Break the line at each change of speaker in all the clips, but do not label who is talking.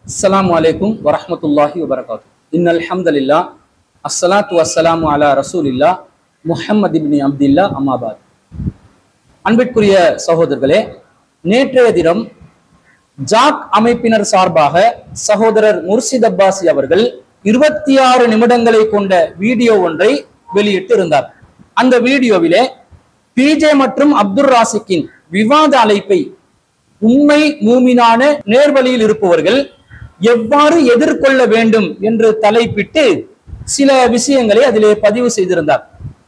அஸ்ஸலாமு அலைக்கும் வரஹ்மத்துல்லாஹி வபரகாத்து இன்னல் ஹம்தலில்லா அஸ்ஸலாத்து வஸ்ஸலாமு அலா ரசூலில்லா முஹம்மது இப்னி அப்துல்லா அம்மாபாத் அன்பிற்குரிய சகோதரர்களே நேற்றைய தினம் ஜாக் அமைப்பினர் சார்பாக சகோதரர் முர்ஷித் அப்பாசி அவர்கள் இருபத்தி ஆறு நிமிடங்களை கொண்ட வீடியோ ஒன்றை வெளியிட்டு இருந்தார் அந்த வீடியோவிலே பிஜே மற்றும் அப்துல் ராசிக்கின் விவாத அழைப்பை உண்மை மூமினான நேர்வழியில் இருப்பவர்கள் எவ்வாறு எதிர்கொள்ள வேண்டும் என்று தலைப்பிட்டு சில விஷயங்களை அதிலே பதிவு செய்திருந்தார்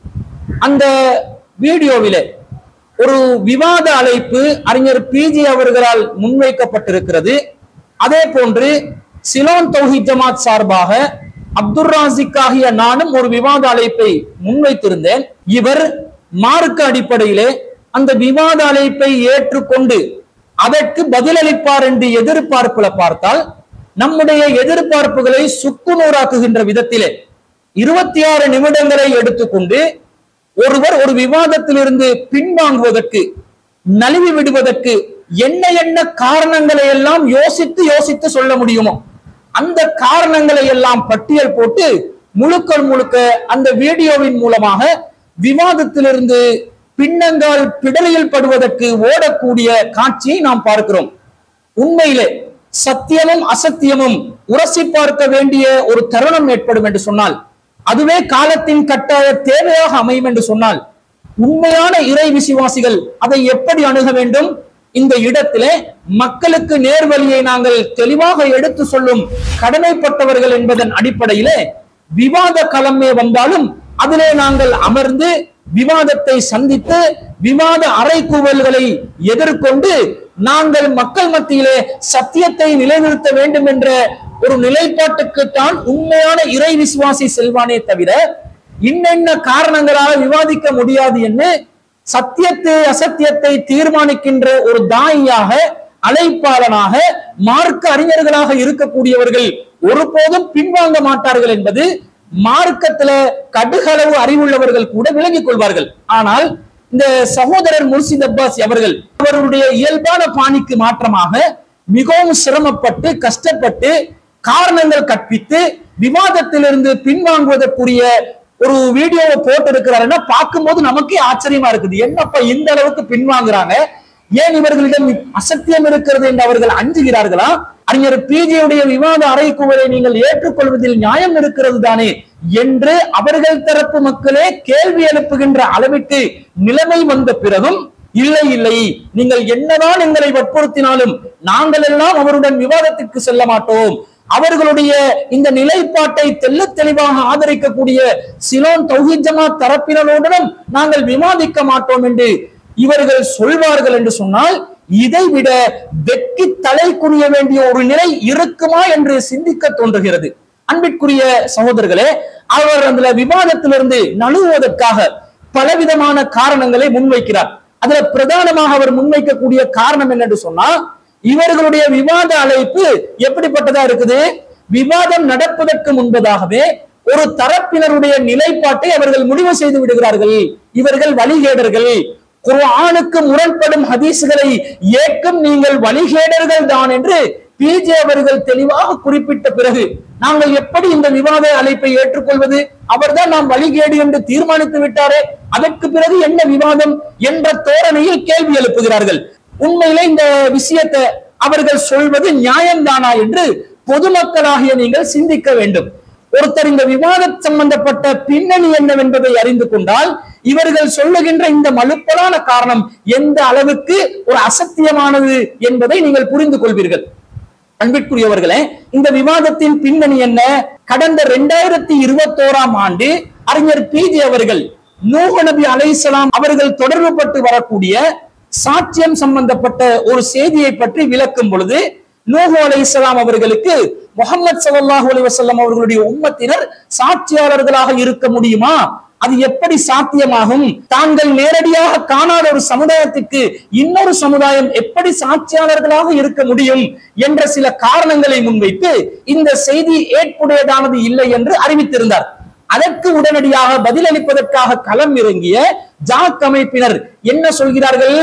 அந்த வீடியோவிலே ஒரு விவாத அழைப்பு அறிஞர் பிஜி அவர்களால் முன்வைக்கப்பட்டிருக்கிறது அதே போன்று சிலோன் தௌஹித் ஜமாத் சார்பாக அப்துல் ராசிக் ஆகிய நானும் ஒரு விவாத அழைப்பை முன்வைத்திருந்தேன் இவர் மார்க்க அடிப்படையிலே அந்த விவாத அழைப்பை ஏற்றுக்கொண்டு அதற்கு பதிலளிப்பார் என்று எதிர்பார்ப்புல பார்த்தால் நம்முடைய எதிர்பார்ப்புகளை சுக்குநூறாக்குகின்ற விதத்திலே இருபத்தி ஆறு நிமிடங்களை எடுத்துக்கொண்டு ஒருவர் ஒரு விவாதத்திலிருந்து பின்வாங்குவதற்கு நழுவி விடுவதற்கு என்ன என்ன காரணங்களை எல்லாம் யோசித்து யோசித்து சொல்ல முடியுமோ அந்த காரணங்களை எல்லாம் பட்டியல் போட்டு முழுக்க முழுக்க அந்த வீடியோவின் மூலமாக விவாதத்திலிருந்து பின்னங்கால் பிடலியில் படுவதற்கு ஓடக்கூடிய காட்சியை நாம் பார்க்கிறோம் உண்மையிலே சத்தியமும் அசத்தியமும் உரசி பார்க்க வேண்டிய ஒரு தருணம் ஏற்படும் என்று சொன்னால் அதுவே காலத்தின் கட்டாய தேவையாக அமையும் என்று சொன்னால் உண்மையான இறை விசுவாசிகள் அதை எப்படி அணுக வேண்டும் இந்த இடத்திலே மக்களுக்கு நேர்வழியை நாங்கள் தெளிவாக எடுத்து சொல்லும் கடமைப்பட்டவர்கள் என்பதன் அடிப்படையிலே விவாத களமே வந்தாலும் அதிலே நாங்கள் அமர்ந்து விவாதத்தை சந்தித்து விவாத அறைகூவல்களை எதிர்கொண்டு நாங்கள் மக்கள் மத்தியிலே சத்தியத்தை நிலைநிறுத்த வேண்டும் என்ற ஒரு நிலைப்பாட்டுக்கு தான் உண்மையான இறை விசுவாசி செல்வானே தவிர இன்னென்ன காரணங்களால விவாதிக்க முடியாது என்று சத்தியத்தை அசத்தியத்தை தீர்மானிக்கின்ற ஒரு தாயியாக அழைப்பாளனாக மார்க்க அறிஞர்களாக இருக்கக்கூடியவர்கள் ஒருபோதும் பின்வாங்க மாட்டார்கள் என்பது மார்க்கத்துல கடுகளவு அறிவுள்ளவர்கள் கூட விளங்கிக் கொள்வார்கள் ஆனால் இந்த சகோதரர் முர்ஷித் அப்பாஸ் அவர்கள் அவர்களுடைய இயல்பான பாணிக்கு மாற்றமாக மிகவும் சிரமப்பட்டு கஷ்டப்பட்டு காரணங்கள் கற்பித்து விவாதத்திலிருந்து பின்வாங்குவதற்குரிய ஒரு வீடியோவை போட்டு இருக்கிறாருன்னா பார்க்கும்போது நமக்கே ஆச்சரியமா இருக்குது என்னப்பா இந்த அளவுக்கு பின்வாங்குறாங்க ஏன் இவர்களிடம் அசத்தியம் இருக்கிறது என்று அவர்கள் அஞ்சுகிறார்களா அறிஞர் பிஜியுடைய விவாத அறைக்குவரை நீங்கள் ஏற்றுக்கொள்வதில் நியாயம் இருக்கிறது தானே என்று அவர்கள் தரப்பு மக்களே கேள்வி எழுப்புகின்ற அளவிற்கு நிலைமை வந்த பிறகும் இல்லை இல்லை நீங்கள் என்னதான் எங்களை வற்புறுத்தினாலும் நாங்கள் எல்லாம் அவருடன் விவாதத்திற்கு செல்ல மாட்டோம் அவர்களுடைய இந்த நிலைப்பாட்டை தெல்ல தெளிவாக ஆதரிக்கக்கூடிய சிலோன் தௌஹித் ஜமாத் தரப்பினருடனும் நாங்கள் விவாதிக்க மாட்டோம் என்று இவர்கள் சொல்வார்கள் என்று சொன்னால் இதை விட வெட்கி தலை குனிய வேண்டிய ஒரு நிலை இருக்குமா என்று சிந்திக்க தோன்றுகிறது அன்பிற்குரிய சகோதரர்களே அவர் அந்த விவாதத்திலிருந்து நழுவுவதற்காக பலவிதமான காரணங்களை முன்வைக்கிறார் அதுல பிரதானமாக அவர் முன்வைக்கக்கூடிய காரணம் என்னன்னு சொன்னா இவர்களுடைய விவாத அழைப்பு எப்படிப்பட்டதா இருக்குது விவாதம் நடப்பதற்கு முன்பதாகவே ஒரு தரப்பினருடைய நிலைப்பாட்டை அவர்கள் முடிவு செய்து விடுகிறார்கள் இவர்கள் வழிகேடர்கள் குர்ஆனுக்கு முரண்படும் ஹதீஸ்களை ஏற்கும் நீங்கள் வழிகேடர்கள் தான் என்று பிஜே அவர்கள் தெளிவாக குறிப்பிட்ட பிறகு நாங்கள் எப்படி இந்த விவாத அழைப்பை ஏற்றுக்கொள்வது அவர்தான் நாம் வழிகேடு என்று தீர்மானித்து விட்டாரே அதற்கு பிறகு என்ன விவாதம் என்ற தோரணையில் கேள்வி எழுப்புகிறார்கள் உண்மையிலே இந்த விஷயத்தை அவர்கள் சொல்வது நியாயம்தானா என்று பொதுமக்களாகிய நீங்கள் சிந்திக்க வேண்டும் ஒருத்தர் இந்த விவாத சம்பந்தப்பட்ட பின்னணி என்னவென்பதை அறிந்து கொண்டால் இவர்கள் சொல்லுகின்ற இந்த மலுப்பலான காரணம் எந்த அளவுக்கு ஒரு அசத்தியமானது என்பதை நீங்கள் புரிந்து கொள்வீர்கள் அன்பிற்குரியவர்களே இந்த விவாதத்தின் பின்னணி என்ன கடந்த இரண்டாயிரத்தி இருபத்தோராம் ஆண்டு அறிஞர் பிஜி அவர்கள் நூஹ நபி அலைசலாம் அவர்கள் தொடர்பு பட்டு வரக்கூடிய சாட்சியம் சம்பந்தப்பட்ட ஒரு செய்தியை பற்றி விளக்கும் பொழுது நூஹு அலை இஸ்லாம் அவர்களுக்கு முகமது சல்லாஹூ அலி வசல்லாம் அவர்களுடைய உம்மத்தினர் சாட்சியாளர்களாக இருக்க முடியுமா அது எப்படி சாத்தியமாகும் தாங்கள் நேரடியாக காணாத ஒரு சமுதாயத்துக்கு இன்னொரு சமுதாயம் எப்படி சாட்சியாளர்களாக இருக்க முடியும் என்ற சில காரணங்களை முன்வைத்து இந்த செய்தி ஏற்புடையதானது இல்லை என்று அறிவித்திருந்தார் அதற்கு உடனடியாக பதிலளிப்பதற்காக களம் இறங்கிய ஜாக் அமைப்பினர் என்ன சொல்கிறார்கள்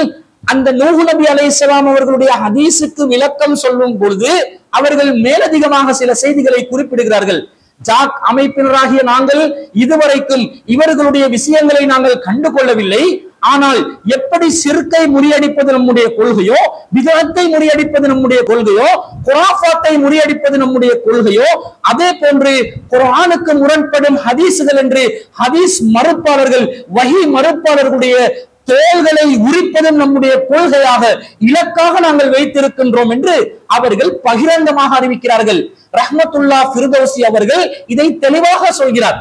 அந்த நூஹு நபி அலைஹிஸ்ஸலாம் அவர்களுடைய ஹதீஸுக்கு விளக்கம் சொல்லும் பொழுது அவர்கள் மேலதிகமாக சில செய்திகளை குறிப்பிடுகிறார்கள் ஜாக் அமைப்பினராகிய நாங்கள் இதுவரைக்கும் இவர்களுடைய விஷயங்களை நாங்கள் கண்டுகொள்ளவில்லை ஆனால் எப்படி சிறுக்கை முறியடிப்பது நம்முடைய கொள்கையோ விதத்தை முறியடிப்பது நம்முடைய கொள்கையோ குராஃபாத்தை முறியடிப்பது நம்முடைய கொள்கையோ அதே போன்று குர்ஆனுக்கு முரண்படும் ஹதீஸுகள் என்று ஹதீஸ் மறுப்பாளர்கள் வஹி மறுப்பாளர்களுடைய தோள்களை உரிப்பதும் நம்முடைய கொள்கையாக இலக்காக நாங்கள் வைத்திருக்கின்றோம் என்று அவர்கள் பகிரங்கமாக அறிவிக்கிறார்கள் ரஹ்மத்துல்லா ஃபிர்தௌசி அவர்கள் இதை தெளிவாக சொல்கிறார்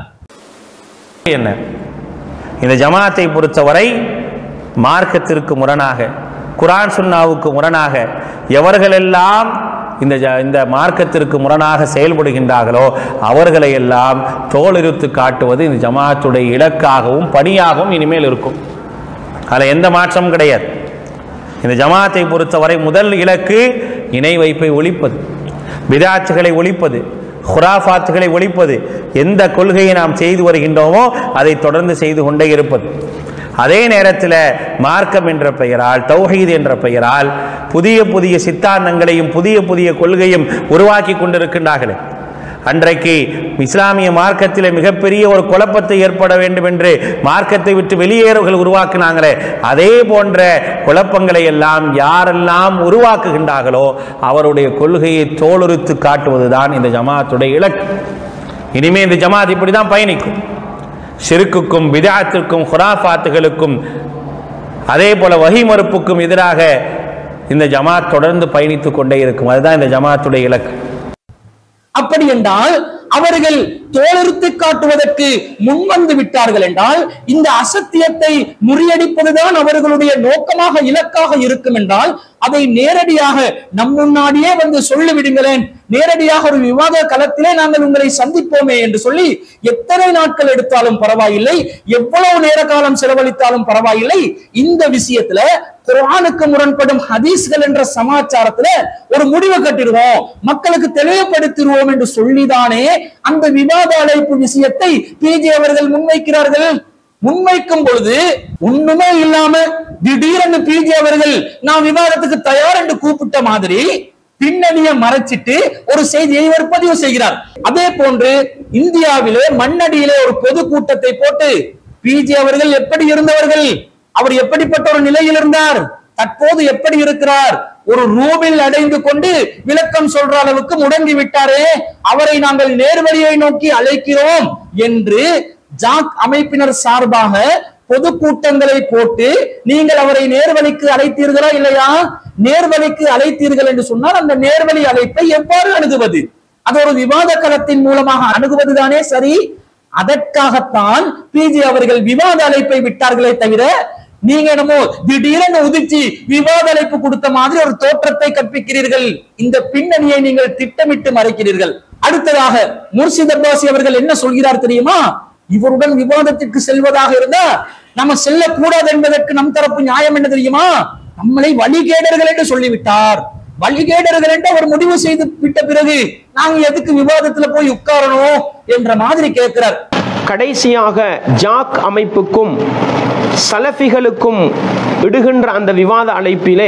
என்ன இந்த ஜமாத்தை பொறுத்தவரை மார்க்கத்திற்கு முரணாக குரான் சுன்னாவுக்கு முரணாக எவர்களெல்லாம் இந்த ஜ- இந்த மார்க்கத்திற்கு முரணாக செயல்படுகின்றார்களோ அவர்களை எல்லாம் தோலுரித்து காட்டுவது இந்த ஜமாத்துடைய இலக்காகவும் பணியாகவும் இனிமேல் இருக்கும் அதில் எந்த மாற்றமும் கிடையாது இந்த ஜமாத்தை பொறுத்தவரை முதல் இலக்கு இணை வைப்பை ஒழிப்பது பிதாச்சுகளை ஒழிப்பது ஹுராஃபாத்துகளை ஒழிப்பது எந்த கொள்கையை நாம் செய்து வருகின்றோமோ அதை தொடர்ந்து செய்து கொண்டே இருப்பது அதே நேரத்தில் மார்க்கம் என்ற பெயரால் தௌஹீத் என்ற பெயரால் புதிய புதிய சித்தாந்தங்களையும் புதிய புதிய கொள்கையும் உருவாக்கி கொண்டிருக்கின்றார்களே அன்றைக்கு இஸ்லாமிய மார்க்கத்திலே மிகப்பெரிய ஒரு குழப்பத்தை ஏற்பட வேண்டும் என்று மார்க்கத்தை விட்டு வெளியேறவர்கள் உருவாக்கினாங்களே அதே போன்ற குழப்பங்களை எல்லாம் யாரெல்லாம் உருவாக்குகின்றார்களோ அவருடைய கொள்கையை தோலுரித்து காட்டுவதுதான் இந்த ஜமாத்துடைய இலக்கு இனிமே இந்த ஜமாத் இப்படி தான் பயணிக்கும் ஷிருக்குக்கும் விதாத்திற்கும் ஹுராஃபாத்துகளுக்கும் அதே போல வஹி மறுப்புக்கும் எதிராக இந்த ஜமாத் தொடர்ந்து பயணித்துக் கொண்டே இருக்கும் அதுதான் இந்த ஜமாத்துடைய இலக்கு
அப்படி என்றால் அவர்கள் தோலெடுத்து காட்டுவதற்கு முன்வந்து விட்டார்கள் என்றால் இந்த அசத்தியத்தை முறியடிப்பதுதான் அவர்களுடைய நோக்கமாக இலக்காக இருக்கும் என்றால் அதை நேரடியாக நம் முன்னாடியே வந்து சொல்லிவிடுங்களேன் நேரடியாக ஒரு விவாத களத்திலே நாங்கள் உங்களை சந்திப்போமே என்று சொல்லி எத்தனை நாட்கள் எடுத்தாலும் பரவாயில்லை எவ்வளவு நேர காலம் செலவழித்தாலும் பரவாயில்லை இந்த விஷயத்துல குர்ஆனுக்கு முரண்படும் ஹதீஸ்கள் என்ற சமாச்சாரத்துல ஒரு முடிவு கட்டிடுவோம் மக்களுக்கு தெளிவுபடுத்திடுவோம் என்று சொல்லிதானே அந்த விவாத அழைப்பு விஷயத்தை பிஜே அவர்கள் முன்வைக்கிறார்கள் முன்வைக்கும் பொழுது ஒண்ணுமே இல்லாம திடீரென்று பிஜே அவர்கள் நான் விவாதத்துக்கு தயார் என்று கூப்பிட்ட மாதிரி பின்னணியை மறைச்சிட்டு ஒரு செய்தியை இவர் பதிவு செய்கிறார் அதே போன்று இந்தியாவிலே மண்ணடியிலே ஒரு பொது கூட்டத்தை போட்டு பிஜே அவர்கள் எப்படி இருந்தவர்கள் அவர் எப்படிப்பட்ட ஒரு நிலையில் இருந்தார் தற்போது எப்படி இருக்கிறார் ஒரு ரூமில் அடைந்து கொண்டு விளக்கம் சொல்ற அளவுக்கு முடங்கி விட்டாரே அவரை நாங்கள் நேர்வழியை நோக்கி அழைக்கிறோம் என்று ஜாக் அமைப்பினர் சார்பாக பொதுக்கூட்டங்களை போட்டு நீங்கள் அவரை நேர்வழிக்கு அழைத்தீர்களா இல்லையா நேர்வழிக்கு அழைத்தீர்கள் என்று சொன்னால் அந்த நேர்வழி அழைப்பை எவ்வாறு அணுகுவது அது ஒரு விவாத களத்தின் மூலமாக அணுகுவதுதானே சரி அதற்காகத்தான் பிஜி அவர்கள் விவாத அழைப்பை விட்டார்களே தவிர நீங்க என்னமோ திடீரென உதிச்சு விவாத அழைப்பு கொடுத்த மாதிரி ஒரு தோற்றத்தை கற்பிக்கிறீர்கள் இந்த பின்னணியை நீங்கள் திட்டமிட்டு மறைக்கிறீர்கள் அடுத்ததாக முர்ஷித் அப்பாசி அவர்கள் என்ன சொல்கிறார் தெரியுமா இவருடன் விவாதத்திற்கு செல்வதாக இருந்தா நம்ம செல்லக்கூடாது என்பதற்கு நம் தரப்பு நியாயம் என்ன தெரியுமா நம்மளை வழிகேடர்கள் என்று சொல்லிவிட்டார் வழிகேடர்கள் என்று அவர் முடிவு செய்து விட்ட பிறகு நாங்க எதுக்கு விவாதத்துல போய் உட்காரணும் என்ற மாதிரி கேட்கிறார்
கடைசியாக ஜாக் அமைப்புக்கும் சலஃபிகளுக்கும் இடுகின்ற அந்த விவாத அழைப்பிலே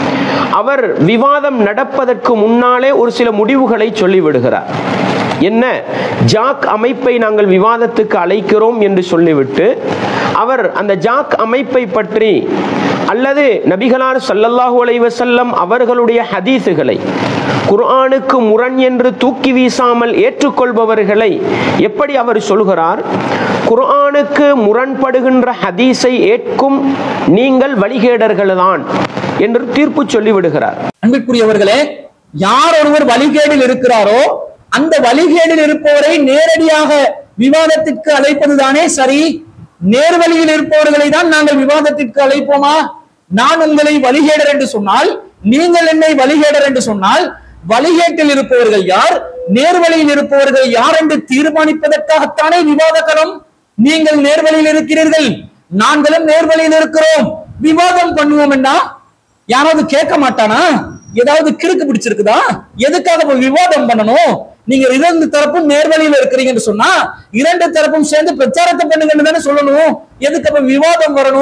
அவர் விவாதம் நடப்பதற்கு முன்னாலே ஒரு சில முடிவுகளை சொல்லிவிடுகிறார் என்ன ஜாக் அமைப்பை நாங்கள் விவாதத்துக்கு அழைக்கிறோம் என்று சொல்லிவிட்டு அவர் அந்த ஜாக் அமைப்பை பற்றி அல்லது நபிகளார் ஸல்லல்லாஹு அலைஹி வஸல்லம் அவர்களுடைய ஹதீஸுகளை குர்ஆனுக்கு முரண் என்று தூக்கி வீசாமல் ஏற்றுக்கொள்பவர்களை எப்படி அவர் சொல்கிறார் குர்ஆனுக்கு முரண்படுகின்ற ஹதீஸை ஏற்கும் நீங்கள் வழிகேடர்கள்தான் என்று தீர்ப்பு சொல்லிவிடுகிறார்
அன்பிற்குரியவர்களே யார் ஒருவர் வழிகேடில் இருக்கிறாரோ அந்த வழிகேடில் இருப்பவரை நேரடியாக விவாதத்திற்கு அழைப்பதுதானே சரி நேர்வழியில் இருப்பவர்களை தான் நாங்கள் விவாதத்திற்கு அழைப்போமா நான் உங்களை வழிகேடர் என்று சொன்னால் நீங்கள் என்னை வழிகேடர் என்று சொன்னால் வழிகேட்டில் இருப்பவர்கள் யார் நேர்வழியில் இருப்பவர்கள் யார் என்று தீர்மானிப்பதற்காகத்தானே விவாத களம் நீங்கள் நேர்வழியில் இருக்கிறீர்கள் நாங்களும் நேர்வழியில் இருக்கிறோம் விவாதம் பண்ணுவோம் என்ன யாராவது கேட்க மாட்டானா ஏதாவது கிறுக்கு பிடிச்சிருக்குதா எதுக்காக இப்ப விவாதம் பண்ணணும் நீங்க இரண்டு தரப்பும் நேர்வழியில இருக்கிறீங்கன்னு சொன்னா இரண்டு தரப்பும் சேர்ந்து பிரச்சாரத்தை பண்ணுங்கன்னு தானே சொல்லணும் எதுக்கு அப்ப விவாதம் வரணும்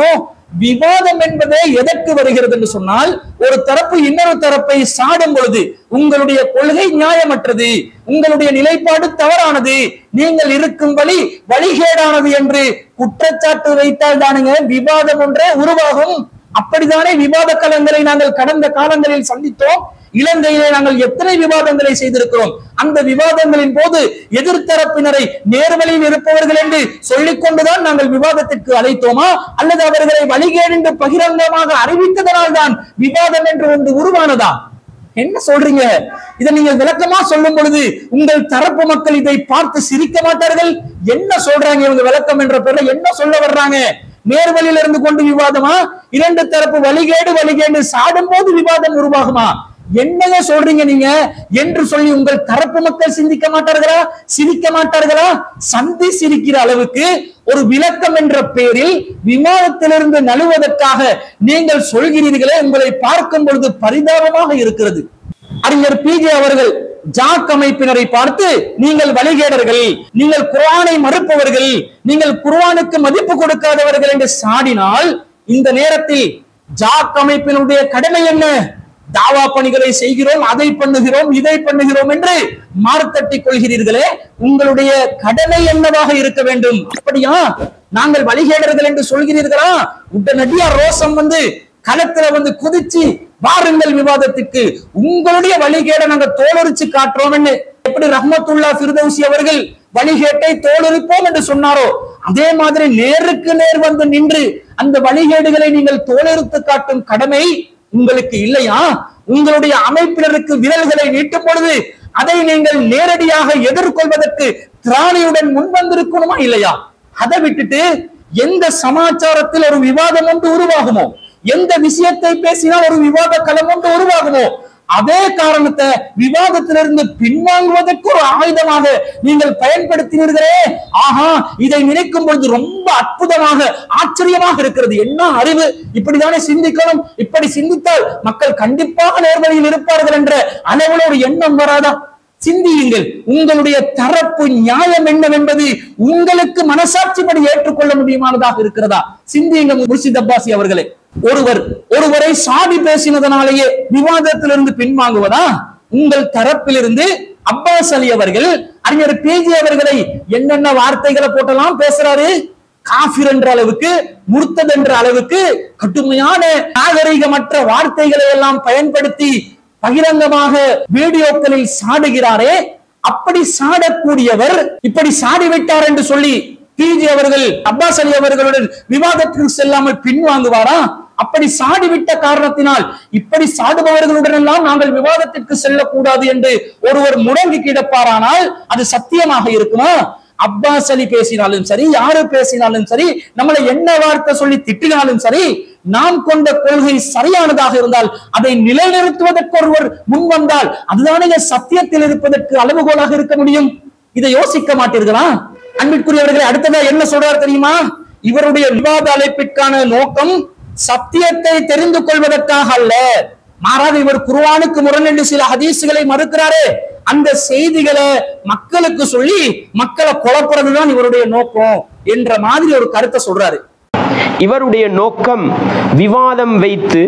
விவாதம் என்பதே எதற்கு வருகிறது என்று சொன்னால் ஒரு தரப்பு இன்னொரு தரப்பை சாடும் பொழுது உங்களுடைய கொள்கை நியாயமற்றது உங்களுடைய நிலைப்பாடு தவறானது நீங்கள் இருக்கும் வழி வழிகேடானது என்று குற்றச்சாட்டு வைத்தால் தானுங்க விவாதம் ஒன்றே உருவாகும் அப்படித்தானே விவாத களங்களை நாங்கள் கடந்த காலங்களில் சந்தித்தோம் இலங்கையிலே நாங்கள் எத்தனை விவாதங்களை செய்திருக்கிறோம் அந்த விவாதங்களின் போது எதிர்த்தரப்பினரை நேர்வழியில் இருப்பவர்கள் என்று சொல்லிக் கொண்டுதான் நாங்கள் விவாதத்திற்கு அழைத்தோமா அல்லது அவர்களை வழிகேடு என்று பகிரங்கமாக அறிவித்ததனால் தான் விவாதம் என்று ஒன்று உருவானதா என்ன சொல்றீங்க இதை நீங்க விளக்கமா சொல்லும் பொழுது உங்கள் தரப்பு மக்கள் இதை பார்த்து சிரிக்க மாட்டார்கள் என்ன சொல்றாங்க இவங்க விளக்கம் என்ற பேர்ல என்ன சொல்ல வர்றாங்க நேர்வழியில இருந்து கொண்டு விவாதமா இரண்டு தரப்பு வழிகேடு வழிகேடு சாடும் போது விவாதம் உருவாகுமா என்னங்க சொல்றீங்க நீங்க என்று சொல்லி உங்கள் தரப்பு மக்கள் சிந்திக்க மாட்டார்களா சிரிக்க மாட்டார்களா சந்தி சிரிக்கிற அளவுக்கு ஒரு விளக்கம் என்ற பெயரில் விமானத்திலிருந்து நழுவதற்காக நீங்கள் சொல்கிறீர்களே உங்களை பார்க்கும் பொழுது பரிதாபமாக இருக்கிறது அறிஞர் பிஜே அவர்கள் ஜாக் அமைப்பினரை பார்த்து நீங்கள் வழிகேடர்கள் நீங்கள் குர்ஆனை மறுப்பவர்கள் நீங்கள் குர்ஆனுக்கு மதிப்பு கொடுக்காதவர்கள் என்று சாடினால் இந்த நேரத்தில் ஜாக் அமைப்பினுடைய கடமை என்ன தாவா பணிகளை செய்கிறோம் அதை பண்ணுகிறோம் இதை பண்ணுகிறோம் என்று மார்த்தட்டிக் கொள்கிறீர்களே உங்களுடைய கடமை என்னவாக இருக்க வேண்டும் அப்படியா நாங்கள் வழிகேடர்கள் என்று சொல்கிறீர்களா உடனடியா ரோசம் வந்து களத்துல வந்து குதிச்சு வாருங்கள் விவாதத்துக்கு உங்களுடைய வழிகேட நாங்க தோலுரிச்சு காட்டுறோம்னு எப்படி ரஹ்மத்துல்லா ஃபிர்தௌசி அவர்கள் வழிகேட்டை தோலுரிப்போம் என்று சொன்னாரோ அதே மாதிரி நேருக்கு நேர் வந்து நின்று அந்த வழிகேடுகளை நீங்கள் தோலுரித்து காட்டும் கடமை உங்களுக்கு இல்லையா உங்களுடைய அமைப்பினருக்கு விரல்களை நீட்டும் பொழுது அதை நீங்கள் நேரடியாக எதிர்கொள்வதற்கு திராணியுடன் முன்வந்திருக்கணுமா இல்லையா அதை விட்டுட்டு எந்த சமாச்சாரத்தில் ஒரு விவாதம் ஒன்று உருவாகுமோ எந்த விஷயத்தை பேசினால் ஒரு விவாத களம் ஒன்று உருவாகுமோ அதே காரணத்தை விவாதத்திலிருந்து பின்வாங்குவதற்கு ஒரு ஆயுதமாக நீங்கள் பயன்படுத்தினீர்களே ஆஹா இதை நினைக்கும் பொழுது ரொம்ப அற்புதமாக ஆச்சரியமாக இருக்கிறது என்ன அறிவு இப்படித்தானே சிந்திக்கணும் இப்படி சிந்தித்தால் மக்கள் கண்டிப்பாக நேர்வழியில் இருப்பார்கள் என்ற அளவில் ஒரு எண்ணம் வராதா சிந்தியுங்கள் உங்களுடைய தரப்பு நியாயம் என்னவென்பது உங்களுக்கு மனசாட்சிப்படி ஏற்றுக்கொள்ள முடியுமானதாக இருக்கிறதா சிந்தியுங்க முர்ஷித் அப்பாசி அவர்களே ஒருவர் ஒருவரை சாதி பேசினதனாலேயே விவாதத்திலிருந்து பின்வாங்குவதா உங்கள் தரப்பிலிருந்து அப்பாஸ் அலி அவர்கள் அறிஞர் பிஜி அவர்களை என்னென்ன வார்த்தைகளை போட்டெல்லாம் பேசுறாரு காஃபிர் என்ற அளவுக்கு முர்த்தத் என்ற அளவுக்கு கடுமையான நாகரிகமற்ற வார்த்தைகளை எல்லாம் பயன்படுத்தி பகிரங்கமாக வீடியோக்களில் சாடுகிறாரே அப்படி சாடக்கூடியவர் இப்படி சாடி விட்டார் என்று சொல்லி பிஜி அவர்கள் அப்பாஸ் அலி அவர்களுடன் விவாதத்திற்கு செல்லாமல் பின்வாங்குவாரா அப்படி சாடிவிட்ட காரணத்தினால் இப்படி சாடுபவர்களுடன் எல்லாம் நாங்கள் விவாதத்திற்கு செல்லக்கூடாது என்று ஒருவர் முடங்கி கிடப்பாரானால் அது சத்தியமாக இருக்குமா அப்பாஸ் அலி பேசினாலும் சரி யாரு பேசினாலும் சரி நம்மளை என்ன வார்த்தை சொல்லி திட்டினாலும் சரி நாம் கொண்ட கொள்கை சரியானதாக இருந்தால் அதை நிலைநிறுத்துவதற்கு ஒருவர் முன் வந்தால் அதுதானே சத்தியத்தில் இருப்பதற்கு அளவுகோலாக இருக்க முடியும் இதை யோசிக்க மாட்டீர்களா அன்பிற்குரியவர்களை அடுத்ததா என்ன சொல்றார் தெரியுமா இவருடைய விவாத அழைப்பிற்கான நோக்கம் சத்தியத்தை தெரிந்து கொள்வதற்காக அல்ல மாறாக இவர் குர்ஆனுக்கு முரண் என்று சில ஹதீசுகளை மறுக்கிறாரே அந்த செய்திகளை மக்களுக்கு சொல்லி மக்களை குழப்புறதுதான் இவருடைய நோக்கம் என்ற மாதிரி ஒரு கருத்தை சொல்றாரு
இவருடைய நோக்கம் விவாதம் வைத்து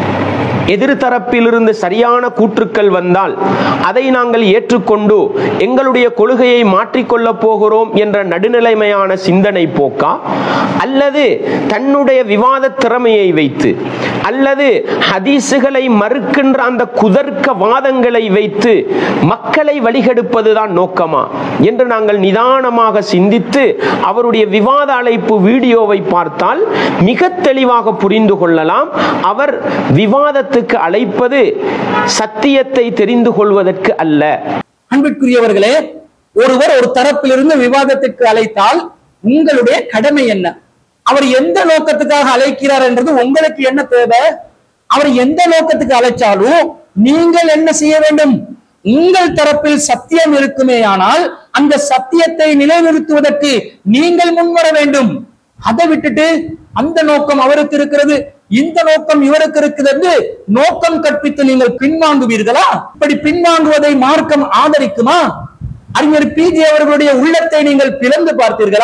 எதிர்த்தரப்பிலிருந்து சரியான கூற்றுக்கள் வந்தால் அதை நாங்கள் ஏற்றுக்கொண்டு எங்களுடைய கொள்கையை மாற்றிக்கொள்ளப் போகிறோம் என்ற நடுநிலைமையான சிந்தனை போக்கா அல்லது தன்னுடைய விவாத திறமையை வைத்து அல்லது ஹதீசுகளை மறுக்கின்ற அந்த குதர்க்க வாதங்களை வைத்து மக்களை வழிகெடுப்பதுதான் நோக்கமா என்று நாங்கள் நிதானமாக சிந்தித்து அவருடைய விவாத அழைப்பு வீடியோவை பார்த்தால் மிக தெளிவாக புரிந்து கொள்ளலாம் அவர் விவாதத்துக்கு அழைப்பது சத்தியத்தை தெரிந்து கொள்வதற்கு அல்ல
அன்பிற்குரியவர்களே ஒருவர் ஒரு தரப்பிலிருந்து விவாதத்திற்கு அழைத்தால் உங்களுடைய கடமை என்ன அவர் எந்த நோக்கத்துக்காக அழைக்கிறார் என்றது உங்களுக்கு என்ன தேவை அவர் எந்த நோக்கத்துக்கு அழைச்சாலும் நீங்கள் என்ன செய்ய வேண்டும் உங்கள் தரப்பில் சத்தியம் இருக்குமேயானால் அந்த சத்தியத்தை நிலைநிறுத்துவதற்கு நீங்கள் முன்வர வேண்டும் அதை விட்டுட்டு அந்த நோக்கம் அவருக்கு இருக்கிறது இந்த நோக்கம் இவருக்கு இருக்குது என்று நோக்கம் கற்பித்து நீங்கள் பின்வாங்குவீர்களா இப்படி பின்வாங்குவதை மார்க்கம் ஆதரிக்குமா அறிஞர் பிஜி அவர்களுடைய உள்ளத்தை நீங்கள் பிளந்து பார்த்தீர்களா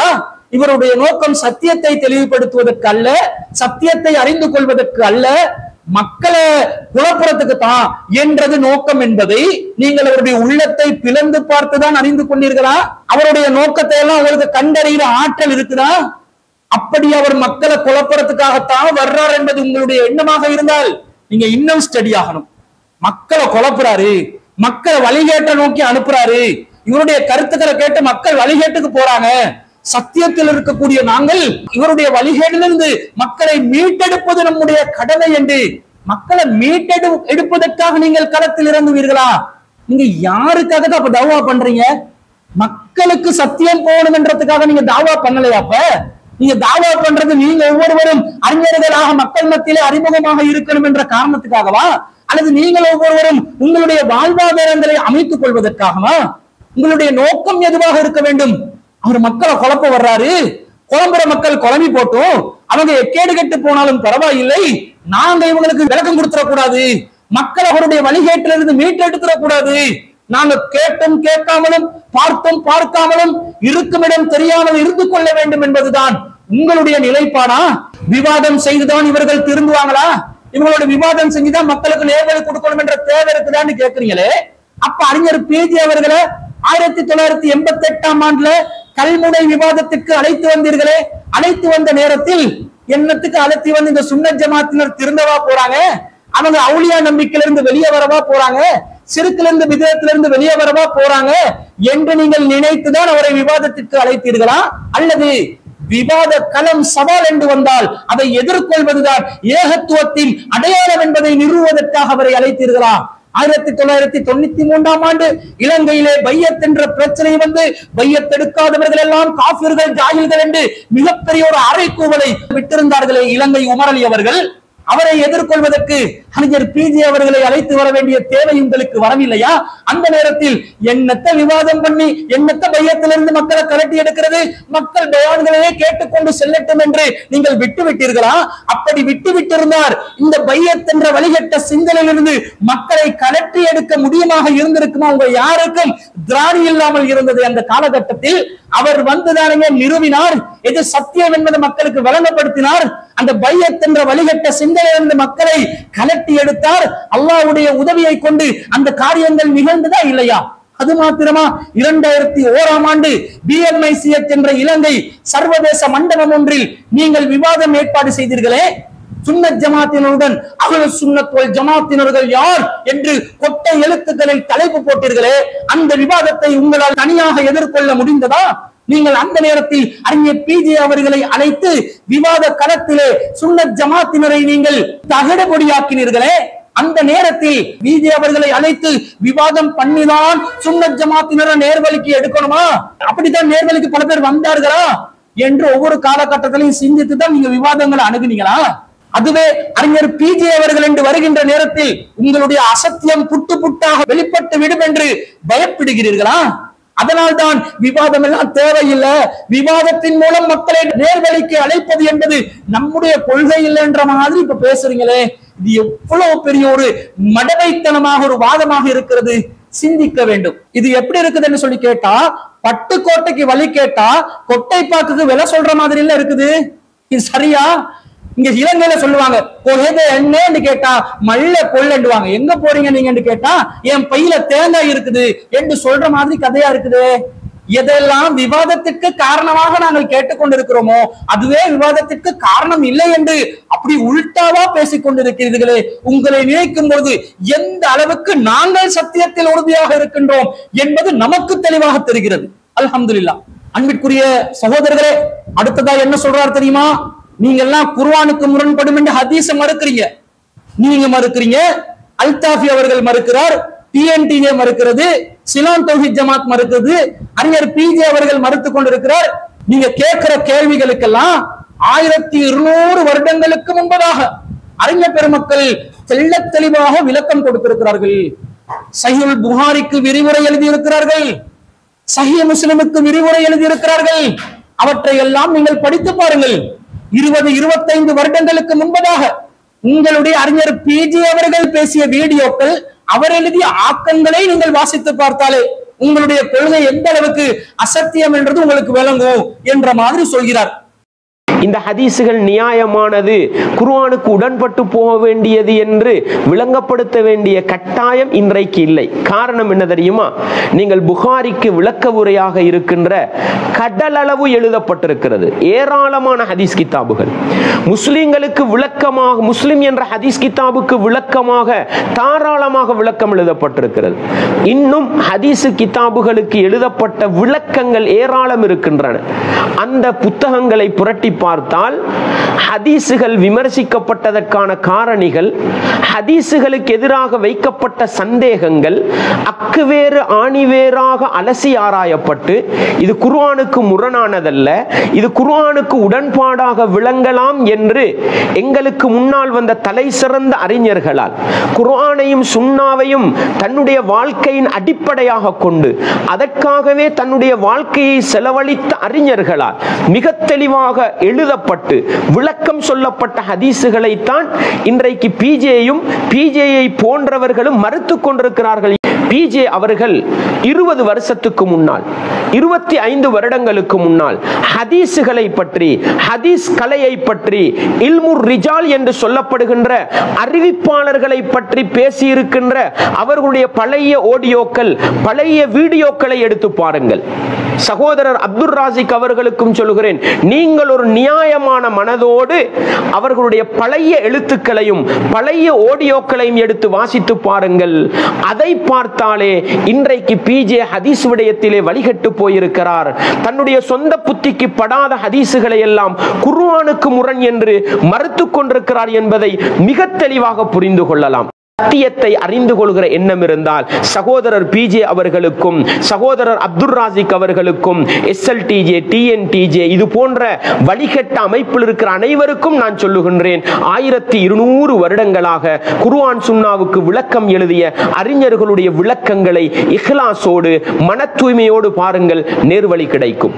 இவருடைய நோக்கம் சத்தியத்தை தெளிவுபடுத்துவதற்கு அல்ல சத்தியத்தை அறிந்து கொள்வதற்கு அல்ல மக்களை குழப்புறதுக்கு தான் என்றது நோக்கம் என்பதை நீங்கள் அவருடைய உள்ளத்தை பிளந்து பார்த்துதான் அறிந்து கொண்டீர்களா அவருடைய நோக்கத்தை எல்லாம் உங்களுக்கு கண்டறிகிற ஆற்றல் இருக்குதா அப்படி அவர் மக்களை குழப்பறதுக்காகத்தான் வர்றார் என்பது உங்களுடைய எண்ணமாக இருந்தால் நீங்க இன்னும் ஸ்டடி ஆகணும் மக்களை குழப்புறாரு மக்களை வழிகேட்ட நோக்கி அனுப்புறாரு இவருடைய கருத்துக்களை கேட்டு மக்கள் வழிகேட்டுக்கு போறாங்க சத்தியத்தில் இருக்கக்கூடிய நாங்கள் இவருடைய வழிகேடிலிருந்து மக்களை மீட்டெடுப்பது நம்முடைய கடமை என்று மக்களை மீட்டெடு எடுப்பதற்காக நீங்கள் களத்தில் இறங்குவீர்களா நீங்க யாருக்காக தான் அப்ப தவா பண்றீங்க மக்களுக்கு சத்தியம் போகணும் என்றதுக்காக நீங்க தாவா பண்ணலையா அப்ப நீங்க தாவா பண்றது நீங்க ஒவ்வொருவரும் அறிஞர்களாக மக்கள் மத்தியிலே அறிமுகமாக இருக்கணும் என்ற காரணத்துக்காகவா அல்லது நீங்கள் ஒவ்வொருவரும் உங்களுடைய வாழ்வாதாரங்களை அமைத்துக் கொள்வதற்காகவா உங்களுடைய நோக்கம் எதுவாக இருக்க வேண்டும் அவர் மக்களை குழப்ப வர்றாரு குழம்புற மக்கள் குழம்பி போட்டும் அவங்க எக்கேடு கெட்டு போனாலும் பரவாயில்லை நாங்க இவங்களுக்கு விளக்கம் கொடுத்துட கூடாது மக்கள் அவருடைய வழிகேட்டிலிருந்து மீட்டெடுத்துட கூடாது நாங்க கேட்டும் கேட்காமலும் பார்த்தும் பார்க்காமலும் இருக்குமிடம் தெரியாமல் இருந்து கொள்ள வேண்டும் என்பதுதான் உங்களுடைய நிலைப்பாடா விவாதம் செய்துதான் இவர்கள் திருந்துவாங்களா இவங்களோட விவாதம் செஞ்சுதான் மக்களுக்கு நேர்வழி கொடுக்கணும் என்ற தேவை இருக்குதான்னு கேக்குறீங்களே அப்ப அறிஞர் பிஜி அவர்களை ஆயிரத்தி தொள்ளாயிரத்தி எண்பத்தி எட்டாம் ஆண்டுல கல்முனை விவாதத்திற்கு அழைத்து வந்தீர்களே அழைத்து வந்த நேரத்தில் என்னத்துக்கு அழைத்து வந்து இந்த சுன்னத் ஜமாத்தினர் திருந்தவா போறாங்க அவங்க அவுளியா நம்பிக்கையில இருந்து வெளியே வரவா போறாங்க சிறுக்குல இருந்து விதத்துல இருந்து வெளியே வரவா போறாங்க என்று நீங்கள் நினைத்துதான் அவரை விவாதத்திற்கு அழைத்தீர்களா அல்லது விவாத களம் சவால் என்று வந்தால் அதை எதிர்கொள்வதுதான் ஏகத்துவத்தின் அடையாளம் என்பதை நிறுவுவதற்காக அவரை அழைத்தீர்களா ஆயிரத்தி தொள்ளாயிரத்தி தொண்ணூத்தி மூன்றாம் ஆண்டு இலங்கையிலே பையத் என்ற பிரச்சனை வந்து பையத் எடுக்காதவர்கள் எல்லாம் காபிர்கள் ஜாகில்கள் என்று மிகப்பெரிய ஒரு அறைக்கூவலை விட்டிருந்தார்களே இலங்கை உமரலி அவர்கள் அவரை எதிர்கொள்வதற்கு அறிஞர் பிஜே அவர்களை அழைத்து வர வேண்டிய தேவை உங்களுக்கு வரவில்லையா அந்த நேரத்தில் எண்ணத்த விவாதம் பண்ணி எண்ணத்த பையத்திலிருந்து மக்களை கலட்டி எடுக்கிறது மக்கள் பயான்களையே கேட்டுக்கொண்டு செல்லட்டும் என்று நீங்கள் விட்டு விட்டீர்களா அப்படி விட்டு விட்டிருந்தார் இந்த பையத் என்ற வழிகட்ட சிந்தனையிலிருந்து மக்களை கலட்டி எடுக்க முடியுமாக இருந்திருக்குமா உங்க யாருக்கும் திராணி இல்லாமல் இருந்தது அந்த காலகட்டத்தில் அவர் வந்துதானே நிறுவினார் எது சத்தியம் என்பது மக்களுக்கு வழங்கப்படுத்தினார் அந்த பையத் என்ற வழிகட்ட சிந்தனையிலிருந்து மக்களை கலட்டி எடுத்தார் அல்லாஹ்வுடைய உதவியை கொண்டு அந்த காரியங்கள் நிகழ்ந்ததா இல்லையா அது மாத்திரமா இரண்டாயிரத்தி ஓராம் ஆண்டு பிஎம்ஐசிஎச் என்ற இலங்கை சர்வதேச மண்டபம் ஒன்றில் நீங்கள் விவாதம் ஏற்பாடு செய்தீர்களே சுன்னத் ஜமாத்தினருடன் அகல சுன்னத் வல் ஜமாத்தினர்கள் யார் என்று கொட்டை எழுத்துக்களில் தலைப்பு போட்டீர்களே அந்த விவாதத்தை உங்களால் தனியாக எதிர்கொள்ள முடிந்ததா நீங்கள் அந்த நேரத்தில் அறிஞர் பிஜே அவர்களை அழைத்து விவாத களத்திலே சுன்னத் ஜமாத்தினரை நீங்கள் தகடபொடியாக்கினீர்களே அந்த நேரத்தில் பிஜே அவர்களை அழைத்து விவாதம் பண்ணிதான் சுன்னத் ஜமாத்தினரை நேர்வழிக்கு எடுக்கணுமா அப்படித்தான் நேர்வழிக்கு பல பேர் வந்தார்களா என்று ஒவ்வொரு காலகட்டத்திலையும் சிந்தித்து தான் நீங்க விவாதங்களை அணுகுனீங்களா அதுவே அறிஞர் பிஜே அவர்கள் என்று வருகின்ற நேரத்தில் உங்களுடைய அசத்தியம் புட்டு புட்டாக வெளிப்பட்டு விடும் என்று பயப்படுகிறீர்களா அதனால்தான் விவாதம் எல்லாம் தேவையில்லை விவாதத்தின் மூலம் மக்களை நேர்வழிக்கு அழைப்பது என்பது நம்முடைய கொள்கை இல்லை என்ற மாதிரி இப்ப பேசுறீங்களே இது எவ்வளவு பெரிய ஒரு மடமைத்தனமாக ஒரு வாதமாக இருக்கிறது சிந்திக்க வேண்டும் இது எப்படி இருக்குதுன்னு சொல்லி கேட்டா பட்டுக்கோட்டைக்கு வழி கேட்டா கொட்டைப்பாக்குக்கு விலை சொல்ற மாதிரி இல்ல இருக்குது இது சரியா இங்க இலங்கையில சொல்லுவாங்க கொழுது என்னன்னு கேட்டா மல்ல கொள்ளண்டுவாங்க எங்க போறீங்க நீங்கன்னு கேட்டா என் பையில தேங்காய் இருக்குது என்று சொல்ற மாதிரி கதையா இருக்குது எதெல்லாம் விவாதத்திற்கு காரணமாக நாங்கள் கேட்டுக்கொண்டிருக்கிறோமோ அதுவே விவாதத்திற்கு காரணம் இல்லை என்று அப்படி உள்டாவா பேசிக் கொண்டிருக்கிறீர்களே உங்களை நினைக்கும் பொழுது எந்த அளவுக்கு நாங்கள் சத்தியத்தில் உறுதியாக இருக்கின்றோம் என்பது நமக்கு தெளிவாக தெரிகிறது அல்ஹம்துலில்லாஹ் அன்பிற்குரிய சகோதரர்களே அடுத்ததா என்ன சொல்றார் தெரியுமா நீங்க எல்லாம் குர்ஆனுக்கு முரண்படும் என்று ஹதீஸ மறுக்கிறீங்க நீங்க மறுக்கிறீங்க அல்தாஃபி அவர்கள் மறுக்கிறார் டிஎன்டிஏ மறுக்கிறது சிலான் தௌஹித் ஜமாத் மறுக்கிறது அறிஞர் பிஜே அவர்கள் மறுத்துக் கொண்டிருக்கிறார் நீங்க கேட்கிற கேள்விகளுக்கெல்லாம் ஆயிரத்தி இருநூறு வருடங்களுக்கு முன்பதாக அறிஞர் பெருமக்கள் தெள்ளத் தெளிவாக விளக்கம் கொடுத்திருக்கிறார்கள் சஹீல் புகாரிக்கு விரிவுரை எழுதியிருக்கிறார்கள் சஹிய முஸ்லிமுக்கு விரிவுரை எழுதியிருக்கிறார்கள் அவற்றை எல்லாம் நீங்கள் படித்து பாருங்கள் இருபது இருபத்தைந்து வருடங்களுக்கு முன்பதாக உங்களுடைய அறிஞர் பிஜி அவர்கள் பேசிய வீடியோக்கள் அவர் எழுதிய ஆக்கங்களை நீங்கள் வாசித்து பார்த்தாலே உங்களுடைய கொள்கை எந்த அளவுக்கு அசத்தியம் என்றது உங்களுக்கு விளங்கும் என்ற மாதிரி சொல்கிறார்
இந்த ஹதீஸுகள் நியாயமானது குர்ஆனுக்கு உடன்பட்டு போக வேண்டியது என்று விளங்கப்படுத்த வேண்டிய கட்டாயம் இன்றைக்கு இல்லை காரணம் என்ன தெரியுமா நீங்கள் புகாரிக்கு விளக்க உரையாக இருக்கின்ற கடலளவு எழுதப்பட்டிருக்கிறது ஏராளமான ஹதீஸ் கிதாபுகள் முஸ்லிம்களுக்கு விளக்கமாக முஸ்லிம் என்ற ஹதீஸ் கிதாபுக்கு விளக்கமாக தாராளமாக விளக்கம் எழுதப்பட்டிருக்கிறது இன்னும் ஹதீஸ் கிதாபுகளுக்கு எழுதப்பட்ட விளக்கங்கள் ஏராளம் இருக்கின்றன அந்த புத்தகங்களை புரட்டி பார்த்தால் ஹதீஸுகள் விமர்சிக்கப்பட்டதற்கான காரணிகள் ஹதீஸுகளுக்கு எதிராக வைக்கப்பட்ட சந்தேகங்கள் அக்குவேறு ஆணிவேராக அலசி ஆராயப்பட்டு இது குர்ஆனுக்கு முரணானதல்ல இது குர்ஆனுக்கு உடன்பாடாக விளங்கலாம் என்று எங்களுக்கு முன்னால் வந்த தலை சிறந்த அறிஞர்களால் குர்ஆனையும் சுன்னாவையும் தன்னுடைய வாழ்க்கையின் அடிப்படையாக கொண்டு அதற்காகவே தன்னுடைய வாழ்க்கையை செலவழித்த அறிஞர்களால் மிக தெளிவாக எழுதப்பட்டு விளக்கம் சொல்லப்பட்ட ஹதீஸுகளைத்தான் இன்றைக்கு பிஜேயும் பிஜேயை போன்றவர்களும் மறுத்து கொண்டிருக்கிறார்கள் பிஜே அவர்கள் இருபது வருஷத்துக்கு முன்னால் இருபத்தி ஐந்து வருடங்களுக்கு முன்னால் ஹதீஸுகளை பற்றி ஹதீஸ் கலையை பற்றி இல்முர் ரிஜால் என்று சொல்லப்படுகின்ற அறிவிப்பாளர்களை பற்றி பேசியிருக்கின்ற அவர்களுடைய பழைய ஆடியோக்கள் பழைய வீடியோக்களை எடுத்து பாருங்கள் சகோதரர் அப்துல் ராசிக் அவர்களுக்கும் சொல்கிறேன் நீங்கள் ஒரு நியாயமான மனதோடு அவர்களுடைய பழைய எழுத்துக்களையும் பழைய ஆடியோக்களையும் எடுத்து வாசித்து பாருங்கள் அதை பார்த்தாலே இன்றைக்கு பிஜே ஹதீஸ் விடயத்திலே வழிகட்டு போயிருக்கிறார் தன்னுடைய சொந்த புத்திக்கு படாத ஹதீஸுகளை எல்லாம் குர்ஆனுக்கு முரண் என்று மறுத்து கொண்டிருக்கிறார் என்பதை மிக தெளிவாக புரிந்து கொள்ளலாம் சத்தியத்தை அறிந்து கொள்கிற எண்ணம் இருந்தால் சகோதரர் பிஜே அவர்களுக்கும் சகோதரர் அப்துல் ராசிக் அவர்களுக்கும் எஸ்எல்டிஜே டிஎன்டிஜே இது போன்ற வழிகட்ட அமைப்பில் இருக்கிற அனைவருக்கும் நான் சொல்லுகின்றேன் ஆயிரத்தி இருநூறு வருடங்களாக குர்ஆன் சுன்னாவுக்கு விளக்கம் எழுதிய அறிஞர்களுடைய விளக்கங்களை இஹ்லாஸோடு மன தூய்மையோடு பாருங்கள் நேர்வழி கிடைக்கும்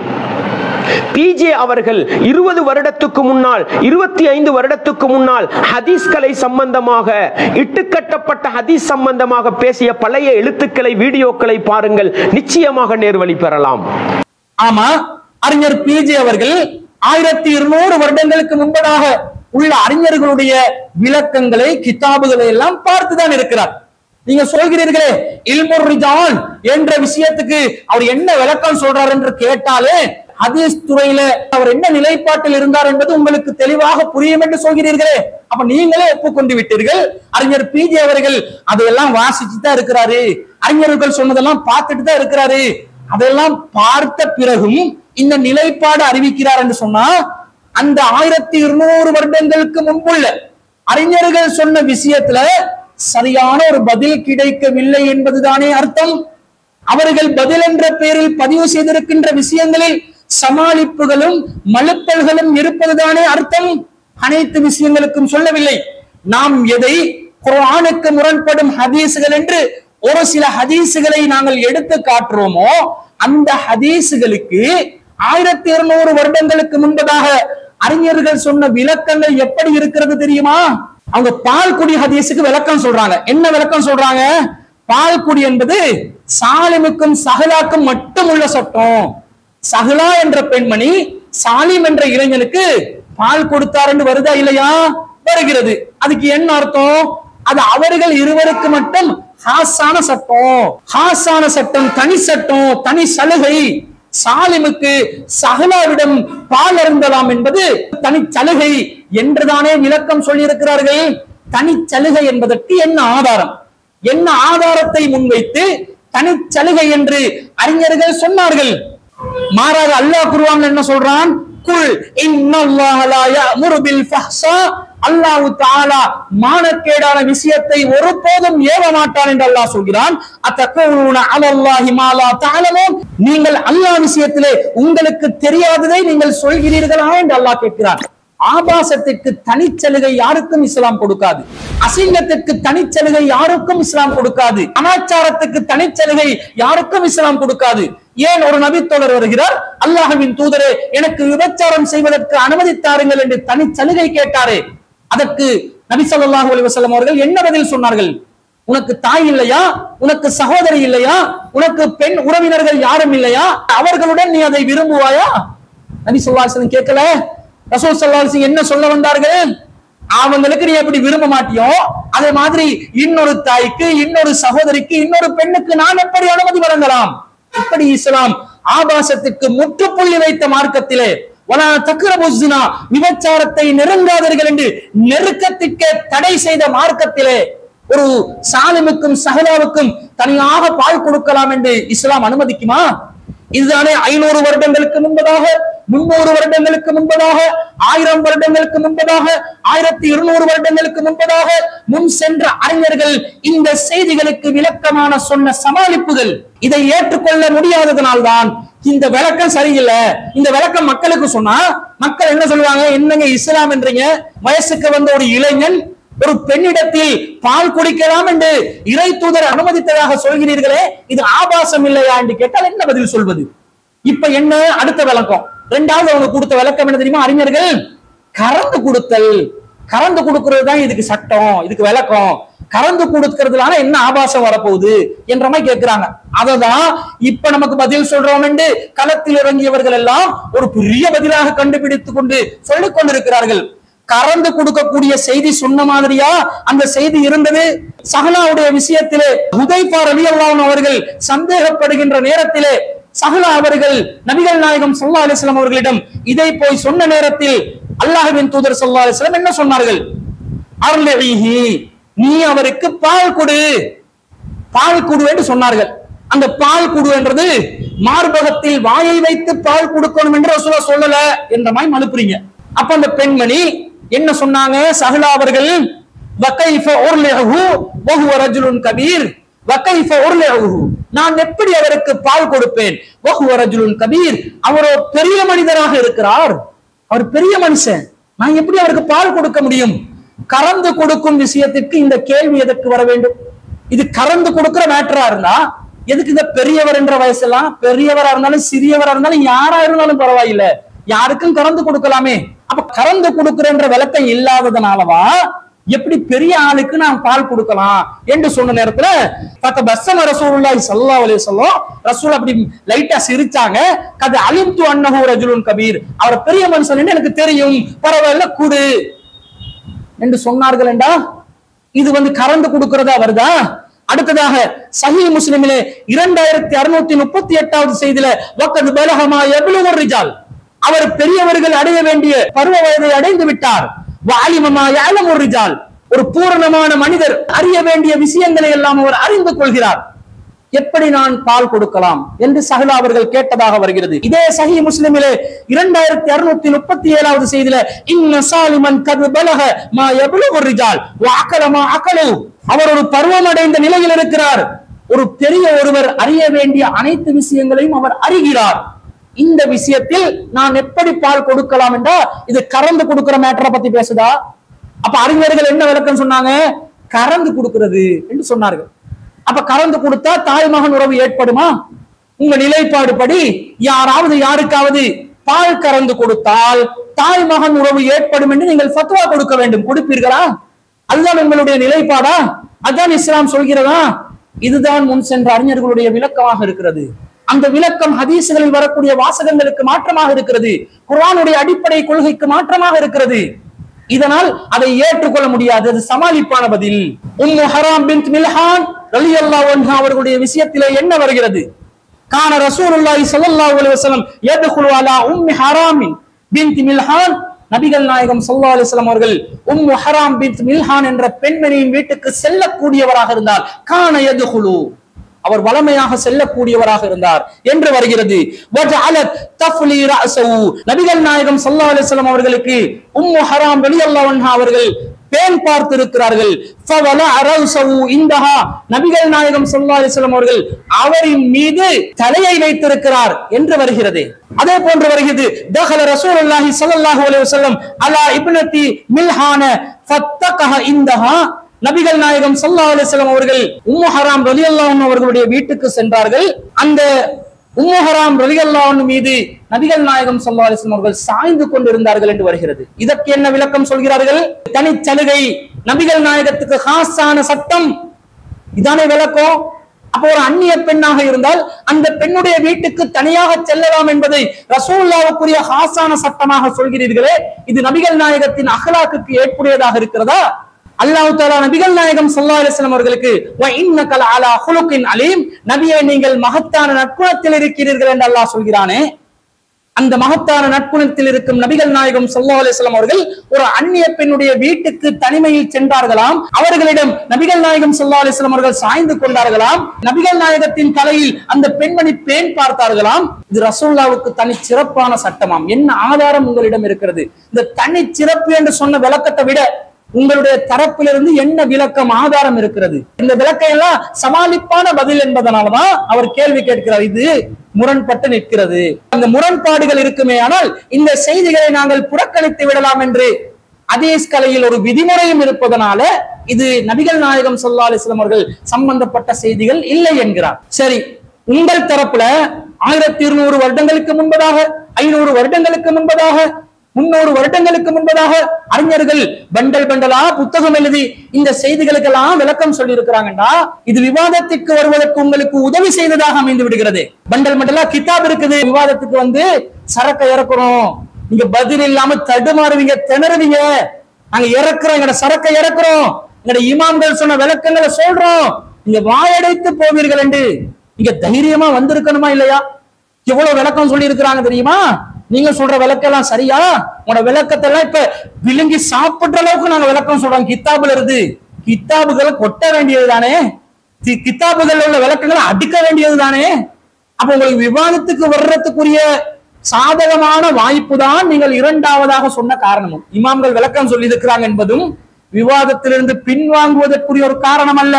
பிஜே அவர்கள் இருபது வருடத்துக்கு முன்னால் இருபத்தி ஐந்து வருடத்துக்கு முன்னால் ஹதீஸ் கலை சம்பந்தமாக இட்டுக்கட்டப்பட்ட ஹதீஸ் சம்பந்தமாக பேசிய பழைய எழுத்துக்களை வீடியோக்களை பாருங்கள் நிச்சயமாக நேர்வழி பெறலாம்
ஆமா அறிஞர் பிஜே அவர்கள் ஆயிரத்தி இருநூறு வருடங்களுக்கு முன்பதாக உள்ள அறிஞர்களுடைய விளக்கங்களை கிதாபுகளை எல்லாம் பார்த்துதான் இருக்கிறார் நீங்க சொல்கிறீர்களே இல்முர் ரிஜான் என்ற விஷயத்துக்கு அவர் என்ன விளக்கம் சொல்றார் என்று கேட்டாலே ஹதீஸ் துறையில அவர் என்ன நிலைப்பாட்டில் இருந்தார் என்பது உங்களுக்கு தெளிவாக புரியும் என்று சொல்கிறீர்களே அப்ப நீங்களே ஒப்புக்கொண்டு விட்டீர்கள் அறிஞர் பிஜே அவர்கள் அதையெல்லாம் வாசிச்சு தான் இருக்கிறாரு அறிஞர்கள் சொன்னதெல்லாம் பார்த்துட்டு தான் இருக்கிறாரு அதெல்லாம் பார்த்த பிறகும் இந்த நிலைப்பாடு அறிவிக்கிறார் என்று சொன்னா அந்த ஆயிரத்தி இருநூறு வருடங்களுக்கு முன்புள்ள அறிஞர்கள் சொன்ன விஷயத்துல சரியான ஒரு பதில் கிடைக்கவில்லை என்பதுதானே அர்த்தம் அவர்கள் பதில் என்ற பெயரில் பதிவு செய்திருக்கின்ற விஷயங்களில் சமாளிப்புகளும் மழுப்பல்களும் இருப்பதுதானே அர்த்தம் அனைத்து விஷயங்களுக்கும் சொல்லவில்லை நாம் எதை குர்ஆனுக்கு முரண்படும் ஹதீஸுகள் என்று ஒரு சில ஹதீஸுகளை நாங்கள் எடுத்து காட்டுறோமோ அந்த ஹதீஸுகளுக்கு ஆயிரத்தி இருநூறு வருடங்களுக்கு முன்பதாக அறிஞர்கள் சொன்ன விளக்கங்கள் எப்படி இருக்கிறது தெரியுமா அவங்க பால்குடி ஹதீஸுக்கு விளக்கம் சொல்றாங்க என்ன விளக்கம் சொல்றாங்க பால்குடி என்பது சாலிமுக்கும் சஹலாக்கும் மட்டும் உள்ள சட்டம் சஹலா என்ற பெண்மணி சாலிம் என்ற இளைஞனுக்கு பால் கொடுத்தார் என்று வருதா இல்லையா வருகிறது அதுக்கு என்ன அர்த்தம் அது அவர்கள் இருவருக்கு மட்டும் ஹாஸான சட்டம் ஹாஸான சட்டம் தனி சட்டம் தனி சலுகை சாலிமுக்கு சகலாவிடம் பால் அருந்தலாம் என்பது தனி சலுகை என்றுதானே விளக்கம் சொல்லியிருக்கிறார்கள் தனி சலுகை என்பதற்கு என்ன ஆதாரம் என்ன ஆதாரத்தை முன்வைத்து தனிச்சலுகை என்று அறிஞர்கள் சொன்னார்கள் மாறாக அல்லாஹ் குருவான் என்ன சொல்றான் குல் இன்னல்லாஹ லா யஅமுரு பில் ஃபஹ்ஸா அல்லாஹ் தஆலா மானக்கேடான விஷயத்தை ஒருபோதும் ஏவ மாட்டான் என்று அல்லாஹ் சொல்கிறான் அத்தகூன அலல்லாஹி மா லா தஅலமூன் நீங்கள் அல்லாஹ் விஷயத்திலே உங்களுக்கு தெரியாததை நீங்கள் சொல்கிறீர்களா என்று அல்லாஹ் கேட்கிறான் ஆபாசத்திற்கு தனிச்சலுகை யாருக்கும் இஸ்லாம் கொடுக்காது அசிங்கத்திற்கு தனிச்சலுகை யாருக்கும் இஸ்லாம் கொடுக்காது அனாச்சாரத்துக்கு தனிச்சலுகை யாருக்கும் இஸ்லாம் கொடுக்காது ஏன் ஒரு நபித்தோழர் வருகிறார் அல்லாஹ்வின் தூதரே எனக்கு விபச்சாரம் செய்வதற்கு அனுமதி தாருங்கள் என்று தனிச்சலுகை கேட்டாரே அதற்கு நபி ஸல்லல்லாஹு அலைஹி வஸல்லம் அவர்கள் என்ன பதில் சொன்னார்கள் உனக்கு தாய் இல்லையா உனக்கு சகோதரி இல்லையா உனக்கு பெண் உறவினர்கள் யாரும் இல்லையா அவர்களுடன் நீ அதை விரும்புவாயா நபி சொல்லாசலம் கேட்கல ரசூல் சொல்லாசன் என்ன சொல்ல வந்தார்கள் அவங்களுக்கு நீ எப்படி விரும்ப மாட்டியோ அதே மாதிரி இன்னொரு தாய்க்கு இன்னொரு சகோதரிக்கு இன்னொரு பெண்ணுக்கு நான் எப்படி அனுமதி வழங்கலாம் இப்படி இஸ்லாம் ஆபாசத்திற்கு முற்றுப்புள்ளி வைத்த மார்க்கத்திலே வலா தக்ரபுஸ்னா விபச்சாரத்தை நெருங்காதீர்கள் என்று நெருக்கத்திற்கு தடை செய்த மார்க்கத்திலே ஒரு சாலிமுக்கும் சஹலாவுக்கும் தனியாக பால் கொடுக்கலாம் என்று இஸ்லாம் அனுமதிக்குமா இதுதானே ஐநூறு வருடங்களுக்கு முன்பதாக முன்னூறு வருடங்களுக்கு முன்பதாக ஆயிரம் வருடங்களுக்கு முன்பதாக ஆயிரத்தி இருநூறு வருடங்களுக்கு முன்பதாக முன் சென்ற அறிஞர்கள் இந்த செய்திகளுக்கு விளக்கமான சொன்ன சமாளிப்புகள் இதை ஏற்றுக்கொள்ள முடியாததனால்தான் இந்த விளக்கம் சரியில்லை இந்த விளக்கம் மக்களுக்கு சொன்னா மக்கள் என்ன சொல்லுவாங்க என்னங்க இஸ்லாம் என்றீங்க வயசுக்கு வந்த ஒரு இளைஞன் ஒரு பெண்ணிடத்தில் பால் குடிக்கலாம் என்று இறை தூதர் அனுமதித்ததாக சொல்கிறீர்களே இது ஆபாசம் இல்லையா என்று கேட்டால் என்ன பதில் சொல்வது இப்ப என்ன அடுத்த விளக்கம் ரெண்டாவது அவங்க கொடுத்த விளக்கம் என்ன தெரியுமா அறிஞர்கள் கறந்து கொடுத்தல் கறந்து கொடுக்கிறது தான் இதுக்கு சட்டம் இதுக்கு விளக்கம் கறந்து கொடுக்கறதுனால என்ன ஆபாசம் வரப்போகுது என்ற மாதிரி கேட்கிறாங்க அததான் இப்ப நமக்கு பதில் சொல்றோம் என்று களத்தில் இறங்கியவர்கள் எல்லாம் ஒரு பெரிய பதிலாக கண்டுபிடித்துக் கொண்டு சொல்லிக் கொண்டிருக்கிறார்கள் கறந்து கொடுக்கக்கூடிய செய்தி சொன்ன மாதிரியா அந்த செய்தி இருந்தது சஹலாவுடைய விஷயத்திலே ஹுதைஃபா ரலியல்லாஹு அவர்கள் சந்தேகப்படுகின்ற நேரத்திலே சஹலா அவர்கள் நபிகள் நாயகம் ஸல்லல்லாஹு அலைஹி வஸல்லம் அவர்களிடம் இதை போய் சொன்ன நேரத்தில் அல்லாஹ்வின் தூதர் ஸல்லல்லாஹு அலைஹி வஸல்லம் என்ன சொன்னார்கள் அர்லஹி நீ அவருக்கு பால் கொடு பால் குடு என்று சொன்னார்கள் அந்த பால் குடு என்றது மார்பகத்தில் வாயை வைத்து பால் கொடுக்கணும் என்று ரசூலா சொல்லல என்ற மாதிரி மனுப்புறீங்க அப்ப அந்த பெண்மணி என்ன சொன்னாங்க சஹலா அவர்கள் வகைஃப உர்லிஹு வஹுவ ரஜுலுன் கபீர் வகைஃப உர்லிஹு நான் எப்படி அவருக்கு பால் கொடுப்பேன் வஹுவ ரஜுலுன் கபீர் அவரோ பெரிய மனிதராக இருக்கிறார் அவர் பெரிய மனுஷன் நான் எப்படி அவருக்கு பால் கொடுக்க முடியும் கறந்து கொடுக்கும் விஷயத்திற்கு இந்த கேள்வி எதற்கு வர வேண்டும் இது கறந்து கொடுக்கிற மேட்டரா இருந்தா எதுக்கு இந்த பெரியவர் என்ற வயசெல்லாம் பெரியவரா இருந்தாலும் சிறியவரா இருந்தாலும் யாரா இருந்தாலும் பரவாயில்லை யாருக்கும் கறந்து கொடுக்கலாமே அப்ப கறந்து கொடுக்கிறன்ற விளக்கம் இல்லாததுனாலவா எப்படி பெரிய ஆளுக்கு நான் பால் கொடுக்கலாம் என்று சொன்ன நேரத்துல பத்த பஸ்ஸம ரசூலுல்லாஹி ஸல்லல்லாஹு அலைஹி வஸல்லம் ரசூல் அப்படி லைட்டா சிரிச்சாங்க கது அலிம்து அன்னஹு ரஜுலுன் கபீர் அவர் பெரிய மனுஷன் எனக்கு தெரியும் பரவாயில்ல குடு என்று சொன்னார்கள் என்றா இது வந்து கறந்து கொடுக்கிறதா வருதா அடுத்ததாக சஹி முஸ்லிமிலே இரண்டாயிரத்தி அறுநூத்தி முப்பத்தி எட்டாவது செய்தியில வக்கது பலகமா எவ்வளவு ரிஜால் அவர் பெரியவர்கள் அடைய வேண்டிய பருவ வயதை அடைந்து விட்டார் வாலிமமா யாலம் ரிஜால் ஒரு பூரணமான மனிதர் அறிய வேண்டிய விஷயங்களை எல்லாம் அவர் அறிந்து கொள்கிறார் எப்படி நான் பால் கொடுக்கலாம் என்று சஹலா அவர்கள் கேட்டதாக வருகிறது இதே சஹி முஸ்லிமிலே இரண்டாயிரத்தி அறுநூத்தி முப்பத்தி ஏழாவது செய்தியில இன்ன சாலிமன் கது பலக மா எவ்வளவு ரிஜால் அக்கலமா அக்கலு அவர் ஒரு பருவமடைந்த நிலையில் இருக்கிறார் ஒரு பெரிய ஒருவர் அறிய வேண்டிய அனைத்து விஷயங்களையும் அவர் அறிகிறார் இந்த விஷயத்தில் நான் எப்படி பால் கொடுக்கலாம் என்றா இது கறந்து கொடுக்கிற மேட்டரை பத்தி பேசுதா அப்ப அறிஞர்கள் என்ன விளக்கம் சொன்னாங்க கறந்து கொடுக்கிறது என்று சொன்னார்கள் அப்ப கறந்து கொடுத்தா தாய் மகன் உறவு ஏற்படுமா உங்க நிலைப்பாடு படி யாராவது யாருக்காவது பால் கறந்து கொடுத்தால் தாய் மகன் உறவு ஏற்படும் என்று நீங்கள் ஃபத்வா கொடுக்க வேண்டும் கொடுப்பீர்களா அதுதான் உங்களுடைய நிலைப்பாடா அதான் இஸ்லாம் சொல்கிறதா இதுதான் முன் சென்ற அறிஞர்களுடைய விளக்கமாக இருக்கிறது அந்த விளக்கம் ஹதீசுகளில் வரக்கூடிய வாசகங்களுக்கு மாற்றமாக இருக்கிறது குர்ஆனுடைய அடிப்படை கொள்கைக்கு மாற்றமாக இருக்கிறது இதனால் அதை ஏற்றுக்கொள்ள முடியாது அது சமாளிப்பான பதில் உம்மு ஹராம் பின் மில்ஹான் ரலியல்லாஹு அன்ஹா அவர்களுடைய விஷயத்திலே என்ன வருகிறது கான ரசூலுல்லாஹி ஸல்லல்லாஹு அலைஹி வஸல்லம் யத்குலு அலா உம்மி ஹராமின் பின்த் மில்ஹான் நபிகள் நாயகம் ஸல்லல்லாஹு அலைஹி வஸல்லம் அவர்கள் உம்மு ஹராம் பின்த் மில்ஹான் என்ற பெண்மணியின் வீட்டுக்கு செல்லக்கூடியவராக இருந்தால் கான யத்குலு அவர் வளமையாக செல்லக்கூடியவராக இருந்தார் என்று வருகிறது வஜஅலத் தஃப்லி ரஅஸஹு நபிகள் நாயகம் ஸல்லல்லாஹு அலைஹி வஸல்லம் அவர்களுக்கு உம்மு ஹராம் ரலியல்லாஹு அன்ஹா அவர்கள் பேன் பார்த்திருக்கிறார்கள் ஃபவலா ரஅஸஹு இந்தஹா நபிகள் நாயகம் ஸல்லல்லாஹு அலைஹி வஸல்லம் அவர்கள் அவரின் மீது தலையை வைத்திருக்கிறார் என்று வருகிறது அதே போன்று வருகிறது தஹல ரசூலுல்லாஹி ஸல்லல்லாஹு அலைஹி வஸல்லம் அலா இப்னதி மில்ஹான ஃபத்தகஹ இந்தஹா நபிகள் நாயகம் ஸல்லல்லாஹு அலைஹி வஸல்லம் அவர்கள் உம்மு ஹராம் ரலியல்லாஹு அன்ஹு அவர்களுடைய வீட்டுக்கு சென்றார்கள் அந்த உம்மு ஹராம் ரலியல்லாஹு அன்ஹு மீது நபிகள் நாயகம் ஸல்லல்லாஹு அலைஹி வஸல்லம் அவர்கள் சாய்ந்து கொண்டிருந்தார்கள் என்று வருகிறது இதற்கு என்ன விளக்கம் சொல்கிறார்கள் தனிச்சலுகை நபிகள் நாயகத்துக்கு ஹாஸான சட்டம் இதானே விளக்கம் அப்போ ஒரு அந்நிய பெண்ணாக இருந்தால் அந்த பெண்ணுடைய வீட்டுக்கு தனியாக செல்லலாம் என்பதை ரசூல்லாவுக்குரிய ஹாசான சட்டமாக சொல்கிறீர்களே இது நபிகள் நாயகத்தின் அகலாக்குக்கு ஏற்புடையதாக இருக்கிறதா அல்லாஹ் தாலா நபிகள் நாயகம் ஸல்லல்லாஹு அலைஹி வஸல்லம் அவர்களுக்கு "வ இன்னக லஅலா ஹுலுகின் அலீம் நபியே நீங்கள் மகத்தான நற்குணத்தில் இருக்கிறீர்கள் என்று அல்லாஹ் சொல்கிறானே அந்த மகத்தான நட்புணத்தில் இருக்கும் நபிகள் நாயகம் ஸல்லல்லாஹு அலைஹி வஸல்லம் அவர்கள் ஒரு அந்நிய பெண்ணுடைய வீட்டுக்கு தனிமையில் சென்றார்களாம் அவர்களிடம் நபிகள் நாயகம் ஸல்லல்லாஹு அலைஹி வஸல்லம் அவர்கள் சாய்ந்து கொண்டார்களாம் நபிகள் நாயகத்தின் தலையில் அந்த பெண்மணி பேன் பார்த்தார்களாம் இது ரசூலுல்லாவுக்கு தனி சிறப்பான சட்டமாம் என்ன ஆதாரம் உங்களிடம் இருக்கிறது இந்த தனி சிறப்பு என்று சொன்ன விளக்கத்தை விட உங்களுடைய தரப்பிலிருந்து என்ன விளக்கம் ஆதாரம் இருக்கிறது இந்த விளக்கம் எல்லாம் சமாளிப்பான பதில் என்பதனாலதான் அவர் கேள்வி கேட்கிறார் இது முரண்பட்டு நிற்கிறது அந்த முரண்பாடுகள் இருக்குமே ஆனால் இந்த செய்திகளை நாங்கள் புறக்கணித்து விடலாம் என்று அதீஸ் கலையில் ஒரு விதிமுறையும் இருப்பதனால இது நபிகள் நாயகம் ஸல்லல்லாஹு அலைஹி வஸல்லம் அவர்கள் சம்பந்தப்பட்ட செய்திகள் இல்லை என்கிறார் சரி உங்கள் தரப்புல ஆயிரத்தி இருநூறு வருடங்களுக்கு முன்பதாக ஐநூறு வருடங்களுக்கு முன்பதாக முன்னூறு வருடங்களுக்கு முன்பதாக அறிஞர்கள் பண்டல் பண்டலா புத்தகம் எழுதி இந்த செய்திகளுக்கெல்லாம் விளக்கம் சொல்லி இருக்கிறாங்கடா இது விவாதத்திற்கு வருவதற்கு உங்களுக்கு உதவி செய்ததாக அமைந்து விடுகிறது பண்டல் பண்டலா கிதாப் இருக்குது விவாதத்துக்கு வந்து சரக்கை இறக்குறோம் நீங்க பதில் இல்லாம தடுமாறுவீங்க திணறுவீங்க நாங்க இறக்குறோம் எங்கட சரக்கை இறக்குறோம் எங்கட இமாம்கள் சொன்ன விளக்கங்களை சொல்றோம் நீங்க வாயடைத்து போவீர்கள் என்று நீங்க தைரியமா வந்திருக்கணுமா இல்லையா எவ்வளவு விளக்கம் சொல்லி இருக்கிறாங்க தெரியுமா நீங்க சொல்ற விளக்கெல்லாம் சரியா உங்களோட விளக்கத்தை எல்லாம் இப்ப விழுங்கி சாப்பிடுற அளவுக்கு நாங்க விளக்கம் சொல்றோம் கித்தாபுல இருந்து கித்தாபுகளை கொட்ட வேண்டியது தானே கித்தாபுகள்ல உள்ள விளக்கங்களை அடிக்க வேண்டியது தானே அப்ப உங்களுக்கு விவாதத்துக்கு வர்றதுக்குரிய சாதகமான வாய்ப்பு தான் நீங்கள் இரண்டாவதாக சொன்ன காரணமும் இமாம்கள் விளக்கம் சொல்லி இருக்கிறாங்க என்பதும் விவாதத்திலிருந்து பின்வாங்குவதற்குரிய ஒரு காரணம் அல்ல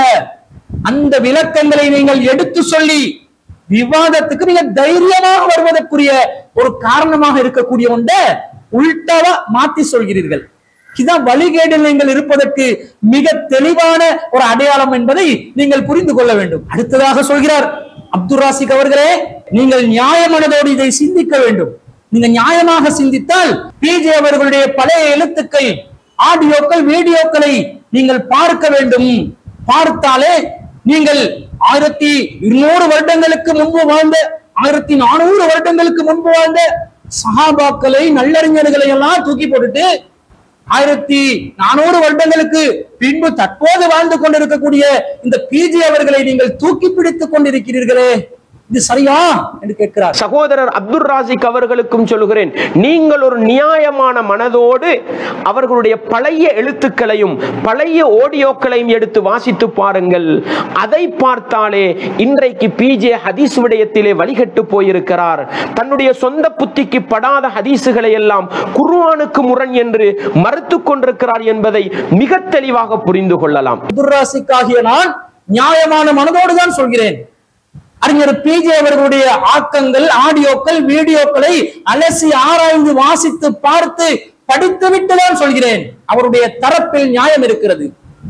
அந்த விளக்கங்களை நீங்கள் எடுத்து சொல்லி விவாதத்துக்கு நீங்க தைரியமாக வருவதற்குரிய ஒரு காரணமாக இருக்கக்கூடிய ஒன்றை உள்டாவா மாத்தி சொல்கிறீர்கள் இதான் வழிகேடில் நீங்கள் இருப்பதற்கு மிக தெளிவான ஒரு அடையாளம் என்பதை நீங்கள் புரிந்து கொள்ள வேண்டும் அடுத்ததாக சொல்கிறார் அப்துல் ராசிக் அவர்களே நீங்கள் நியாயமானதோடு இதை சிந்திக்க வேண்டும் நீங்க நியாயமாக சிந்தித்தால் பிஜே அவர்களுடைய பழைய எழுத்துக்கள் ஆடியோக்கள் வீடியோக்களை நீங்கள் பார்க்க வேண்டும் பார்த்தாலே நீங்கள் ஆயிரத்தி இருநூறு வருடங்களுக்கு முன்பு வாழ்ந்த ஆயிரத்தி நானூறு வருடங்களுக்கு முன்பு வாழ்ந்த சஹாபாக்களை நல்லறிஞர்களை எல்லாம் தூக்கி போட்டுட்டு ஆயிரத்தி நானூறு வருடங்களுக்கு பின்பு தற்போது வாழ்ந்து கொண்டிருக்கக்கூடிய இந்த பிஜி அவர்களை நீங்கள் தூக்கி பிடித்துக் கொண்டிருக்கிறீர்களே இது சரியா என்று கேட்கிறார்
சகோதரர் அப்துல் ராசிக் அவர்களுக்கும் சொல்லுகிறேன் நீங்கள் ஒரு நியாயமான மனதோடு அவர்களுடைய பழைய எழுத்துக்களையும் பழைய ஆடியோக்களையும் எடுத்து வாசித்து பாருங்கள் அதை பார்த்தாலே இன்றைக்கு பிஜே ஹதீஸ் விடயத்திலே வழிகட்டு போயிருக்கிறார் தன்னுடைய சொந்த புத்திக்கு படாத ஹதீசுகளை எல்லாம் குர்ஆனுக்கு முரண் என்று மறுத்து கொண்டிருக்கிறார் என்பதை மிக தெளிவாக புரிந்து கொள்ளலாம்
துர்ராசிக்காகிய நான் நியாயமான மனதோடு தான் சொல்கிறேன் அறிஞர் பிஜே அவர்களுடைய ஆக்கங்கள் ஆடியோக்கள் வீடியோக்களை அலசி ஆராய்ந்து வாசித்து பார்த்து படித்துவிட்டு தான் சொல்கிறேன் அவருடைய தரப்பில் நியாயம் இருக்கிறது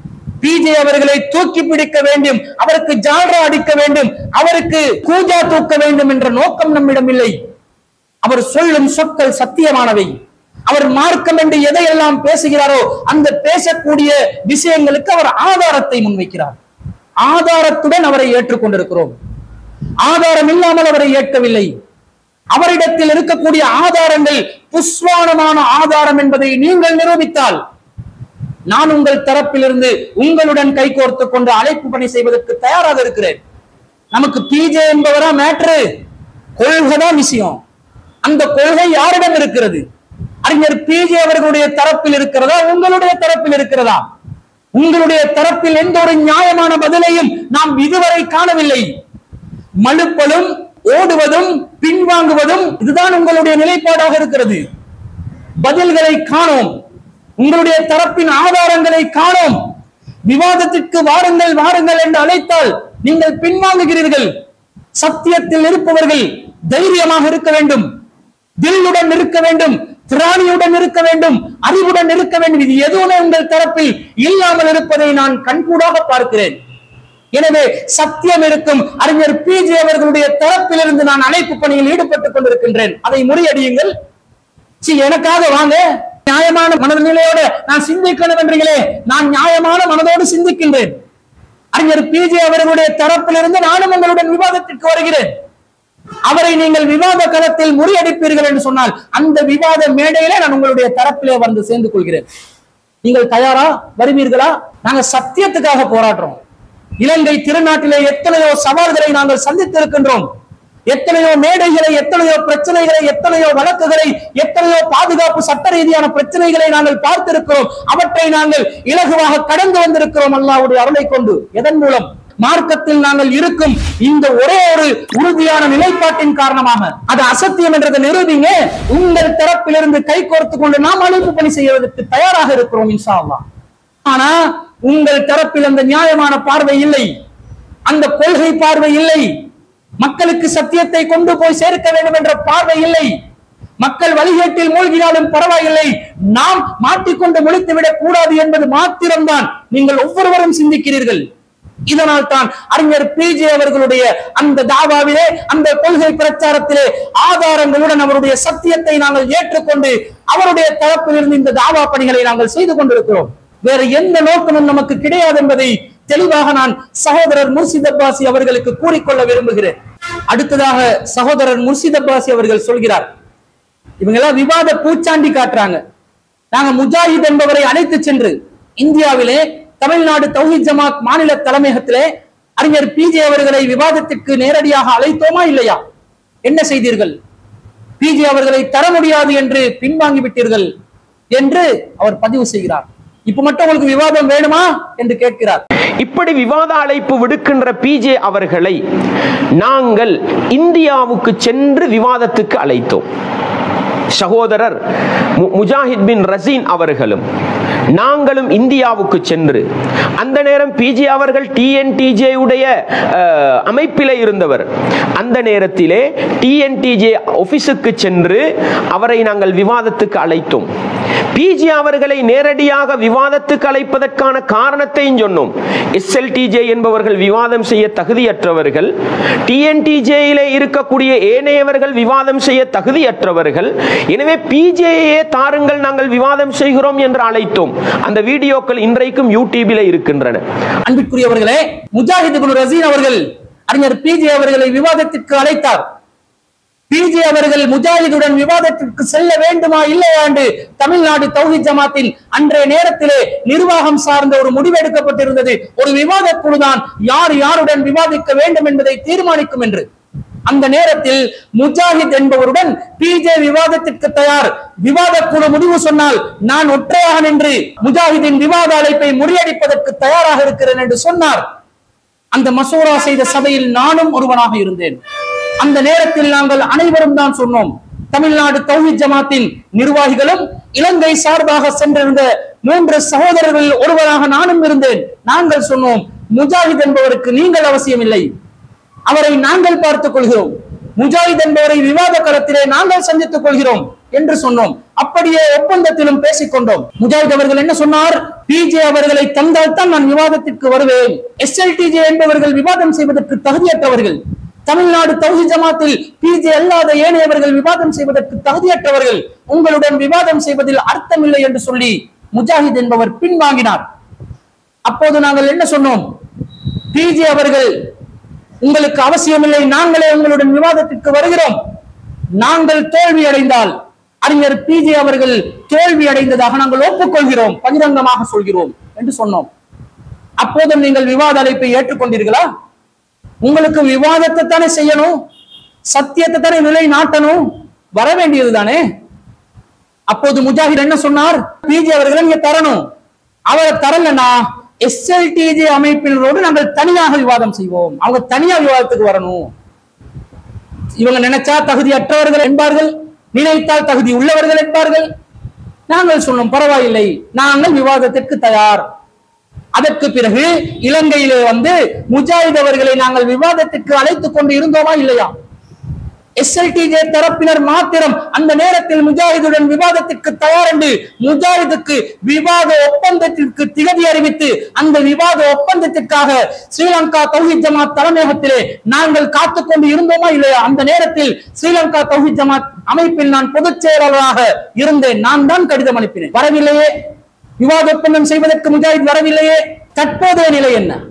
பிஜே அவர்களை தூக்கி பிடிக்க வேண்டும் அவருக்கு ஜால்ரா அடிக்க வேண்டும் அவருக்கு கூஜா தூக்க வேண்டும் என்ற நோக்கம் நம்மிடம் இல்லை அவர் சொல்லும் சொற்கள் சத்தியமானவை அவர் மார்க்கம் என்று எதையெல்லாம் பேசுகிறாரோ அந்த பேசக்கூடிய விஷயங்களுக்கு அவர் ஆதாரத்தை முன்வைக்கிறார் ஆதாரத்துடன் அவரை ஏற்றுக்கொண்டிருக்கிறோம் ஆதாரம் இல்லாமல் அவரை ஏற்கவில்லை அவரிடத்தில் இருக்கக்கூடிய ஆதாரங்கள் புஸ்வானமான ஆதாரம் என்பதை நீங்கள் நிரூபித்தால் நான் உங்கள் தரப்பிலிருந்து உங்களுடன் கைகோர்த்துக் கொண்டு அழைப்பு பணி செய்வதற்கு தயாராக இருக்கிறேன் நமக்கு பிஜே என்பவரா மேட்ரு கொள்கை தான் விஷயம் அந்த கொள்கை யாரிடம் இருக்கிறது அறிஞர் பிஜே அவர்களுடைய தரப்பில் இருக்கிறதா உங்களுடைய தரப்பில் இருக்கிறதா உங்களுடைய தரப்பில் எந்த ஒரு நியாயமான பதிலையும் நாம் இதுவரை காணவில்லை மழுப்பலும் ஓடுவதும் பின்வாங்குவதும் இதுதான் உங்களுடைய நிலைப்பாடாக இருக்கிறது பதில்களை காணோம் உங்களுடைய தரப்பின் ஆதாரங்களை காணோம் விவாதத்திற்கு வாருங்கள் வாருங்கள் என்று அழைத்தால் நீங்கள் பின்வாங்குகிறீர்கள் சத்தியத்தில் இருப்பவர்கள் தைரியமாக இருக்க வேண்டும் தில்லுடன் இருக்க வேண்டும் திராணியுடன் இருக்க வேண்டும் அறிவுடன் இருக்க வேண்டும் இது எதுவுமே உங்கள் தரப்பில் இல்லாமல் இருப்பதை நான் கண்கூடாக பார்க்கிறேன் எனவே சத்தியம் இருக்கும் அறிஞர் பிஜே அவர்களுடைய தரப்பிலிருந்து நான் அழைப்பு பணியில் ஈடுபட்டுக் கொண்டிருக்கின்றேன் அதை முறியடியுங்கள் சி எனக்காக வாங்க நியாயமான மனநிலையோட நான் சிந்திக்கணும் என்றீங்களே நான் நியாயமான மனதோடு சிந்திக்கின்றேன் அறிஞர் பிஜே அவர்களுடைய தரப்பிலிருந்து நானும் உங்களுடன் விவாதத்திற்கு வருகிறேன் அவரை நீங்கள் விவாத களத்தில் முறியடிப்பீர்கள் என்று சொன்னால் அந்த விவாத மேடையிலே நான் உங்களுடைய தரப்பிலே வந்து சேர்ந்து கொள்கிறேன் நீங்கள் தயாரா வருவீர்களா நாங்க சத்தியத்துக்காக போராடுறோம் இலங்கை திருநாட்டிலே எத்தனையோ சவால்களை நாங்கள் சந்தித்திருக்கின்றோம் எத்தனையோ மேடைகளை எத்தனையோ பிரச்சனைகளை எத்தனையோ வழக்குகளை எத்தனையோ பாதுகாப்பு சட்ட ரீதியான பிரச்சனைகளை நாங்கள் பார்த்திருக்கிறோம் அவற்றை நாங்கள் இலகுவாக கடந்து வந்திருக்கிறோம் அல்லாஹ்வுடைய அருளை கொண்டு எதன் மூலம் மார்க்கத்தில் நாங்கள் இருக்கும் இந்த ஒரே ஒரு உறுதியான நிலைப்பாட்டின் காரணமாக அது அசத்தியம் என்றதை நிரூபிங்க உங்கள் தரப்பிலிருந்து கை கோர்த்து கொண்டு நாம் அழைப்பு பணி செய்வதற்கு தயாராக இருக்கிறோம் இன்ஷா அல்லாஹ் ஆனா உங்கள் தரப்பில் அந்த நியாயமான பார்வை இல்லை அந்த கொள்கை பார்வை இல்லை மக்களுக்கு சத்தியத்தை கொண்டு போய் சேர்க்க வேண்டும் என்ற பார்வை இல்லை மக்கள் வழிகேட்டில் மூழ்கினாலும் பரவாயில்லை நாம் மாட்டிக்கொண்டு முழித்து விடக் கூடாது என்பது மாத்திரம்தான் நீங்கள் ஒவ்வொருவரும் சிந்திக்கிறீர்கள் இதனால் தான் அறிஞர் பிஜே அவர்களுடைய அந்த தாவாவிலே அந்த கொள்கை பிரச்சாரத்திலே ஆதாரங்களுடன் அவருடைய சத்தியத்தை நாங்கள் ஏற்றுக்கொண்டு அவருடைய தரப்பிலிருந்து இந்த தாவா பணிகளை நாங்கள் செய்து கொண்டிருக்கிறோம் வேற எந்த நோக்கமும் நமக்கு கிடையாது என்பதை தெளிவாக நான் சகோதரர் முர்ஷித் அப்பாசி அவர்களுக்கு கூறிக்கொள்ள விரும்புகிறேன் அடுத்ததாக சகோதரர் முர்ஷித் அப்பாசி அவர்கள் சொல்கிறார் இவங்க எல்லாம் விவாத பூச்சாண்டி காட்டுறாங்க நாங்க முஜாஹித் என்பவரை அழைத்து சென்று இந்தியாவிலே தமிழ்நாடு தௌஹித் ஜமாத் மாநில தலைமையகத்திலே அறிஞர் பிஜே அவர்களை விவாதத்திற்கு நேரடியாக அழைத்தோமா இல்லையா என்ன செய்தீர்கள் பிஜே அவர்களை தர முடியாது என்று பின்வாங்கி விட்டீர்கள் என்று அவர் பதிவு செய்கிறார் இப்ப மட்டும் உங்களுக்கு விவாதம் வேணுமா என்று கேட்கிறார்
இப்படி விவாத அழைப்பு விடுக்கின்ற பிஜே அவர்களை நாங்கள் இந்தியாவுக்கு சென்று விவாதத்துக்கு அழைத்தோம் சகோதரர் மு- முஜாஹித் பின் ரசீன் அவர்களும் நாங்களும் இந்தியாவுக்கு சென்று அந்த நேரம் பிஜே அவர்கள் டிஎன்டிஜே உடைய அஹ், அமைப்பிலே இருந்தவர் அந்த நேரத்திலே டிஎன்டிஜே ஆபீஸுக்கு சென்று அவரை நாங்கள் விவாதத்துக்கு அழைத்தோம் பிஜே அவர்களை நேரடியாக விவாதத்துக்கு அழைப்பதற்கான காரணத்தையும் சொன்னோம் எஸ்எல்டிஜே என்பவர்கள் விவாதம் செய்ய தகுதியற்றவர்கள் டிஎன்டிஜேயிலே இருக்கக்கூடிய ஏனையவர்கள் விவாதம் செய்ய தகுதியற்றவர்கள் எனவே பிஜேயே தாருங்கள் நாங்கள் விவாதம் செய்கிறோம் என்று அழைத்தோம் அந்த வீடியோக்கள் இன்றைக்கும் யூடியூபில் இருக்கின்றன
அன்பிற்குரியவர்களே முஜாஹித் குரு ரசீன் அவர்கள் அறிஞர் பிஜே அவர்களை விவாதத்திற்கு அழைத்தார் பிஜே அவர்கள் முஜாஹிதுடன் விவாதத்திற்கு செல்ல வேண்டுமா இல்லையா என்று தமிழ்நாடு தௌஹித் ஜமாத்தின் அன்றைய நேரத்திலே நிர்வாகம் சார்ந்த ஒரு முடிவு எடுக்கப்பட்டிருந்தது ஒரு விவாத குழுதான் யார் யாருடன் விவாதிக்க வேண்டும் என்பதை தீர்மானிக்கும் என்று அந்த நேரத்தில் முஜாஹித் என்பவருடன் பிஜே விவாதத்திற்கு தயார் விவாத குழு முடிவு சொன்னால் நான் ஒற்றையாக நின்று முஜாஹிதின் விவாத அழைப்பை முறியடிப்பதற்கு தயாராக இருக்கிறேன் என்று சொன்னார் அந்த மசோரா செய்த சபையில் நானும் ஒருவனாக இருந்தேன் அந்த நேரத்தில் நாங்கள் அனைவரும் தான் சொன்னோம் தமிழ்நாடு தௌஹித் ஜமாத்தின் நிர்வாகிகளும் இலங்கை சார்பாக சென்றிருந்த மூன்று சகோதரர்கள் ஒருவராக நானும் இருந்தேன் நாங்கள் சொன்னோம் முஜாஹித் என்பவருக்கு நீங்கள் அவசியம் இல்லை அவரை நாங்கள் பார்த்துக் கொள்கிறோம் முஜாஹித் என்பவரை விவாத களத்திலே நாங்கள் சந்தித்துக் கொள்கிறோம் என்று சொன்னோம் அப்படியே ஒப்பந்தத்திலும் பேசிக்கொண்டோம் முஜாஹித் அவர்கள் என்ன சொன்னார் பிஜே அவர்களை தந்தால் தான் நான் விவாதத்திற்கு வருவேன் எஸ்எல்டிஜே என்பவர்கள் விவாதம் செய்வதற்கு தகுதியற்றவர்கள் தமிழ்நாடு தௌஹி ஜமாத்தில் பிஜே அல்லாத ஏனையவர்கள் விவாதம் செய்வதற்கு தகுதியற்றவர்கள் உங்களுடன் விவாதம் செய்வதில் அர்த்தமில்லை என்று சொல்லி முஜாஹித் என்பவர் பின்வாங்கினார் அப்போது நாங்கள் என்ன சொன்னோம் பிஜே அவர்கள் உங்களுக்கு அவசியமில்லை நாங்களே உங்களுடன் விவாதத்திற்கு வருகிறோம் நாங்கள் தோல்வி அடைந்தால் அறிஞர் பிஜே அவர்கள் தோல்வி அடைந்ததாக நாங்கள் ஒப்புக்கொள்கிறோம் பகிரங்கமாக சொல்கிறோம் என்று சொன்னோம் அப்போதும் நீங்கள் விவாத அழைப்பை ஏற்றுக்கொண்டீர்களா உங்களுக்கு விவாதத்தை தானே செய்யணும் சத்தியத்தை தானே நிலை நாட்டணும் வர வேண்டியது தானே அப்போது முஜாஹித் என்ன சொன்னார் பிஜே அவர்களை நீங்க தரணும் அவரை தரலன்னா எஸ்எல்டிஜே அமைப்பினரோடு நாங்கள் தனியாக விவாதம் செய்வோம் அவங்க தனியா விவாதத்துக்கு வரணும் இவங்க நினைச்சா தகுதியற்றவர்கள் என்பார்கள் நினைத்தால் தகுதி உள்ளவர்கள் என்பார்கள் நாங்கள் சொன்னோம் பரவாயில்லை நாங்கள் விவாதத்திற்கு தயார் அதற்கு பிறகு இலங்கையிலே வந்து முஜாஹித் அவர்களை நாங்கள் விவாதத்திற்கு அழைத்துக் கொண்டு இருந்தோமா இல்லையா எஸ்எல்டிஜே தரப்பினர் மாத்திரம் அந்த நேரத்தில் முஜாஹிதுடன் விவாதத்திற்கு தயார் என்று முஜாஹிதுக்கு விவாத ஒப்பந்தத்திற்கு திகதி அறிவித்து அந்த விவாத ஒப்பந்தத்திற்காக ஸ்ரீலங்கா தௌஹித் ஜமாத் தலைமையகத்திலே நாங்கள் காத்துக்கொண்டு இருந்தோமா இல்லையா அந்த நேரத்தில் ஸ்ரீலங்கா தௌஹித் ஜமாத் அமைப்பில் நான் பொதுச் செயலாளராக இருந்தேன் நான் தான் கடிதம் அனுப்பினேன் வரவில்லையே விவாத ஒப்பந்தம் செய்வதற்கு முஜாஹித் வரவில்லையே தற்போதைய நிலை என்ன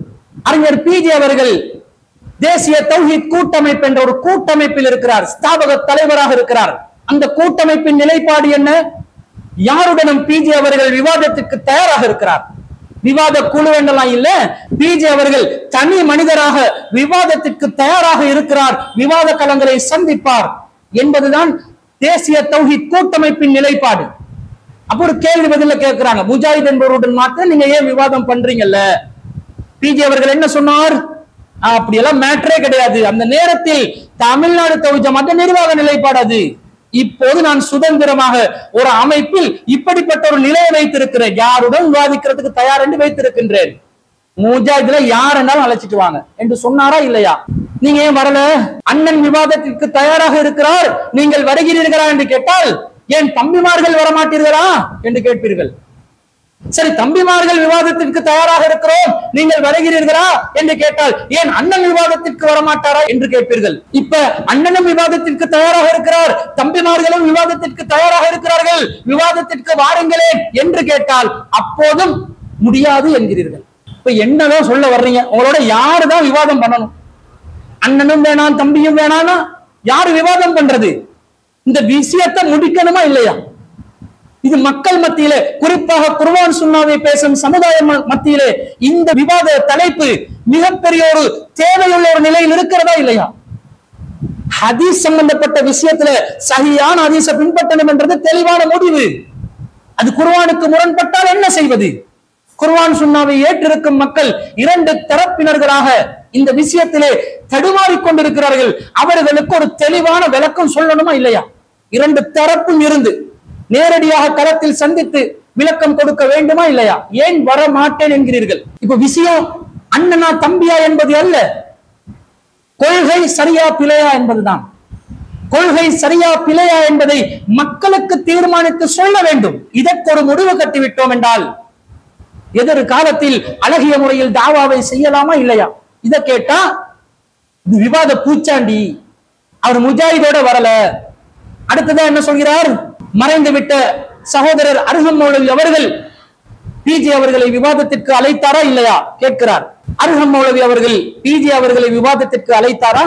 அறிஞர் பிஜே அவர்கள் தேசிய தௌஹீத் கூட்டமைப்பு என்ற ஒரு கூட்டமைப்பில் இருக்கிறார் ஸ்தாபக தலைவராக இருக்கிறார் அந்த கூட்டமைப்பின் நிலைப்பாடு என்ன யாருடனும் பிஜே அவர்கள் விவாதத்துக்கு தயாராக இருக்கிறார் விவாத குழு என்றெல்லாம் இல்ல பிஜே அவர்கள் தனி மனிதராக விவாதத்திற்கு தயாராக இருக்கிறார் விவாத களங்களை சந்திப்பார் என்பதுதான் தேசிய தௌஹீத் கூட்டமைப்பின் நிலைப்பாடு அப்ப ஒரு கேள்வி பதில கேட்கிறாங்க முஜாஹித் என்பவருடன் மாத்திரம் நீங்க ஏன் விவாதம் பண்றீங்கல்ல பிஜே அவர்கள் என்ன சொன்னார் ஆஹ், அப்படியெல்லாம் மேட்டரே கிடையாது அந்த நேரத்தில் தமிழ்நாடு தௌஹீத் ஜமாத் நிர்வாக நிலைப்பாடு அது இப்போது நான் சுதந்திரமாக ஒரு அமைப்பில் இப்படிப்பட்ட ஒரு நிலையை வைத்திருக்கிறேன் யாருடன் விவாதிக்கிறதுக்கு தயார் என்று வைத்திருக்கின்றேன் முஜாஹித்ல யார் என்றாலும் அழைச்சிட்டு வாங்க என்று சொன்னாரா இல்லையா நீங்க ஏன் வரல அண்ணன் விவாதத்திற்கு தயாராக இருக்கிறார் நீங்கள் வருகிறீர்களா என்று கேட்டால் ஏன் தம்பிமார்கள் வரமாட்டீர்களா என்று கேட்பீர்கள் சரி தம்பிமார்கள் விவாதத்திற்கு தயாராக இருக்கிறோம் நீங்கள் வருகிறீர்களா என்று கேட்டால் ஏன் அண்ணன் விவாதத்திற்கு வரமாட்டாரா என்று கேட்பீர்கள் இப்ப அண்ணனும் விவாதத்திற்கு தயாராக இருக்கிறார் தம்பிமார்களும் விவாதத்திற்கு தயாராக இருக்கிறார்கள் விவாதத்திற்கு வாருங்களேன் என்று கேட்டால் அப்போதும் முடியாது என்கிறீர்கள் இப்ப என்னதான் சொல்ல வர்றீங்க உங்களோட யாரு தான் விவாதம் பண்ணணும் அண்ணனும் வேணாம் தம்பியும் வேணாம்னா யாரு விவாதம் பண்றது இந்த விஷயத்தை முடிக்கணுமா இல்லையா இது மக்கள் மத்தியிலே குறிப்பாக குர்ஆன் சுன்னாவை பேசும் சமுதாய ம- மத்தியிலே இந்த விவாத தலைப்பு மிகப்பெரிய ஒரு தேவையுள்ள ஒரு நிலையில் இருக்கிறதா இல்லையா ஹதீஸ் சம்பந்தப்பட்ட விஷயத்துல சகியான ஹதீஸை பின்பற்றணும் என்றது தெளிவான முடிவு அது குர்ஆனுக்கு முரண்பட்டால் என்ன செய்வது குர்ஆன் சுன்னாவை ஏற்றிருக்கும் மக்கள் இரண்டு தரப்பினர்களாக இந்த விஷயத்திலே தடுமாறிக் கொண்டிருக்கிறார்கள் அவர்களுக்கு ஒரு தெளிவான விளக்கம் சொல்லணுமா இல்லையா இரண்டு தரப்பும் இருந்து நேரடியாக களத்தில் சந்தித்து விளக்கம் கொடுக்க வேண்டுமா இல்லையா ஏன் வர மாட்டேன் என்கிறீர்கள் இப்ப விஷயம் அண்ணனா தம்பியா என்பது அல்ல கொள்கை சரியா பிழையா என்பதுதான் கொள்கை சரியா பிழையா என்பதை மக்களுக்கு தீர்மானித்து சொல்ல வேண்டும் இதற்கு ஒரு முடிவு கட்டிவிட்டோம் என்றால் எதிர்காலத்தில் அழகிய முறையில் தாவாவை செய்யலாமா இல்லையா இத கேட்டா இது விவாத பூச்சாண்டி அவர் முஜாஹிதோட வரல அடுத்ததா என்ன சொல்கிறார் மறைந்து விட்ட சகோதரர் அருகம் மௌலவி அவர்கள் பிஜி அவர்களை விவாதத்திற்கு அழைத்தாரா இல்லையா கேட்கிறார் அருகம் மௌலவி அவர்கள் பிஜி அவர்களை விவாதத்திற்கு அழைத்தாரா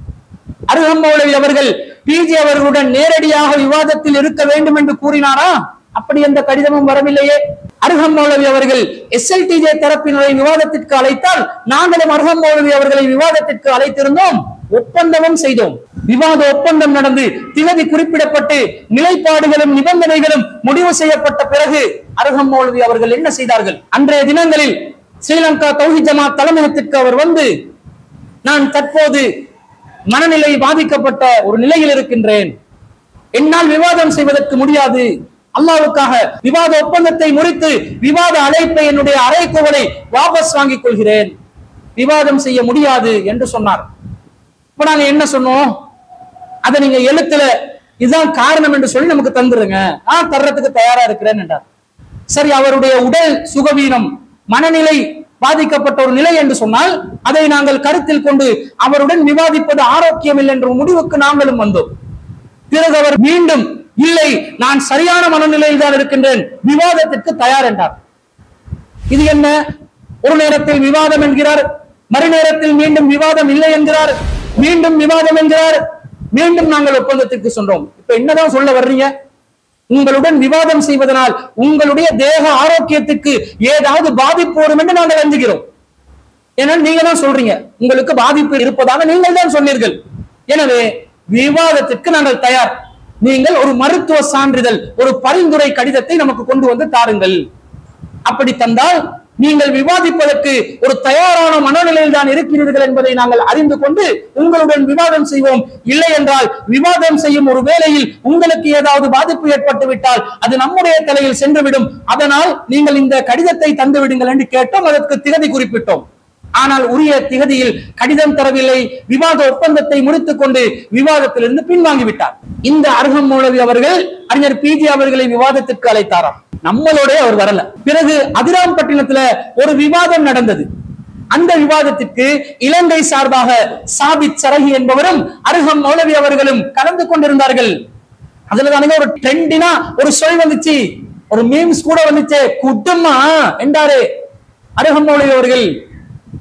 அருகம் மௌலவி அவர்கள் பிஜி அவர்களுடன் நேரடியாக விவாதத்தில் இருக்க வேண்டும் என்று கூறினாரா அப்படி எந்த கடிதமும் வரவில்லையே அருகம் மௌலவி அவர்கள் எஸ்எல்டிஜே தரப்பினரை விவாதத்திற்கு அழைத்தால் நாங்களும் அருகம் மௌலவி அவர்களை விவாதத்திற்கு அழைத்திருந்தோம் ஒப்பந்தமும் செய்தோம் விவாத ஒப்பந்தம் நடந்து திகதி குறிப்பிடப்பட்டு நிலைப்பாடுகளும் நிபந்தனைகளும் முடிவு செய்யப்பட்ட பிறகு அருகம் மௌலவி அவர்கள் என்ன செய்தார்கள் அன்றைய தினங்களில் ஸ்ரீலங்கா தௌஹி ஜமாத் தலைமையகத்திற்கு அவர் வந்து நான் தற்போது மனநிலை பாதிக்கப்பட்ட ஒரு நிலையில் இருக்கின்றேன் என்னால் விவாதம் செய்வதற்கு முடியாது அல்லாவுக்காக விவாத ஒப்பந்தத்தை முறித்து விவாத அழைப்பை என்னுடைய அறைகூவலை வாபஸ் வாங்கிக் கொள்கிறேன் விவாதம் செய்ய முடியாது என்று சொன்னார் இப்ப நாங்க என்ன சொன்னோம் அதை நீங்க எழுத்துல இதுதான் காரணம் என்று சொல்லி நமக்கு தந்துருங்க நான் தர்றதுக்கு தயாரா இருக்கிறேன் என்றார் சரி அவருடைய உடல் சுகவீனம் மனநிலை பாதிக்கப்பட்ட ஒரு நிலை என்று சொன்னால் அதை நாங்கள் கருத்தில் கொண்டு அவருடன் விவாதிப்பது ஆரோக்கியம் இல்லை என்ற ஒரு முடிவுக்கு நாங்களும் வந்தோம் பிறகு அவர் மீண்டும் இல்லை நான் சரியான மனநிலையில் தான் இருக்கின்றேன் விவாதத்திற்கு தயார் என்றார் இது என்ன ஒரு நேரத்தில் விவாதம் என்கிறார் மறுநேரத்தில் மீண்டும் விவாதம் இல்லை என்கிறார் மீண்டும் விவாதம் என்கிறார் மீண்டும் நாங்கள் ஒப்பந்தத்திற்கு சொன்னோம் இப்ப என்னதான் சொல்ல வர்றீங்க உங்களுடன் விவாதம் செய்வதனால் உங்களுடைய தேக ஆரோக்கியத்துக்கு ஏதாவது பாதிப்பு வரும் என்று நாங்கள் அஞ்சுகிறோம் ஏன்னா நீங்க தான் சொல்றீங்க உங்களுக்கு பாதிப்பு இருப்பதாக நீங்கள் தான் சொன்னீர்கள் எனவே விவாதத்திற்கு நாங்கள் தயார் நீங்கள் ஒரு மருத்துவ சான்றிதழ் ஒரு பரிந்துரை கடிதத்தை நமக்கு கொண்டு வந்து தாருங்கள் அப்படி தந்தால் நீங்கள் விவாதிப்பதற்கு ஒரு தயாரான மனநிலையில் தான் இருக்கிறீர்கள் என்பதை நாங்கள் அறிந்து கொண்டு உங்களுடன் விவாதம் செய்வோம் இல்லை என்றால் விவாதம் செய்யும் ஒரு வேளையில் உங்களுக்கு ஏதாவது பாதிப்பு ஏற்பட்டு விட்டால் அது நம்முடைய தலையில் சென்றுவிடும் அதனால் நீங்கள் இந்த கடிதத்தை தந்து விடுங்கள் என்று கேட்டோம் அதற்கு திகதி குறிப்பிட்டோம் ஆனால் உரிய திகதியில் கடிதம் தரவில்லை விவாத ஒப்பந்தத்தை முடித்துக் கொண்டு விவாதத்திலிருந்து பின்வாங்கிவிட்டார் இந்த அருகம் மௌலவி அவர்கள் அறிஞர் பிஜி அவர்களை விவாதத்திற்கு அழைத்தாராம் நம்மளோட அவர் வரல பிறகு அதிராம்பட்டினத்துல ஒரு விவாதம் நடந்தது அந்த விவாதத்திற்கு இலங்கை சார்பாக சாபித் சரகி என்பவரும் அருகம் மௌலவி அவர்களும் கலந்து கொண்டிருந்தார்கள் அதுல தானே ஒரு ட்ரெண்டினா ஒரு சொல் வந்துச்சு ஒரு மீம்ஸ் கூட வந்துச்சு குட்டம்மா என்றாரு அருகம் மௌலவி அவர்கள்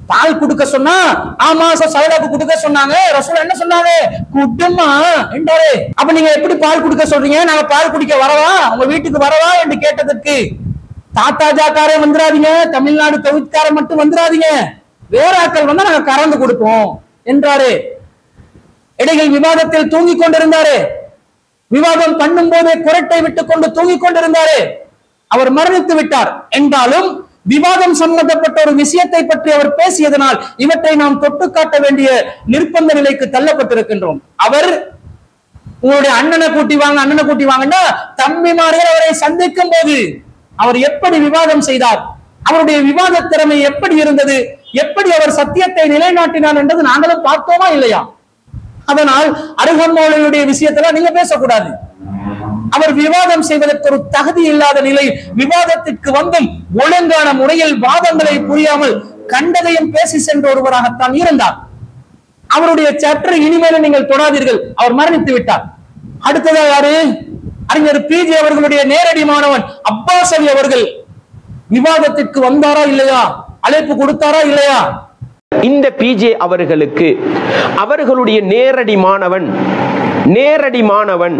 பால் கொடுக்க சொன்னா ஆமா சார் சைடாக்கு கொடுக்க சொன்னாங்க ரசூல் என்ன சொன்னாங்க குடுமா என்றாரு அப்ப நீங்க எப்படி பால் கொடுக்க சொல்றீங்க நாங்க பால் குடிக்க வரவா உங்க வீட்டுக்கு வரவா என்று கேட்டதற்கு தாத்தா ஜாக்காரே வந்துடாதீங்க தமிழ்நாடு தொகுதிக்காரன் மட்டும் வந்துடாதீங்க வேற ஆட்கள் வந்தா நாங்க கறந்து கொடுப்போம் என்றாரு இடையில் விவாதத்தில் தூங்கிக் கொண்டிருந்தாரு விவாதம் பண்ணும் போதே குரட்டை விட்டுக் கொண்டு தூங்கிக் கொண்டிருந்தாரு அவர் மரணித்து விட்டார் என்றாலும் விவாதம் சம்பந்தப்பட்ட ஒரு விஷயத்தை பற்றி அவர் பேசியதனால் இவற்றை நாம் தொட்டு காட்ட வேண்டிய நிர்பந்த நிலைக்கு தள்ளப்பட்டிருக்கின்றோம் அவர் உங்களுடைய அண்ணனை கூட்டி வாங்க அண்ணனை கூட்டி வாங்கன்னா தம்பிமார்கள் அவரை சந்திக்கும் போது அவர் எப்படி விவாதம் செய்தார் அவருடைய விவாத திறமை எப்படி இருந்தது எப்படி அவர் சத்தியத்தை நிலைநாட்டினார் என்றது நாங்களும் பார்த்தோமா இல்லையா அதனால் அருகம்மோலையுடைய விஷயத்துல நீங்க பேசக்கூடாது அவர் விவாதம் செய்வதற்கு ஒரு தகுதி இல்லாத நிலை விவாதத்திற்கு வந்தும் ஒழுங்கான முறையில் வாதங்களை புரியாமல் கண்டதையும் பேசி சென்ற ஒருவராகத்தான் இருந்தார் அவருடைய சற்று இனிமேலும் நீங்கள் தொடாதீர்கள் அவர் மரணித்து விட்டார் அடுத்ததா யாரு அறிஞர் பிஜி அவர்களுடைய நேரடி மாணவன் அப்பாஸ் அலி அவர்கள் விவாதத்திற்கு வந்தாரா இல்லையா அழைப்பு கொடுத்தாரா இல்லையா
இந்த பிஜே அவர்களுக்கு அவர்களுடைய நேரடி மாணவன் நேரடி மாணவன்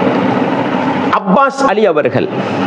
அப்பாஸ் அலி அவர்கள்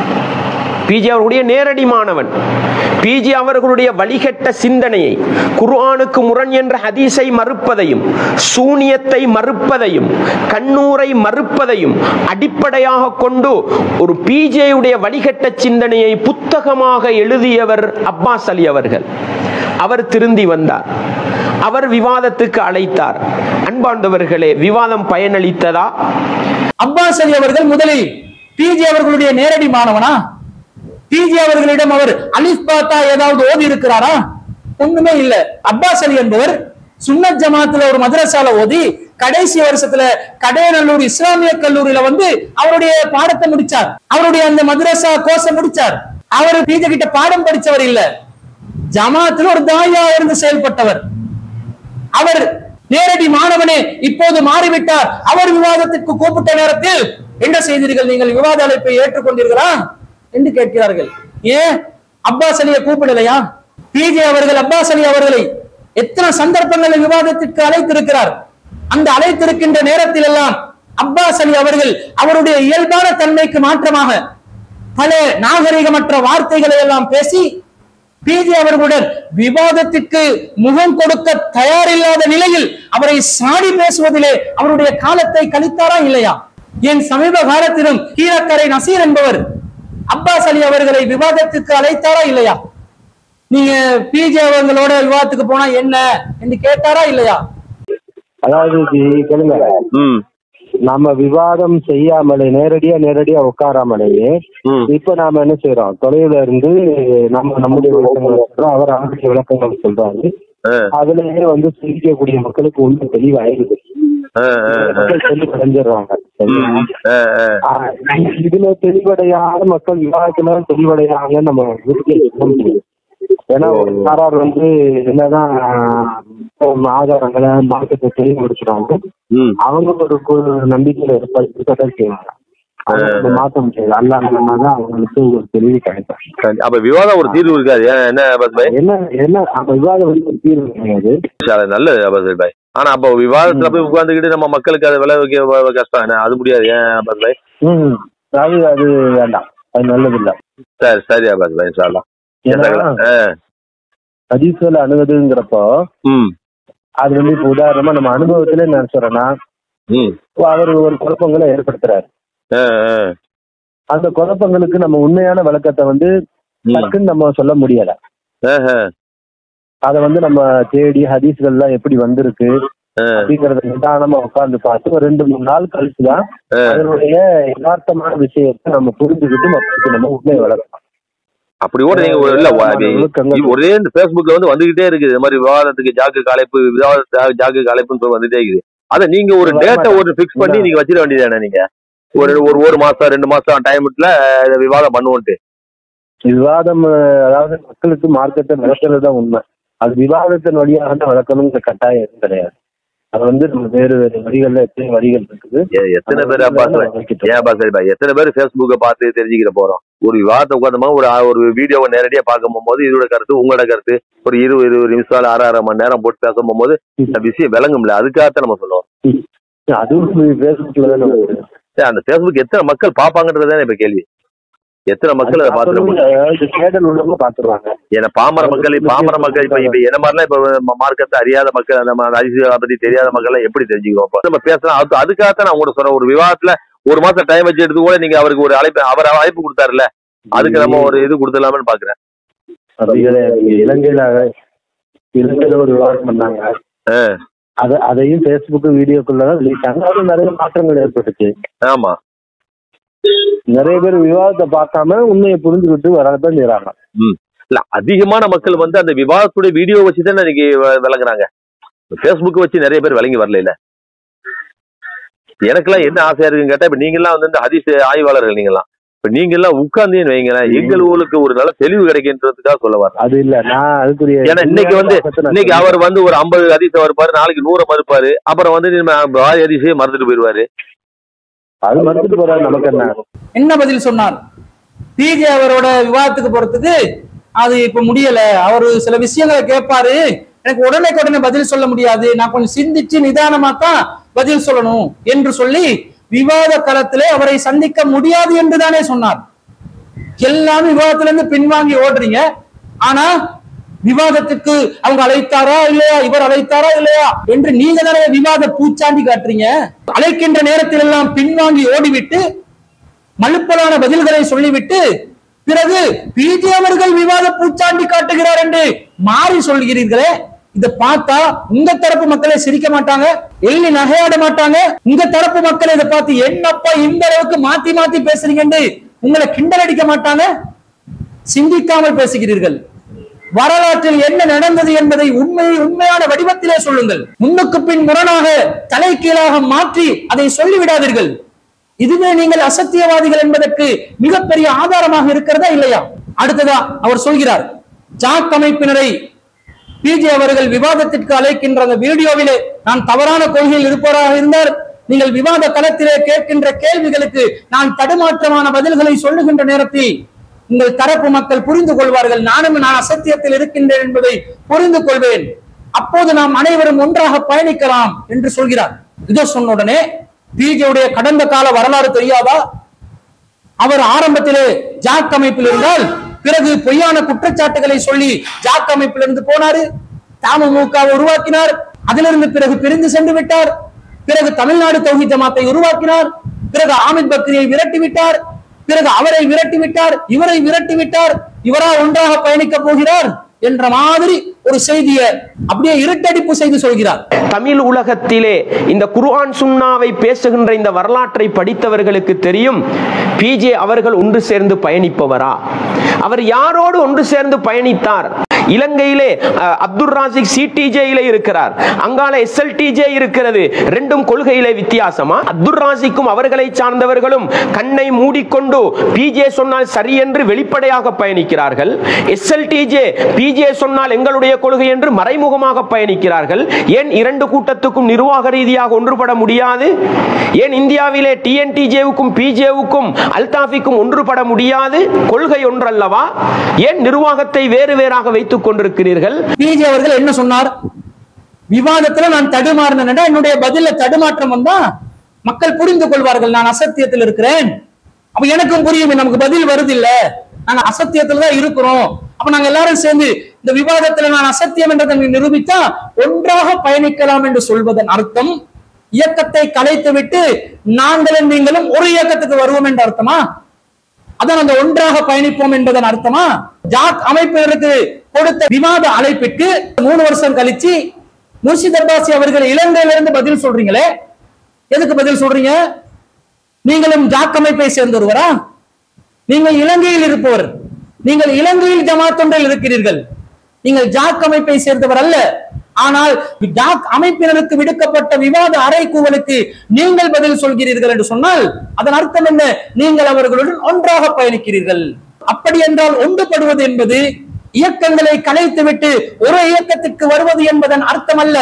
பிஜே அவர்களுடைய நேரடி மாணவன் பிஜே அவர்களுடைய வழிகட்ட சிந்தனையை குர்ஆனுக்கு முரண் என்ற ஹதீஸை மறுப்பதையும் சூனியத்தை மறுப்பதையும் கண்ணூரை மறுப்பதையும் அடிப்படையாக கொண்டு ஒரு பிஜேயுடைய வழிகட்ட சிந்தனையை புத்தகமாக எழுதியவர் அப்பாஸ் அலி அவர்கள் அவர் திருந்தி வந்தார் அவர் விவாதத்துக்கு அழைத்தார் அன்பாண்டவர்களே விவாதம் பயனளித்ததா
அப்பாஸ் அலி அவர்கள் முதலில் பிஜி அவர்களுடைய நேரடி மாணவனா பிஜி அவர்களிடம் அவர் அலிஃப் பாத்தா ஏதாவது ஓதி இருக்கிறாரா ஒண்ணுமே இல்ல அப்பாஸ் அலி என்பவர் சுன்னத் ஜமாத்துல ஒரு மதரசால ஓதி கடைசி வருஷத்துல கடையநல்லூர் இஸ்லாமிய கல்லூரியில வந்து அவருடைய பாடத்தை முடிச்சார் அவருடைய அந்த மதரசா கோர்ஸை முடிச்சார் அவர் பிஜி கிட்ட பாடம் படிச்சவர் இல்ல ஜமாத்துல ஒரு தாயா இருந்து செயல்பட்டவர் அவர் நேரடி மாணவனே இப்போது மாறிவிட்டார் அவர் விவாதத்திற்கு கூப்பிட்ட நேரத்தில் என்ன செய்தீர்கள் நீங்கள் விவாத அழைப்பை ஏற்றுக்கொண்டீர்களா என்று கேட்கிறார்கள் ஏன் அப்பாஸ் அலியை கூப்பிடலையா பிஜே அவர்கள் அப்பாஸ் அலி அவர்களை எத்தனை சந்தர்ப்பங்களில் விவாதத்திற்கு அழைத்திருக்கிறார் அந்த அழைத்திருக்கின்ற நேரத்தில் எல்லாம் அப்பாஸ் அலி அவர்கள் அவருடைய இயல்பான தன்மைக்கு மாற்றமாக பல நாகரிகமற்ற வார்த்தைகளை எல்லாம் பேசி பிஜி அவர்களுடன் விவாதத்திற்கு முகம் கொடுக்க தயாரில்லாத நிலையில் அவரை சாடி பேசுவதிலே அவருடைய காலத்தை கழித்தாரா இல்லையா என் சமீப காலத்திலும் கீழக்கரை நசீர் என்பவர் அப்பாஸ் அலி அவர்களை விவாதத்துக்கு அழைத்தாரா இல்லையா நீங்க பிஜே அவங்களோட விவாதத்துக்கு போனா என்ன என்று கேட்டாரா இல்லையா
அதாவது இது கேளுங்க
ம்
நம்ம விவாதம் செய்யாமலே நேரடியா நேரடியா உட்காராமலேயே
ம்
இப்ப நாம என்ன செய்யறோம் தொலைவுல இருந்து நம்ம நம்முடைய விளக்கங்களை சொல்றோம் அவர் அவருடைய விளக்கங்கள் சொல்றாரு
ஆ,
அதுலயே வந்து சிந்திக்கக்கூடிய மக்களுக்கு உண்மை தெளிவாயிருது
ஆ, ஆ, ஆ.
மக்கள் தெளிவடைஞ்சிடுறாங்க சரிங்களா?
ஆ, ஆ.
ஆ, இதுல தெளிவடையாத மக்கள் விவாதத்துல தெளிவடையாங்கன்னு நம்ம வீட்டுக்கே சொல்ல முடியும் ஏன்னா ஒரு சாரார் வந்து என்னதான் ஆஹ், ஆதாரங்களை மார்க்கெட்டை தெளிவுபடுத்துறாங்க
ம்
அவங்க ஒரு கு- நம்பிக்கையில இருப்ப இருக்கதான் செய்வாங்க அவங்க அதை மாத்த முடியாது அல்லாதான் அவங்களுக்கு ஒரு தெளிவு கிடைக்கும்
சரி. அப்ப விவாதம் ஒரு தீர்வு இருக்காது ஏன் என்ன அபாஸ் பாய்
என்ன என்ன அந்த விவாதம் வந்து ஒரு தீர்வு கிடையாது
அது நல்லது அபாஸ் பாய் ஆனா அப்ப விவாதத்துல போய் உட்கார்ந்துக்கிட்டு நம்ம மக்களுக்கு அதை விளை வைக்க வ- கஷ்டம் என்ன அது முடியாது ஏன் அபாஸ் பாய்
ம் அது அது வேண்டாம் அது நல்லது இல்ல
சரி சரி அபாஸ் பாய் இன்ஷா அல்லாஹ்.
ஏன்னா
ஆ,
ஹதீஸ்ல அணுகுதுங்கிறப்போ
ம்
அது வந்து இப்ப உதாரணமா நம்ம அனுபவத்துல என்ன சொல்றேன்னா
ம்
அவர் ஒரு குழப்பங்களை ஏற்படுத்துறாரு
ஆ, ஆ.
அந்த குழப்பங்களுக்கு நம்ம உண்மையான விளக்கத்தை வந்து
ம்.
டக்குன்னு நம்ம சொல்ல முடியல
ஆஹா.
அதை வந்து நம்ம தேடி ஹதீஸ்கள்லாம் எப்படி வந்திருக்கு
ஆ.
அப்படிங்கறத நிதானமா உட்கார்ந்து பார்த்து ஒரு ரெண்டு மூணு நாள் கழிச்சுதான்
ஆ.
அதனுடைய யதார்த்தமான விஷயத்தை நம்ம புரிஞ்சுக்கிட்டு மக்களுக்கு நம்ம உண்மை வளர்க்கணும்
அப்படி கூட நீங்க ஒரு- இல்ல வா- அது
ஒழுக்கங்கள்.
இது ஒரே இந்த Facebookல வந்து வந்துகிட்டே இருக்குது இந்த மாதிரி விவாதத்துக்கு ஜாக்கு கலைப்பு விவாத ஜாக்கு கலைப்புன்னு சொல்லி வந்துட்டே இருக்குது அதை நீங்க ஒரு
அது
டேட்டை
வரமாட்டேன்.
ஒரு ஃபிக்ஸ் பண்ணி நீங்க வச்சிட வேண்டியதானே நீங்க ஒரு ஒரு ஒரு மாசம் ரெண்டு மாசம் டைம்ல விவாதம் பண்ணுவோன்ட்டு
விவாதம் அஹ், அதாவது மக்களுக்கு மார்க்கெட்டை விளக்குறது தான் உண்மை அது விவாதத்தின் வழியாக தான் விளக்கணுங்கிற கட்டாயம் எதுவும் கிடையாது அது வந்து நம்ம வேறு வேறு வழிகள்ல எத்தனை வழிகள் இருக்குது
எ- எத்தனை பேர் அப்பாஸ்
வைக்கிட்டோம்.
ஏன் அப்பாஸ் பாய் எத்தனை பேர் ஃபேஸ்புக்கை பார்த்து தெரிஞ்சுக்கிற போறோம் ஒரு விவாதத்தை உட்காந்தமா ஒரு ஆ- ஒரு வீடியோவை நேரடியா பார்க்க போகும்போது இதோட கருத்து உங்களோட கருத்து ஒரு இருபது இருபது நிமிஷம் அரை அரை மணி நேரம் போட்டு பேச போகும்போது இந்த விஷயம் விளங்கும்ல அதுக்காகத்தான் நம்ம சொல்லுவோம்
அதுவும் ஃபேஸ்புக்ல தான் வருது.
ஏன் அந்த ஃபேஸ்புக் எத்தனை மக்கள் பார்ப்பாங்கன்றதுதானே இப்ப கேள்வி எத்தனை மக்கள் அதை பார்த்துட்டு
அதாவது தேடல் உள்ளவங்க பாத்துருவாங்க
ஏன்னா பாமர மக்கள் பாமர மக்கள் இப்ப இப்ப என்ன மாதிரிலாம் இப்ப ம- மார்க்கத்தை அறியாத மக்கள் அந்த ம- அரசியலை பத்தி தெரியாத மக்கள் எல்லாம் எப்படி தெரிஞ்சுக்குவோம் அப்ப நம்ம பேசலாம் அது அதுக்காகத்தான் நான் உங்கள்ட்ட சொல்றேன் ஒரு விவாதத்துல ஒரு மாசம் டைம் வச்சு எடுத்து கூட நீங்க அவருக்கு ஒரு அழைப்பு அவர் அழைப்பு கொடுத்தாருல்ல அதுக்கு நம்ம ஒரு இது கொடுத்துடலாம்னு பாக்குறேன்
அதுகளை நீங்க இலங்கையில இலங்கையில ஒரு விவாதம் பண்ணாங்க அத அதையும் ஃபேஸ்புக் வீடியோக்குள்ளதான் வெளியிட்டாங்க அது நிறைய மாற்றங்கள் ஏற்பட்டுச்சு
ஆமா
நிறைய பேர் விவாதத்தை பார்க்காம உண்மையை புரிஞ்சுக்கிட்டு வரதான் செய்றாங்க
இல்ல அதிகமான மக்கள் வந்து அந்த விவாதத்துடைய வீடியோ வச்சு தான் இன்னைக்கு வ- விளங்குறாங்க ஃபேஸ்புக் வச்சு நிறைய பேர் விளங்கி வரல இல்ல எனக்கெல்லாம் என்ன ஆசையா இருக்குன்னு கேட்டா இப்ப நீங்க எல்லாம் வந்து இந்த ஹதீஸ் ஆய்வாளர்கள் நீங்கெல்லாம் இப்ப நீங்க எல்லாம் உட்கார்ந்தேன்னு வைங்களேன் எங்களுக்கு ஒரு நல்ல தெளிவு கிடைக்கின்றதுக்காக சொல்ல வரேன்
அது இல்ல நான் அதுக்குரிய
ஏன்னா இன்னைக்கு வந்து இன்னைக்கு அவர் வந்து ஒரு ஐம்பது அதிசயம் மறுப்பாரு நாளைக்கு நூறை மறுப்பாரு அப்புறம் வந்து நம்ம பாதி அதிசயம் மறந்துட்டு போயிருவாரு
அது மறுத்துட்டு போறாரு நமக்கு என்ன
என்ன பதில் சொன்னார் பிஜே அவரோட விவாதத்துக்கு போறதுக்கு அது இப்ப முடியல அவரு சில விஷயங்களை கேட்பாரு எனக்கு உடனே உடனே பதில் சொல்ல முடியாது நான் கொஞ்சம் சிந்திச்சு நிதானமா தான் பதில் சொல்லணும் என்று சொல்லி விவாத களத்திலே அவரை சந்திக்க முடியாது என்று தானே சொன்னார் எல்லாம் விவாதத்துல இருந்து பின்வாங்கி ஓடுறீங்க ஆனா விவாதத்துக்கு அவங்க அழைத்தாரா இல்லையா இவர் அழைத்தாரா இல்லையா என்று நீங்க தானே விவாத பூச்சாண்டி காட்டுறீங்க அழைக்கின்ற நேரத்தில் எல்லாம் பின்வாங்கி ஓடிவிட்டு மலுப்பலான பதில்களை சொல்லிவிட்டு பிறகு பிஜே அவர்கள் விவாத பூச்சாண்டி காட்டுகிறார் என்று மாறி சொல்கிறீர்களே இத பார்த்தா உங்க தரப்பு மக்களை சிரிக்க மாட்டாங்க எள்ளி நகையாட மாட்டாங்க உங்க தரப்பு மக்கள் இதை பார்த்து என்னப்பா இந்த அளவுக்கு மாத்தி மாத்தி பேசுறீங்கன்னு உங்களை கிண்டல் அடிக்க மாட்டாங்க சிந்திக்காமல் பேசுகிறீர்கள் வரலாற்றில் என்ன நடந்தது என்பதை உண்மை உண்மையான வடிவத்திலே சொல்லுங்கள் முன்னுக்கு பின் முரணாக தலைகீழாக மாற்றி அதை சொல்லிவிடாதீர்கள் இதுவே நீங்கள் அசத்தியவாதிகள் என்பதற்கு மிகப்பெரிய ஆதாரமாக இருக்கிறதா இல்லையா அடுத்ததா அவர் சொல்கிறார் ஜாக் அமைப்பினரை பிஜே அவர்கள் விவாதத்திற்கு அழைக்கின்ற அந்த வீடியோவிலே நான் தவறான கொள்கையில் இருப்பவராக இருந்தார் நீங்கள் விவாத களத்திலே கேட்கின்ற கேள்விகளுக்கு நான் தடுமாற்றமான பதில்களை சொல்லுகின்ற நேரத்தில் உங்கள் தரப்பு மக்கள் புரிந்து கொள்வார்கள் நானும் நான் அசத்தியத்தில் இருக்கின்றேன் என்பதை புரிந்து கொள்வேன் அப்போது நாம் அனைவரும் ஒன்றாக பயணிக்கலாம் என்று சொல்கிறார் இதோ சொன்ன உடனே பிஜேவுடைய கடந்த கால வரலாறு தெரியாதா அவர் ஆரம்பத்திலே ஜாக் அமைப்பில் இருந்தால் பிறகு பொய்யான குற்றச்சாட்டுகளை சொல்லி ஜாக் அமைப்பிலிருந்து போனாரு தமுமுகவை உருவாக்கினார் அதிலிருந்து பிறகு பிரிந்து சென்று விட்டார் பிறகு தமிழ்நாடு தௌஹி ஜமாத்தை உருவாக்கினார் பிறகு ஆமித் பக்ரியை விரட்டி விட்டார் பிறகு அவரை விரட்டி விட்டார் இவரை விரட்டி விட்டார் இவரா ஒன்றாக பயணிக்க போகிறார் என்ற மாதிரி ஒரு செய்தியை அப்படியே இருட்டடிப்பு செய்து சொல்கிறார்
தமிழ் உலகத்திலே இந்த குர்ஆன் சுன்னாவை பேசுகின்ற இந்த வரலாற்றை படித்தவர்களுக்கு தெரியும் பிஜே அவர்கள் ஒன்று சேர்ந்து பயணிப்பவரா அவர் யாரோடு ஒன்று சேர்ந்து பயணித்தார் இலங்கையிலே அஹ், அப்துல் ராசிக் சிடிஜேயிலே இருக்கிறார் அங்கால எஸ்எல்டிஜே இருக்கிறது ரெண்டும் கொள்கையிலே வித்தியாசமா அப்துல் ராசிக்கும் அவர்களை சார்ந்தவர்களும் கண்ணை மூடிக்கொண்டு பிஜே சொன்னால் சரி என்று வெளிப்படையாக பயணிக்கிறார்கள் எஸ்எல்டிஜே பிஜே சொன்னால் எங்களுடைய கொள்கை என்று மறைமுகமாக பயணிக்கிறார்கள் ஏன் இரண்டு கூட்டத்துக்கும் நிர்வாக ரீதியாக ஒன்றுபட முடியாது ஏன் இந்தியாவிலே டிஎன்டிஜேவுக்கும் பிஜேவுக்கும் அல்தாஃபிக்கும் ஒன்றுபட முடியாது கொள்கை ஒன்றல்லவா ஏன் நிர்வாகத்தை வேறு வேறாக வைத்துக் கொண்டிருக்கிறீர்கள்
பிஜே அவர்கள் என்ன சொன்னார் விவாதத்துல நான் தடுமாறினேன்டா என்னுடைய பதில தடுமாற்றம் வந்தா மக்கள் புரிந்து கொள்வார்கள் நான் அசத்தியத்தில் இருக்கிறேன் அப்ப எனக்கும் புரியும் நமக்கு பதில் வருது இல்ல நாங்க அசத்தியத்துல தான் இருக்கிறோம் அப்ப நாங்க எல்லாரும் சேர்ந்து இந்த விவாதத்துல நான் அசத்தியம் என்றதை நிரூபித்தா ஒன்றாக பயணிக்கலாம் என்று சொல்வதன் அர்த்தம் இயக்கத்தை கலைத்து விட்டு நாங்களும் நீங்களும் ஒரு இயக்கத்துக்கு வருவோம் என்ற அர்த்தமா அதான் அந்த ஒன்றாக பயணிப்போம் என்பதன் அர்த்தமா ஜாக் அமைப்பினருக்கு கொடுத்த விவாத அழைப்பிற்கு மூணு வருஷம் கழிச்சு முர்ஷித் அப்பாசி அவர்கள் இலங்கையிலிருந்து பதில் சொல்றீங்களே எதுக்கு பதில் சொல்றீங்க நீங்களும் ஜாக் அமைப்பை சேர்ந்தொருவரா நீங்கள் இலங்கையில் இருப்பவர் நீங்கள் இலங்கையில் ஜமாத் ஒன்றில் இருக்கிறீர்கள் நீங்கள் ஜாக் அமைப்பை சேர்ந்தவர் அல்ல ஆனால் ஜாக் அமைப்பினருக்கு விடுக்கப்பட்ட விவாத அறைகூவலுக்கு நீங்கள் பதில் சொல்கிறீர்கள் என்று சொன்னால் அதன் அர்த்தம் என்ன நீங்கள் அவர்களுடன் ஒன்றாக பயணிக்கிறீர்கள் அப்படி என்றால் ஒன்றுபடுவது என்பது இயக்கங்களை கலைத்துவிட்டு ஒரு இயக்கத்திற்கு வருவது என்பதன் அர்த்தம் அல்ல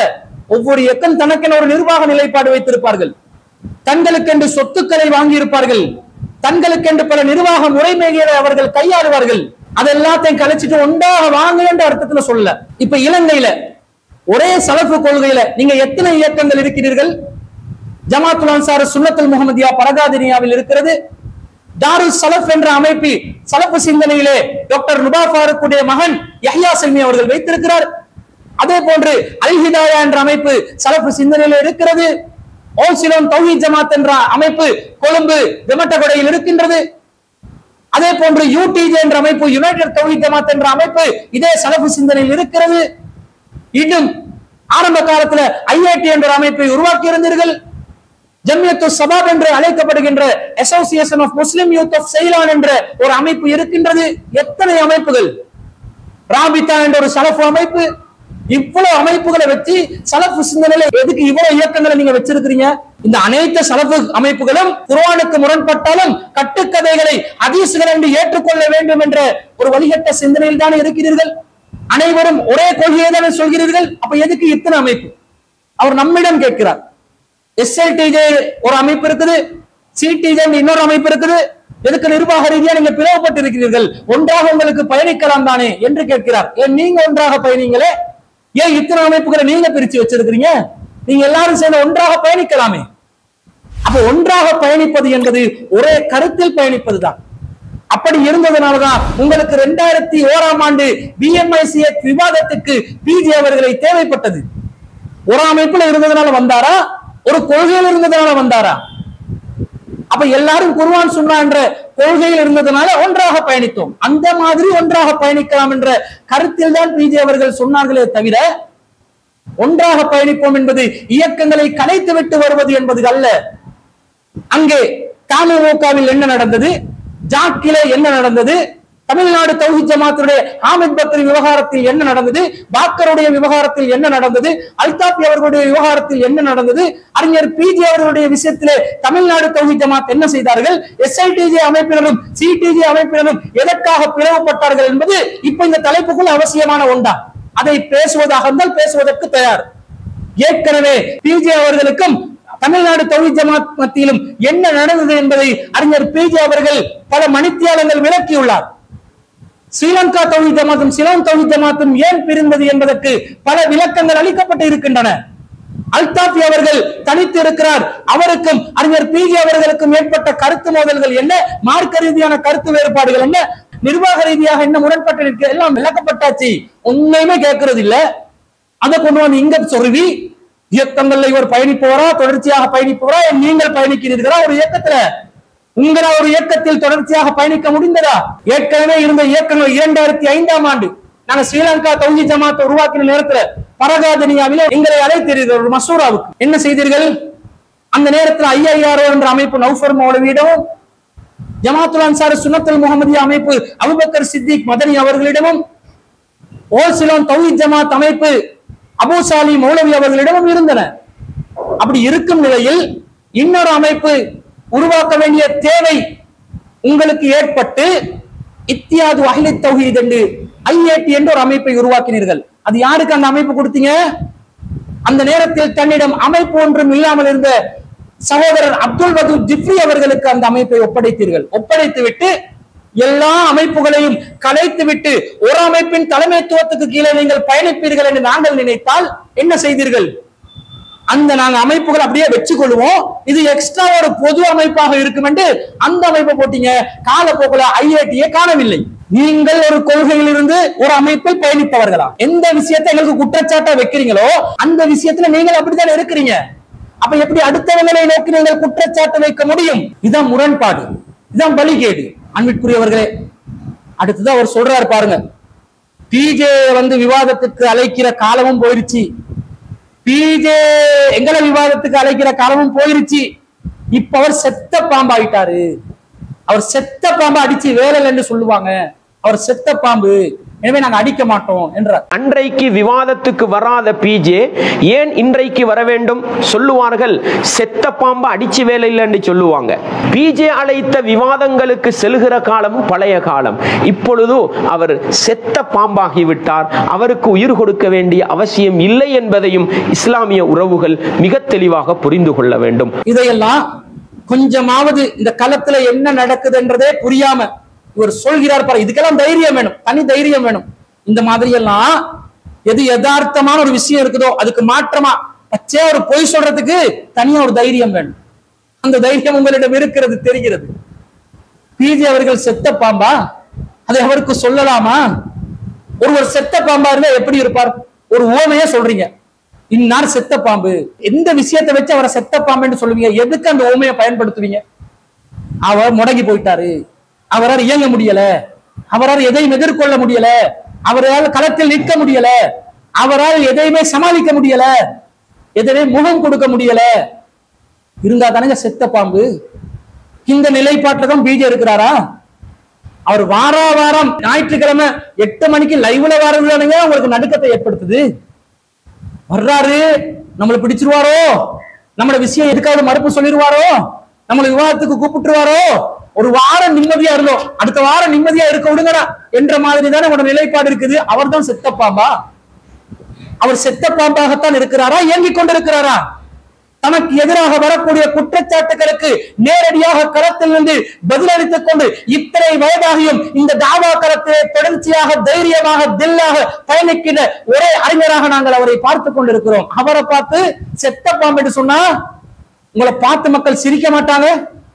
ஒவ்வொரு இயக்கம் தனக்கென ஒரு நிர்வாக நிலைப்பாடு வைத்திருப்பார்கள் தங்களுக்கென்று சொத்துக்களை வாங்கியிருப்பார்கள் தங்களுக்கென்று பல நிர்வாக முறைமைகளை அவர்கள் கையாளுவார்கள் அதெல்லாத்தையும் கலைச்சிட்டு ஒன்றாக வாங்க என்ற அர்த்தத்துல சொல்ல இப்ப இலங்கையில ஒரே சலப்பு கொள்கையில நீங்க எத்தனை இயக்கங்கள் இருக்கிறீர்கள் ஜமாத்துல் அன்சார் சுன்னத்துல் முகமதியா பரகாதினியாவில் இருக்கிறது தாருல் சலஃப் என்ற அமைப்பு சலப்பு சிந்தனையிலே டாக்டர் நுபா ஃபாரூக்குடைய மகன் யஹ்யா செல்மி அவர்கள் வைத்திருக்கிறார் அதே போன்று அல் ஹிதாயா என்ற அமைப்பு சலப்பு சிந்தனையில இருக்கிறது ஓல்சிலோன் தௌஹீத் ஜமாத் என்ற அமைப்பு கொழும்பு வெமட்டகொடையில் இருக்கின்றது அதே போன்று யூடிஜே என்ற அமைப்பு யுனைடெட் தௌஹீத் ஜமாத் என்ற அமைப்பு இதே சலப்பு சிந்தனையில் இருக்கிறது இன்னும் ஆரம்ப காலத்துல ஐஐடி என்ற ஒரு அமைப்பை உருவாக்கி இருந்தீர்கள் ஜம்யத்து சபாப் என்று அழைக்கப்படுகின்ற association of Muslim youth of Ceylon என்ற ஒரு அமைப்பு இருக்கின்றது எத்தனை அமைப்புகள் ராபிதா என்ற ஒரு சலஃபு அமைப்பு இவ்வளவு அமைப்புகளை வச்சு சலஃபு சிந்தனையில எதுக்கு இவ்வளவு இயக்கங்களை நீங்க வச்சிருக்கிறீங்க இந்த அனைத்து சலஃபு அமைப்புகளும் குர்ஆனுக்கு முரண்பட்டாலும் கட்டுக்கதைகளை ஹதீஸ்கள் என்று ஏற்றுக்கொள்ள வேண்டும் என்ற ஒரு வழிகட்ட சிந்தனையில் தான் இருக்கிறீர்கள் அனைவரும் ஒரே கொள்கையை தானே சொல்கிறீர்கள் அப்ப எதுக்கு இத்தனை அமைப்பு அவர் நம்மிடம் கேட்கிறார் எஸ்எல்டிஜே ஒரு அமைப்பு இருக்குது சிடிஜே இன்னொரு அமைப்பு இருக்குது எதுக்கு நிர்வாக ரீதியா நீங்க பிளவுபட்டு இருக்கிறீர்கள் ஒன்றாக உங்களுக்கு பயணிக்கலாம் தானே என்று கேட்கிறார் ஏன் நீங்க ஒன்றாக பயணிங்களே ஏன் இத்தனை அமைப்புகளை நீங்க பிரிச்சு வச்சிருக்கிறீங்க நீங்க எல்லாரும் சேர்ந்து ஒன்றாக பயணிக்கலாமே அப்ப ஒன்றாக பயணிப்பது என்பது ஒரே கருத்தில் பயணிப்பதுதான் அப்படி இருந்ததுனாலதான் உங்களுக்கு ரெண்டாயிரத்தி ஓராம் ஆண்டு பிஎம்ஐசிஏ விவாதத்துக்கு பிஜே அவர்களை தேவைப்பட்டது ஒரு அமைப்புல இருந்ததுனால வந்தாரா ஒரு கொள்கையில் இருந்ததுனால வந்தாரா அப்ப எல்லாரும் குர்ஆன் சுன்னா என்ற கொள்கையில் இருந்ததுனால ஒன்றாக பயணித்தோம் அந்த மாதிரி ஒன்றாக பயணிக்கலாம் என்ற கருத்தில் தான் பிஜே அவர்கள் சொன்னார்களே தவிர ஒன்றாக பயணிப்போம் என்பது இயக்கங்களை கலைத்து விட்டு வருவது என்பது அல்ல அங்கே தமுகவில் என்ன நடந்தது ஜாக்கிலே என்ன நடந்தது தமிழ்நாடு தௌஹித் ஜமாத்துடைய ஆமித் பக்ரி விவகாரத்தில் என்ன நடந்தது பாக்கருடைய விவகாரத்தில் என்ன நடந்தது அல்தாபி அவர்களுடைய விவகாரத்தில் என்ன நடந்தது அறிஞர் பிஜி அவர்களுடைய விஷயத்திலே தமிழ்நாடு தௌஹித் ஜமாத் என்ன செய்தார்கள் எஸ்ஐடிஜி அமைப்பினரும் சிடிஜி அமைப்பினரும் எதற்காக பிளவுபட்டார்கள் என்பது இப்ப இந்த தலைப்புக்குள் அவசியமான ஒன்றா அதை பேசுவதாக இருந்தால் பேசுவதற்கு தயார் ஏற்கனவே பிஜே அவர்களுக்கும் தமிழ்நாடு தௌஹித் ஜமாத் மத்தியிலும் என்ன நடந்தது என்பதை அறிஞர் பிஜே அவர்கள் பல மணித்தியாலங்கள் விளக்கியுள்ளார் ஸ்ரீலங்கா தௌஹித் ஜமாத்தும் சிலோன் தௌஹித் ஜமாத்தும் ஏன் பிரிந்தது என்பதற்கு பல விளக்கங்கள் அளிக்கப்பட்டு இருக்கின்றன அல்தாஃபி அவர்கள் தனித்து இருக்கிறார் அவருக்கும் அறிஞர் பிஜே அவர்களுக்கும் ஏற்பட்ட கருத்து மோதல்கள் என்ன மார்க்க ரீதியான கருத்து வேறுபாடுகள் என்ன நிர்வாக ரீதியாக என்ன முரண்பட்டு இருக்கு எல்லாம் விளக்கப்பட்டாச்சு உண்மையுமே கேட்கறது இல்ல அதை கொண்டு வந்து இங்க சொருவி இயக்கங்கள்ல இவர் பயணிப்பவரா தொடர்ச்சியாக பயணிப்பவரா ஏன் நீங்கள் பயணிக்கிறீர்களா ஒரு இயக்கத்துல உங்கள ஒரு இயக்கத்தில் தொடர்ச்சியாக பயணிக்க முடிந்ததா ஏற்கனவே இருந்த இயக்கங்கள் இரண்டாயிரத்தி ஐந்தாம் ஆண்டு நாங்க ஸ்ரீலங்கா தௌஹி ஜமாத்தை உருவாக்கின நேரத்துல பரகாதனியாவில எங்களை அழைத்தீர்கள் ஒரு மசூராவுக்கு என்ன செய்தீர்கள் அந்த நேரத்தில் ஐஐஆர்ஓ என்ற அமைப்பு நௌஃபர் மௌலவியிடமும் ஜமாத்துல் அன்சார் சுன்னத்துல் முகமதியா அமைப்பு அபுபக்கர் சித்திக் மதனி அவர்களிடமும் ஓசிலோன் தௌஹித் ஜமாத் அமைப்பு அபூசாலி மௌலவி அவர்களிடமும் இருந்தன அப்படி இருக்கும் நிலையில் இன்னொரு அமைப்பு உருவாக்க வேண்டிய தேவை உங்களுக்கு ஏற்பட்டு இத்தியாது அஹ்லி தௌஹீத் என்று ஐஏடி என்ற ஒரு அமைப்பை உருவாக்கினீர்கள் அது யாருக்கு அந்த அமைப்பு கொடுத்தீங்க அந்த நேரத்தில் தன்னிடம் அமைப்பு ஒன்றும் இல்லாமல் இருந்த சகோதரர் அப்துல் வதூ ஜிப்ரி அவர்களுக்கு அந்த அமைப்பை ஒப்படைத்தீர்கள் ஒப்படைத்து விட்டு எல்லா அமைப்புகளையும் கலைத்து விட்டு ஒரு அமைப்பின் தலைமைத்துவத்துக்கு கீழே நீங்கள் பயணிப்பீர்கள் என்று நாங்கள் நினைத்தால் என்ன செய்தீர்கள் அந்த நாங்க அமைப்புகள் அப்படியே வச்சு கொள்வோம் இது எக்ஸ்ட்ரா ஒரு பொது அமைப்பாக இருக்கும் என்று அந்த அமைப்பை போட்டீங்க காலப்போக்கில் ஐஐடியை காணவில்லை நீங்கள் ஒரு கொள்கையில் இருந்து ஒரு அமைப்பில் பயணிப்பவர்களா எந்த விஷயத்தை எங்களுக்கு குற்றச்சாட்டா வைக்கிறீங்களோ அந்த விஷயத்துல நீங்கள் அப்படித்தான் இருக்கிறீங்க அப்ப எப்படி அடுத்தவங்களை நோக்கி நீங்கள் குற்றச்சாட்டு வைக்க முடியும் இதான் முரண்பாடு இதான் வழிகேடு அன்பிற்குரியவர்களே அடுத்ததான் அவர் சொல்றாரு பாருங்க பிஜே வந்து விவாதத்துக்கு அழைக்கிற காலமும் போயிருச்சு பிஜே எங்களை விவாதத்துக்கு அழைக்கிற காலமும் போயிருச்சு இப்ப அவர் செத்த பாம்பாயிட்டாரு அவர் செத்த பாம்பை அடிச்சு வேலை என்று சொல்லுவாங்க அவர் செத்த பாம்பு எனவே நாங்க அடிக்க மாட்டோம் என்றார்
அன்றைக்கு விவாதத்துக்கு வராத பிஜே ஏன் இன்றைக்கு வர வேண்டும் சொல்லுவார்கள் செத்த பாம்பு அடிச்சு வேலை இல்லைன்னு சொல்லுவாங்க பிஜே அழைத்த விவாதங்களுக்கு செல்கிற காலம் பழைய காலம் இப்பொழுது அவர் செத்த பாம்பாகி விட்டார் அவருக்கு உயிர் கொடுக்க வேண்டிய அவசியம் இல்லை என்பதையும் இஸ்லாமிய உறவுகள் மிக தெளிவாக புரிந்து கொள்ள வேண்டும்
இதையெல்லாம் கொஞ்சமாவது இந்த களத்துல என்ன நடக்குதுன்றதே புரியாம இவர் சொல்கிறார் பாரு இதுக்கெல்லாம் தைரியம் வேணும் தனி தைரியம் வேணும் இந்த மாதிரி எல்லாம் எது யதார்த்தமான ஒரு விஷயம் இருக்குதோ அதுக்கு மாற்றமா பச்சையா ஒரு பொய் சொல்றதுக்கு தனியா ஒரு தைரியம் வேணும் அந்த தைரியம் உங்களிடம் இருக்கிறது தெரிகிறது பிஜி அவர்கள் செத்த பாம்பா அதை அவருக்கு சொல்லலாமா ஒருவர் செத்த பாம்பா இருந்தா எப்படி இருப்பார் ஒரு ஓமையா சொல்றீங்க இன்னார் செத்த பாம்பு எந்த விஷயத்தை வச்சு அவரை செத்த பாம்புன்னு சொல்லுவீங்க எதுக்கு அந்த ஓமையை பயன்படுத்துவீங்க அவர் முடங்கி போயிட்டாரு அவரால் இயங்க முடியல அவரால் எதையும் எதிர்கொள்ள முடியல அவரால் களத்தில் நிற்க முடியல அவரால் எதையுமே சமாளிக்க முடியல எதையுமே முகம் கொடுக்க முடியல இருந்தா தானங்க செத்த பாம்பு இந்த நிலைப்பாட்டில் தான் பிஜே இருக்கிறாரா அவர் வாரா வாரம் ஞாயிற்றுக்கிழமை எட்டு மணிக்கு லைவ்ல வர்றதுதானுங்க உங்களுக்கு நடுக்கத்தை ஏற்படுத்துது வர்றாரு நம்மளை பிடிச்சிருவாரோ நம்மள விஷயம் எதுக்காவது மறுப்பு சொல்லிடுவாரோ நம்மள விவாதத்துக்கு கூப்பிட்டுருவாரோ ஒரு வாரம் நிம்மதியா இருந்தோம் அடுத்த வாரம் நிம்மதியா இருக்க விடுங்கடா என்ற மாதிரி தானே உங்களோட நிலைப்பாடு இருக்குது அவர் தான் செத்த பாம்பா அவர் செத்த பாம்பாகத்தான் இருக்கிறாரா இயங்கிக் கொண்டிருக்கிறாரா தனக்கு எதிராக வரக்கூடிய குற்றச்சாட்டுகளுக்கு நேரடியாக களத்தில் நின்று பதிலளித்துக் கொண்டு இத்தனை வயதாகியும் இந்த தாவா களத்திலே தொடர்ச்சியாக தைரியமாக தில்லாக பயணிக்கின்ற ஒரே அறிஞராக நாங்கள் அவரை பார்த்துக் கொண்டிருக்கிறோம் அவரை பார்த்து செத்த பாம்பு என்று சொன்னா உங்களை பார்த்து மக்கள் சிரிக்க மாட்டாங்க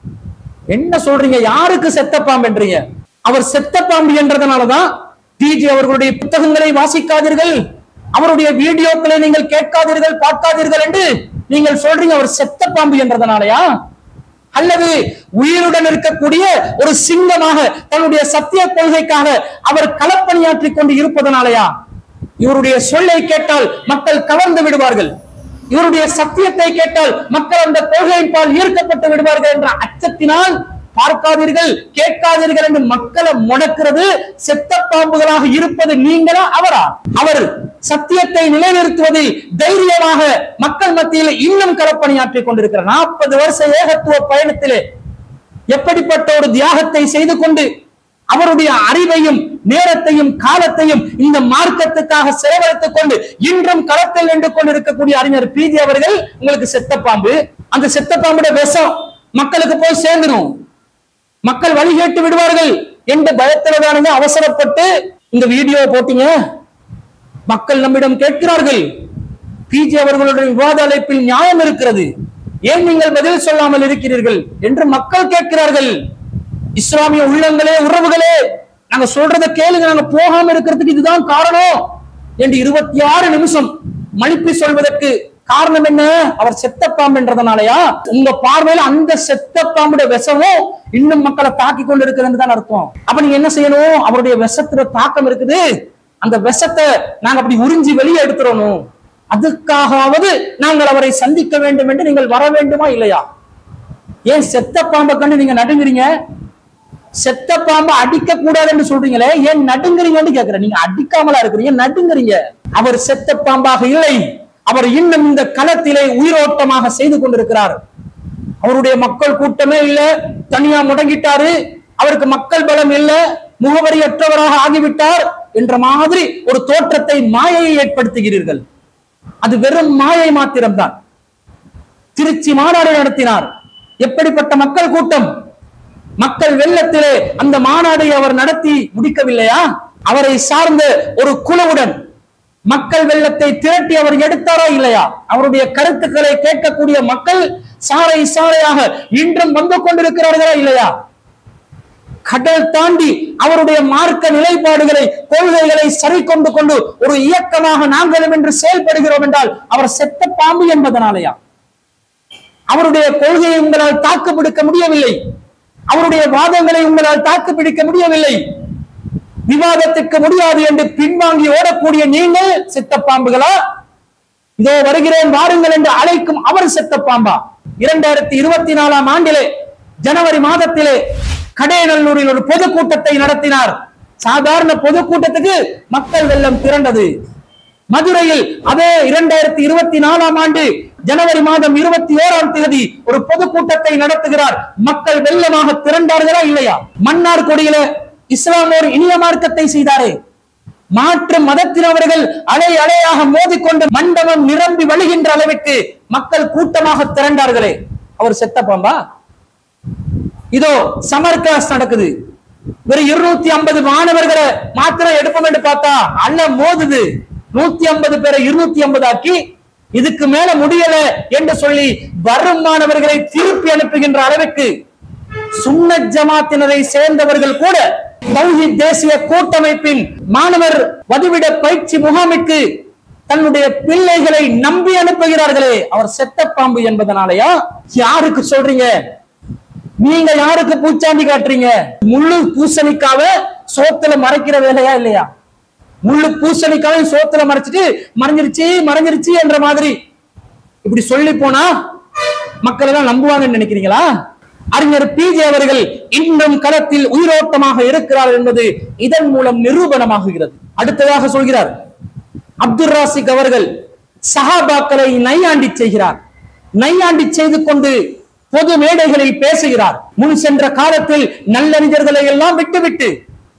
என்ன சொல்றீங்க யாருக்கு செத்த பாம்புன்றீங்க அவர் செத்த பாம்பு என்றதுனாலதான் டிஜி அவர்களுடைய புத்தகங்களை வாசிக்காதீர்கள் அவருடைய வீடியோக்களை நீங்கள் கேட்காதீர்கள் பார்க்காதீர்கள் என்று நீங்கள் சொல்றீங்க அவர் செத்த பாம்பு என்றதனாலயா அல்லது உயிருடன் இருக்கக்கூடிய ஒரு சிங்கமாக தன்னுடைய சத்திய கொள்கைக்காக அவர் களப்பணியாற்றிக் கொண்டு இருப்பதனாலயா இவருடைய சொல்லை கேட்டால் மக்கள் கவர்ந்து விடுவார்கள் இவருடைய சத்தியத்தை கேட்டால் மக்கள் அந்த கொள்கையின் பால் ஈர்க்கப்பட்டு விடுவார்கள் என்ற அச்சத்தினால் பார்க்காதீர்கள் கேட்காதீர்கள் என்று மக்களை முடக்கிறது செத்த பாம்புகளாக இருப்பது நீங்களா அவரா அவர் சத்தியத்தை நிலைநிறுத்துவதில் தைரியமாக மக்கள் மத்தியில் இன்னும் களப்பணியாற்றிக் கொண்டிருக்கிறார் நாற்பது வருஷ ஏகத்துவ பயணத்திலே எப்படிப்பட்ட ஒரு தியாகத்தை செய்து கொண்டு அவருடைய அறிவையும் நேரத்தையும் காலத்தையும் இந்த மார்க்கத்துக்காக செலவழித்துக் கொண்டு இன்றும் களத்தில் நின்று கொண்டிருக்கக்கூடிய அறிஞர் பிஜி அவர்கள் உங்களுக்கு செத்த பாம்பு அந்த செத்த பாம்புடைய விஷம் மக்களுக்கு போய் சேர்ந்துடும் மக்கள் வழி கேட்டு விடுவார்கள் என்ற பயத்தில்தானுங்க அவசரப்பட்டு இந்த வீடியோ போட்டீங்க மக்கள் நம்மிடம் கேட்கிறார்கள் பிஜி அவர்களுடைய விவாத அழைப்பில் நியாயம் இருக்கிறது ஏன் நீங்கள் பதில் சொல்லாமல் இருக்கிறீர்கள் என்று மக்கள் கேட்கிறார்கள் இஸ்லாமிய உள்ளங்களே உறவுகளே நாங்க சொல்றத கேளுங்க நாங்க போகாம இருக்கிறதுக்கு இதுதான் காரணம் என்று இருபத்தி ஆறு நிமிஷம் மழுப்பி சொல்வதற்கு காரணம் என்ன அவர் செத்த பாம்புன்றதுனாலயா உங்க பார்வையில அந்த செத்த பாம்புடைய விஷமும் இன்னும் மக்களை தாக்கி கொண்டு இருக்கிறது தான் அர்த்தம் அப்ப நீங்க என்ன செய்யணும் அவருடைய விஷத்துல தாக்கம் இருக்குது அந்த விஷத்தை நாங்க அப்படி உறிஞ்சி வெளியே எடுத்துடணும் அதுக்காகவாவது நாங்கள் அவரை சந்திக்க வேண்டும் என்று நீங்கள் வர வேண்டுமா இல்லையா ஏன் செத்த பாம்பை கண்டு நீங்க நடுங்குறீங்க செத்த பாம்பை அடிக்க கூடாதுன்னு சொல்றீங்களே ஏன் நடுங்குறீங்கன்னு கேக்குறேன் நீங்க அடிக்காமலா இருக்கிறீங்க நடுங்குறீங்க அவர் செத்த பாம்பாக இல்லை அவர் இன்னும் இந்த களத்திலே உயிரோட்டமாக செய்து கொண்டிருக்கிறார் அவருடைய மக்கள் கூட்டமே இல்ல தனியா முடங்கிட்டாரு அவருக்கு மக்கள் பலம் இல்ல முகவரியற்றவராக ஆகிவிட்டார் என்ற மாதிரி ஒரு தோற்றத்தை மாயையை ஏற்படுத்துகிறீர்கள் அது வெறும் மாயை மாத்திரம்தான் திருச்சி மாநாடு நடத்தினார் எப்படிப்பட்ட மக்கள் கூட்டம் மக்கள் வெள்ளத்திலே அந்த மாநாடை அவர் நடத்தி முடிக்கவில்லையா அவரை சார்ந்த ஒரு குழுவுடன் மக்கள் வெள்ளத்தை திரட்டி அவர் எடுத்தாரா இல்லையா அவருடைய கருத்துக்களை கேட்கக்கூடிய மக்கள் சாலை சாலையாக இன்றும் வந்து கொண்டிருக்கிறார்களா இல்லையா கடல் தாண்டி அவருடைய மார்க்க நிலைப்பாடுகளை கொள்கைகளை சரி கொண்டு கொண்டு ஒரு இயக்கமாக நாங்களும் என்று செயல்படுகிறோம் என்றால் அவர் செத்த பாம்பு என்பதனாலயா அவருடைய கொள்கையை உங்களால் தாக்கு பிடிக்க முடியவில்லை அவருடைய வாதங்களை உங்களால் தாக்கு பிடிக்க முடியவில்லை விவாதத்துக்கு முடியாது என்று பின்வாங்கி ஓடக்கூடிய நீங்கள் செத்த பாம்புகளா இதோ வருகிறேன் வாருங்கள் என்று அழைக்கும் அவர் செத்த பாம்பா இரண்டாயிரத்தி இருபத்தி நாலாம் ஆண்டிலே ஜனவரி மாதத்திலே கடையநல்லூரில் ஒரு பொதுக்கூட்டத்தை நடத்தினார் சாதாரண பொதுக்கூட்டத்துக்கு மக்கள் வெள்ளம் திரண்டது மதுரையில் அதே இரண்டாயிரத்தி இருபத்தி நாலாம் ஆண்டு ஜனவரி மாதம் இருபத்தி ஓராம் தேதி ஒரு பொதுக்கூட்டத்தை நடத்துகிறார் மக்கள் வெள்ளமாக திரண்டார்களா இல்லையா மன்னார் கொடியில இஸ்லாம் ஒரு இனிய மார்க்கத்தை செய்தாரே மாற்று மதத்தினவர்கள் அலை அலையாக மோதிக்கொண்டு மண்டபம் நிரம்பி வழிகின்ற அளவிற்கு மக்கள் கூட்டமாக திரண்டார்களே அவர் செத்த பாம்பா இதோ சம்மர் கிளாஸ் நடக்குது ஒரு இருநூத்தி ஐம்பது மாணவர்களை மாத்திரம் எடுப்போம் என்று பார்த்தா அல்ல மோதுது நூத்தி ஐம்பது பேரை இருநூத்தி ஐம்பது ஆக்கி இதுக்கு மேல முடியல என்று சொல்லி வரும் மாணவர்களை திருப்பி அனுப்புகின்ற அளவுக்கு சுன்னத் ஜமாத்தினரை சேர்ந்தவர்கள் கூட தௌஹீத் தேசிய கூட்டமைப்பின் மாணவர் வதிவிட பயிற்சி முகாமிற்கு தன்னுடைய பிள்ளைகளை நம்பி அனுப்புகிறார்களே அவர் செத்த பாம்பு என்பதனாலயா யாருக்கு சொல்றீங்க நீங்க யாருக்கு பூச்சாண்டி காட்டுறீங்க முள்ளு பூசணிக்காவ சோத்துல மறைக்கிற வேலையா இல்லையா முள்ளு பூசணிக்காவை சோத்துல மறைச்சிட்டு மறைஞ்சிருச்சு மறைஞ்சிருச்சு என்ற மாதிரி இப்படி சொல்லி போனா மக்கள் எல்லாம் நம்புவாங்கன்னு நினைக்கிறீங்களா அறிஞர் பிஜே அவர்கள் இன்றும் களத்தில் உயிரோட்டமாக இருக்கிறார் என்பது இதன் மூலம் நிரூபணமாகுகிறது அடுத்ததாக சொல்கிறார் அப்துல் ராசிக் அவர்கள் சஹாபாக்களை நையாண்டி செய்கிறார் நையாண்டி செய்து கொண்டு பொது மேடைகளில் பேசுகிறார் முன் சென்ற காலத்தில் நல்லறிஞர்களை எல்லாம் விட்டுவிட்டு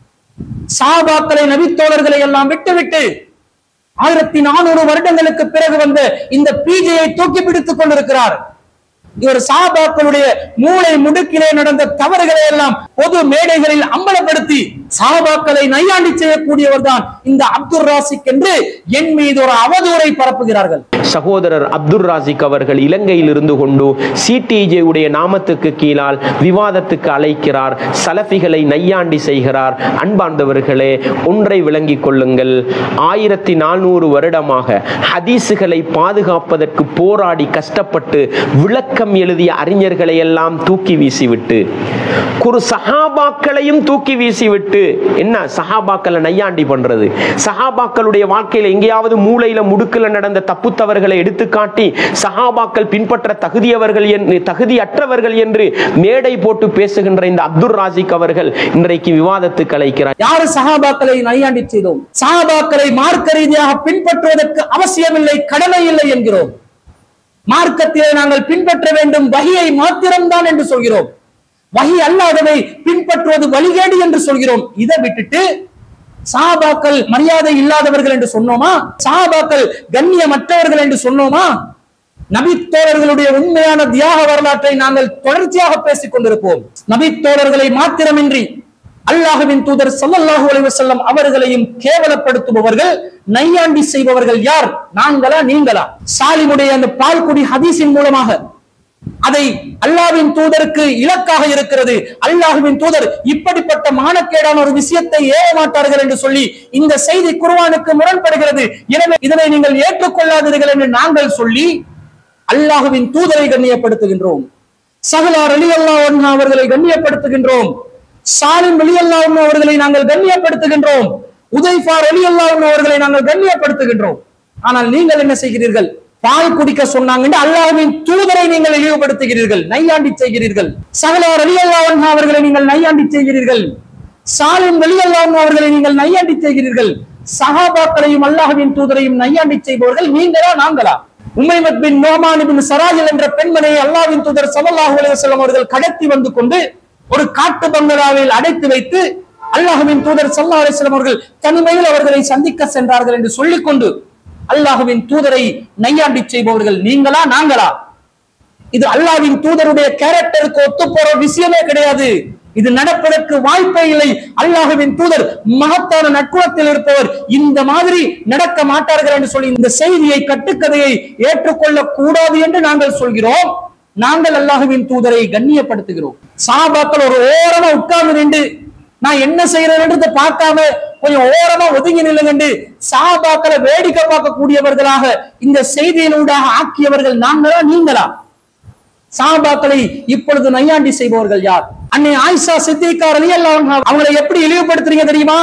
சாபாக்களை நபித்தோழர்களை எல்லாம் விட்டுவிட்டு ஆயிரத்தி நானூறு வருடங்களுக்கு பிறகு வந்த இந்த பீஜையை தூக்கி பிடித்துக் கொண்டிருக்கிறார் இவர் சாபாக்களுடைய மூளை முடுக்கிலே நடந்த தவறுகளை எல்லாம் பொது மேடைகளில் அம்பலப்படுத்தி சாபாக்களை நையாண்டி செய்யக்கூடியவர் தான் இந்த அப்துல் ராசிக் என்று என் மீது ஒரு அவதூறை பரப்புகிறார்கள்
சகோதரர் அப்துல் ராசிக் அவர்கள் இலங்கையில் இருந்து கொண்டு சிடிஜே உடைய நாமத்துக்கு கீழால் விவாதத்துக்கு அழைக்கிறார் சலஃபிகளை நையாண்டி செய்கிறார் அன்பார்ந்தவர்களே ஒன்றை விளங்கிக் கொள்ளுங்கள் ஆயிரத்தி நானூறு வருடமாக ஹதீஸுகளை பாதுகாப்பதற்கு போராடி கஷ்டப்பட்டு விளக்கம் எழுதிய அறிஞர்களை எல்லாம் தூக்கி வீசிவிட்டு குரு சஹாபாக்களையும் தூக்கி வீசிவிட்டு என்ன சஹாபாக்களை நையாண்டி பண்றது சஹாபாக்களுடைய வாழ்க்கையில எங்கேயாவது மூளையில முடுக்குல நடந்த தப்பு தவறுகளை எடுத்துக்காட்டி சஹாபாக்கள் பின்பற்ற தகுதியவர்கள் என்று தகுதியற்றவர்கள் என்று மேடை போட்டு பேசுகின்ற இந்த அப்துல் ராசிக் அவர்கள் இன்றைக்கு விவாதத்துக்கு அழைக்கிறார்
யாரு சஹாபாக்களை நையாண்டி செய்தோம் சஹாபாக்களை மார்க்க ரீதியாக பின்பற்றுவதற்கு அவசியமில்லை கடமை இல்லை என்கிறோம் மார்க்கத்திலே நாங்கள் பின்பற்ற வேண்டும் வகையை மாத்திரம்தான் என்று சொல்கிறோம் வகை அல்லாதவை பின்பற்றுவது வழிகேடு என்று சொல்கிறோம் இதை விட்டுட்டு சாபாக்கள் மரியாதை இல்லாதவர்கள் என்று சொன்னோமா சாபாக்கள் கண்ணியமற்றவர்கள் என்று சொன்னோமா நபித்தோழர்களுடைய உண்மையான தியாக வரலாற்றை நாங்கள் தொடர்ச்சியாக பேசிக் கொண்டிருப்போம் நபித்தோழர்களை மாத்திரமின்றி அல்லாஹுவின் தூதர் ஸல்லல்லாஹு அலைஹி வஸல்லம் அவர்களையும் கேவலப்படுத்துபவர்கள் நையாண்டி செய்பவர்கள் யார் நாங்களா நீங்களா சாலிமுடைய அந்த பால்குடி ஹதீஸின் மூலமாக அதை அல்லாஹ்வின் தூதருக்கு இலக்காக இருக்கிறது அல்லாஹ்வின் தூதர் இப்படிப்பட்ட மானக்கேடான ஒரு விஷயத்தை ஏற மாட்டார்கள் என்று சொல்லி இந்த செய்தி குர்ஆனுக்கு முரண்படுகிறது எனவே இதனை நீங்கள் ஏற்றுக்கொள்ளாதீர்கள் என்று நாங்கள் சொல்லி அல்லாஹ்வின் தூதரை கண்ணியப்படுத்துகின்றோம் சஹலார் அலி அல்லாஹ் அவர்களை கண்ணியப்படுத்துகின்றோம் சாலிம் அலி அல்லாஹ் அவர்களை நாங்கள் கண்ணியப்படுத்துகின்றோம் உதைஃபார் அலி அல்லாஹ் அவர்களை நாங்கள் கண்ணியப்படுத்துகின்றோம் ஆனால் நீங்கள் என்ன செய்கிறீர்கள் பால் குடிக்க சொன்னாங்க அல்லாஹ்வின் தூதரை நீங்கள் இழிவுபடுத்துகிறீர்கள் நையாண்டி செய்கிறீர்கள் சகலார் அலி அல்லாஹ் அவர்களை நீங்கள் நையாண்டி செய்கிறீர்கள் சாலிம் அலி அல்லாஹ் அவர்களை நீங்கள் நையாண்டி செய்கிறீர்கள் சஹாபாக்களையும் அல்லாஹ்வின் தூதரையும் நையாண்டி செய்பவர்கள் நீங்களா நாங்களா உமைமத் பின் நோமான் பின் சராஜல் என்ற பெண்மணியை அல்லாஹ்வின் தூதர் ஸல்லல்லாஹு அலைஹி வஸல்லம் அவர்கள் கடத்தி வந்து கொண்டு ஒரு காட்டு பங்களாவில் அடைத்து வைத்து அல்லாஹ்வின் தூதர் ஸல்லல்லாஹு அலைஹி வஸல்லம் அவர்கள் தனிமையில் அவர்களை சந்திக்க சென்றார்கள் என்று சொல்லிக்கொண்டு அல்லாஹ்வின் தூதரை நையாண்டி செய்பவர்கள் நீங்களா நாங்களா இது அல்லாஹ்வின் தூதருடைய கேரக்டருக்கு ஒத்து போற விஷயமே கிடையாது இது நடப்பதற்கு வாய்ப்பே இல்லை அல்லாஹ்வின் தூதர் மகத்தான நட்புறத்தில் இருப்பவர் இந்த மாதிரி நடக்க மாட்டார்கள் என்று சொல்லி இந்த செய்தியை கட்டுக்கதையை ஏற்றுக்கொள்ள கூடாது என்று நாங்கள் சொல்கிறோம் நாங்கள் அல்லாஹ்வின் தூதரை கண்ணியப்படுத்துகிறோம் சாபாக்கள் ஒரு ஓரமா உட்கார்ந்து நின்று நான் என்ன செய்யறேன்றதை பார்க்காம கொஞ்சம் ஓரமா ஒதுங்கி நில்லுங்கண்டு சாபாக்களை வேடிக்கை பார்க்கக்கூடியவர்களாக இந்த செய்தியினூடாக ஆக்கியவர்கள் நாங்களா நீங்களா சாபாக்களை இப்பொழுது நையாண்டி செய்பவர்கள் யார் அன்னை ஆயிஷா சித்திகார் அலி அல்லாஹ் அவங்களை எப்படி இழிவுபடுத்துறீங்க தெரியுமா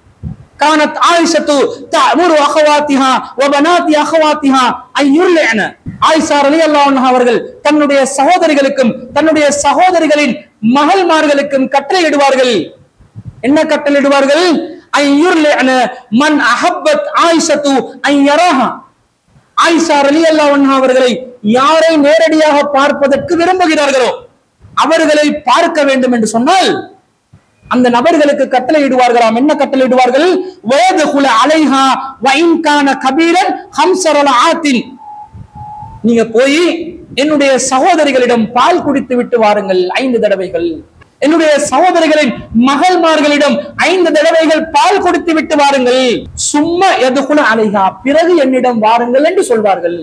கானத் ஆயிஷத்து தஅமுரு அஹவாத்திஹா வ பனாத்தி அஹவாத்திஹா ஐ யுர்லிஅன ஆயிஷா ரலியல்லாஹு அன்ஹா அவர்கள் தன்னுடைய சகோதரிகளுக்கும் தன்னுடைய சகோதரிகளின் மகள்மார்களுக்கும் கட்டளையிடுவார்கள் என்ன கட்டளையிடுவார்கள் ஐ யுர்லிஅன மன் அஹப்பத் ஆயிஷத்து ஐ யராஹா ஆயிஷா ரலியல்லாஹு அன்ஹா அவர்களை யாரை நேரடியாக பார்ப்பதற்கு விரும்புகிறார்களோ அவர்களை பார்க்க வேண்டும் என்று சொன்னால் அந்த நபர்களுக்கு கட்டளையிடுவார்களாம் என்ன கட்டளையிடுவார்கள் வயதுகுல அலைஹா வைன்கான கபீரன் ஹம்சரல ஆத்தின் நீங்க போய் என்னுடைய சகோதரிகளிடம் பால் குடித்து விட்டு வாருங்கள் ஐந்து தடவைகள் என்னுடைய சகோதரிகளின் மகள்மார்களிடம் ஐந்து தடவைகள் பால் கொடுத்து விட்டு வாருங்கள் சும்மா எதுகுல அலைஹா பிறகு என்னிடம் வாருங்கள் என்று சொல்வார்கள்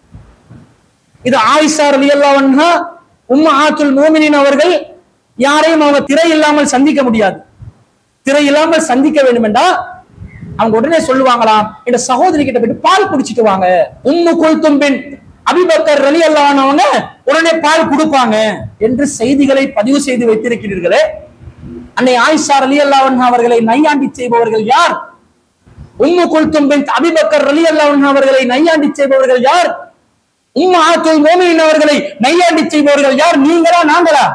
இது ஆயிஷா ரலியல்லாஹு அன்ஹா உம்ம ஆத்துல் மோமினின் அவர்கள் யாரையும் அவங்க திரை இல்லாமல் சந்திக்க முடியாது திரை இல்லாமல் சந்திக்க வேண்டும் என்றா அவங்க உடனே சொல்லுவாங்களாம் இந்த சகோதரி கிட்ட போயிட்டு பால் குடிச்சிட்டு வாங்க உம்மு குல்தும் பின் அபிபக்கர் ரலி அவங்க உடனே பால் கொடுப்பாங்க என்று செய்திகளை பதிவு செய்து வைத்திருக்கிறீர்களே அன்னை ஆயிஷா ரலி அவர்களை நையாண்டி செய்பவர்கள் யார் உம்மு குல்தும் பின் அபிபக்கர் ரலி அவர்களை நையாண்டி செய்பவர்கள் யார் உம்மு ஆத்துல் மோமின் அவர்களை நையாண்டி செய்பவர்கள் யார் நீங்களா நாங்களா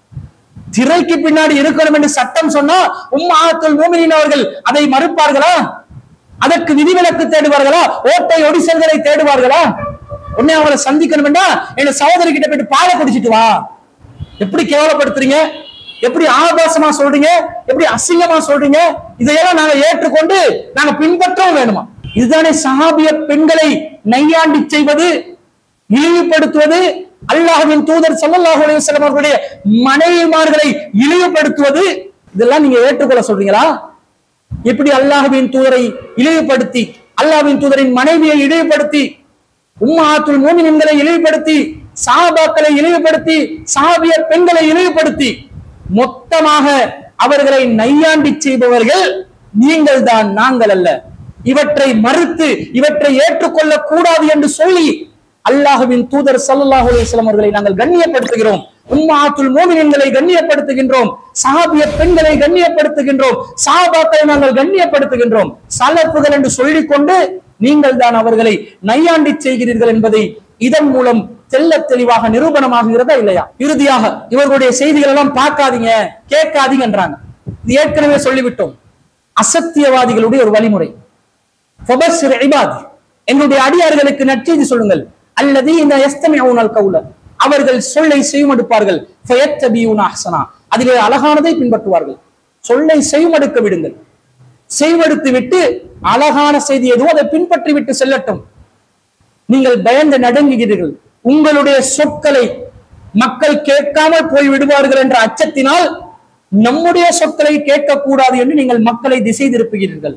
திரைக்கு பின்னாடி இருக்கணும் என்று சட்டம் சொன்னா உம்மா ஆத்துல் மோமினின் அவர்கள் அதை மறுப்பார்களா அதற்கு விதிவிலக்கு தேடுவார்களா ஓட்டை ஒடிசல்களை தேடுவார்களா உடனே அவங்களை சந்திக்கணும் என்றா என் சகோதரி கிட்ட போயிட்டு பாலை குடிச்சிட்டு வா எப்படி கேவலப்படுத்துறீங்க எப்படி ஆபாசமா சொல்றீங்க எப்படி அசிங்கமா சொல்றீங்க இதையெல்லாம் நாங்க ஏற்றுக்கொண்டு நாங்க பின்பற்றவும் வேணுமா இதுதானே சஹாபிய பெண்களை நையாண்டி செய்வது இழிவுபடுத்துவது அல்லாஹ்வின் தூதர் ஸல்லல்லாஹு அலைஹி வஸல்லம் அவர்களுடைய மனைவிமார்களை இழிவுபடுத்துவது இதெல்லாம் நீங்க ஏற்றுக்கொள்ள சொல்றீங்களா எப்படி அல்லாஹ்வின் தூதரை இழிவுபடுத்தி அல்லாஹ்வின் தூதரின் மனைவியை இழிவுபடுத்தி உம்மாத்துல் மூமின்களை இழிவுபடுத்தி சஹாபாக்களை இழிவுபடுத்தி சஹாபிய பெண்களை இழிவுபடுத்தி மொத்தமாக அவர்களை நையாண்டி செய்பவர்கள் நீங்கள் தான் நாங்கள் அல்ல இவற்றை மறுத்து இவற்றை ஏற்றுக்கொள்ள கூடாது என்று சொல்லி அல்லாஹுவின் தூதர் ஸல்லல்லாஹு அலைஹி வஸல்லம் அவர்களை நாங்கள் கண்ணியப்படுத்துகிறோம் உம்மாத்துல் மூமின்களை கண்ணியப்படுத்துகின்றோம் சஹாபிய பெண்களை கண்ணியப்படுத்துகின்றோம் சஹாபாக்களை நாங்கள் கண்ணியப்படுத்துகின்றோம் சலப்புகள் என்று சொல்லிக்கொண்டு நீங்கள் தான் அவர்களை நையாண்டி செய்கிறீர்கள் என்பதை இதன் மூலம் தெல்ல தெளிவாக நிரூபணமாகிறதா இல்லையா இறுதியாக இவர்களுடைய செய்திகள் எல்லாம் பார்க்காதீங்க கேட்காதீங்கன்றாங்க இது ஏற்கனவே சொல்லிவிட்டோம் அசத்தியவாதிகளுடைய ஒரு வழிமுறை ஃபபஸ்ஸிர் இபாத் என்னுடைய அடியார்களுக்கு நற்செய்தி சொல்லுங்கள் அல்லது இந்த எஸ்தமிஊனல் கவுல அவர்கள் சொல்லை செய்யுமடுப்பார்கள் ஃபயத்தபியூன அஹ்சனா அதிலே அழகானதை பின்பற்றுவார்கள் சொல்லை செய்யுமடுக்க விடுங்கள் செய்வெடுத்து விட்டு அழகான செய்தி எதுவும் அதை பின்பற்றி விட்டு செல்லட்டும் நீங்கள் பயந்து நடுங்குகிறீர்கள் உங்களுடைய சொற்களை மக்கள் கேட்காமல் போய் விடுவார்கள் என்ற அச்சத்தினால் நம்முடைய சொற்களை கேட்கக்கூடாது என்று நீங்கள் மக்களை திசை திருப்புகிறீர்கள்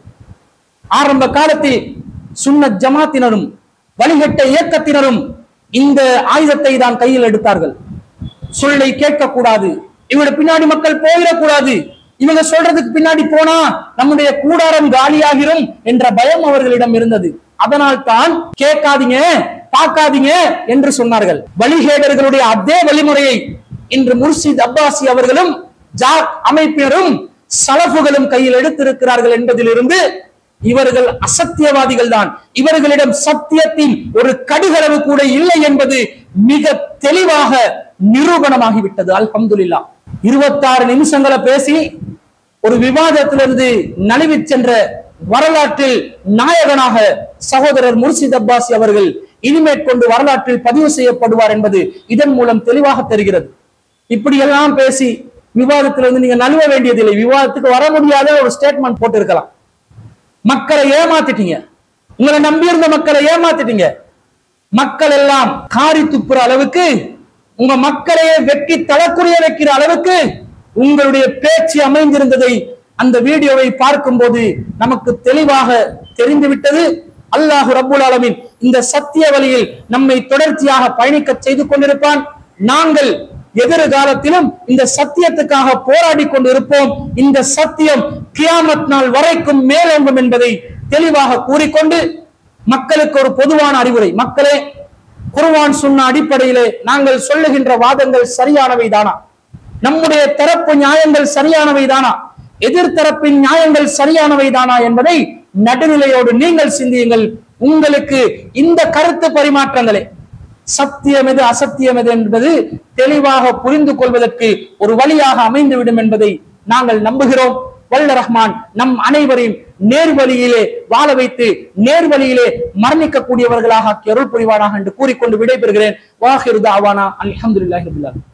ஆரம்ப காலத்தில் சுன்னத் ஜமாத்தினரும் வழிகட்ட இயக்கத்தினரும் இந்த ஆயுதத்தை தான் கையில் எடுத்தார்கள் சொல்லை கேட்கக்கூடாது இவங்க பின்னாடி மக்கள் போயிடக்கூடாது இவங்க சொல்றதுக்கு பின்னாடி போனா நம்முடைய கூடாரம் காலியாகிரும் என்ற பயம் அவர்களிடம் இருந்தது அதனால் தான் கேட்காதீங்க பார்க்காதீங்க என்று சொன்னார்கள் வழிகேடர்களுடைய அதே வழிமுறையை இன்று முர்ஷித் அப்பாசி அவர்களும் ஜாக் அமைப்பினரும் சலஃபுகளும் கையில் எடுத்திருக்கிறார்கள் என்பதிலிருந்து இவர்கள் அசத்தியவாதிகள் தான் இவர்களிடம் சத்தியத்தின் ஒரு கடுகளவு கூட இல்லை என்பது மிக தெளிவாக நிரூபணமாகிவிட்டது அல்ஹம்துலில்லா இருபத்தாறு நிமிஷங்களை பேசி ஒரு விவாதத்திலிருந்து நழுவி சென்ற வரலாற்றில் நாயகனாக சகோதரர் முர்ஷித் அப்பாசி அவர்கள் இனிமேற்கொண்டு வரலாற்றில் பதிவு செய்யப்படுவார் என்பது இதன் மூலம் தெளிவாக தெரிகிறது இப்படியெல்லாம் பேசி விவாதத்திலிருந்து நீங்க நழுவ வேண்டியதில்லை விவாதத்துக்கு வர முடியாத ஒரு ஸ்டேட்மெண்ட் போட்டிருக்கலாம் மக்களை ஏமாத்திட்டீங்க உங்களை நம்பியிருந்த மக்களை ஏமாத்திட்டீங்க மக்கள் எல்லாம் காரி துப்புற அளவுக்கு உங்க மக்களையே வெட்டி தளக்குறைய வைக்கிற அளவுக்கு உங்களுடைய பேச்சு அமைந்திருந்ததை அந்த வீடியோவை பார்க்கும்போது நமக்கு தெளிவாக தெரிந்துவிட்டது அல்லாஹு ரப்புல் ஆலமீன் இந்த சத்திய வழியில் நம்மை தொடர்ச்சியாக பயணிக்க செய்து கொண்டிருப்பான் நாங்கள் எதிர்காலத்திலும் இந்த சத்தியத்துக்காக போராடி கொண்டு இருப்போம் இந்த சத்தியம் கியாமத் நாள் வரைக்கும் மேலோங்கும் என்பதை தெளிவாக கூறிக்கொண்டு மக்களுக்கு ஒரு பொதுவான அறிவுரை மக்களே குர்ஆன் சொன்ன அடிப்படையிலே நாங்கள் சொல்லுகின்ற வாதங்கள் சரியானவை தானா நம்முடைய தரப்பு நியாயங்கள் சரியானவை தானா எதிர்த்தரப்பின் நியாயங்கள் சரியானவை தானா என்பதை நடுநிலையோடு நீங்கள் சிந்தியுங்கள் உங்களுக்கு இந்த கருத்து பரிமாற்றங்களே சத்தியம் எது அசத்தியம் எது என்பது தெளிவாக புரிந்து கொள்வதற்கு ஒரு வழியாக அமைந்துவிடும் என்பதை நாங்கள் நம்புகிறோம் வல்ல ரஹ்மான் நம் அனைவரையும் நேர்வழியிலே வாழ வைத்து நேர்வழியிலே மரணிக்கக்கூடியவர்களாக ஆக்கி அருள் புரிவானாக என்று கூறிக்கொண்டு விடைபெறுகிறேன் வாஹிரு தாவானா அல்ஹம்துலில்லாஹி ரபில் ஆலமீன்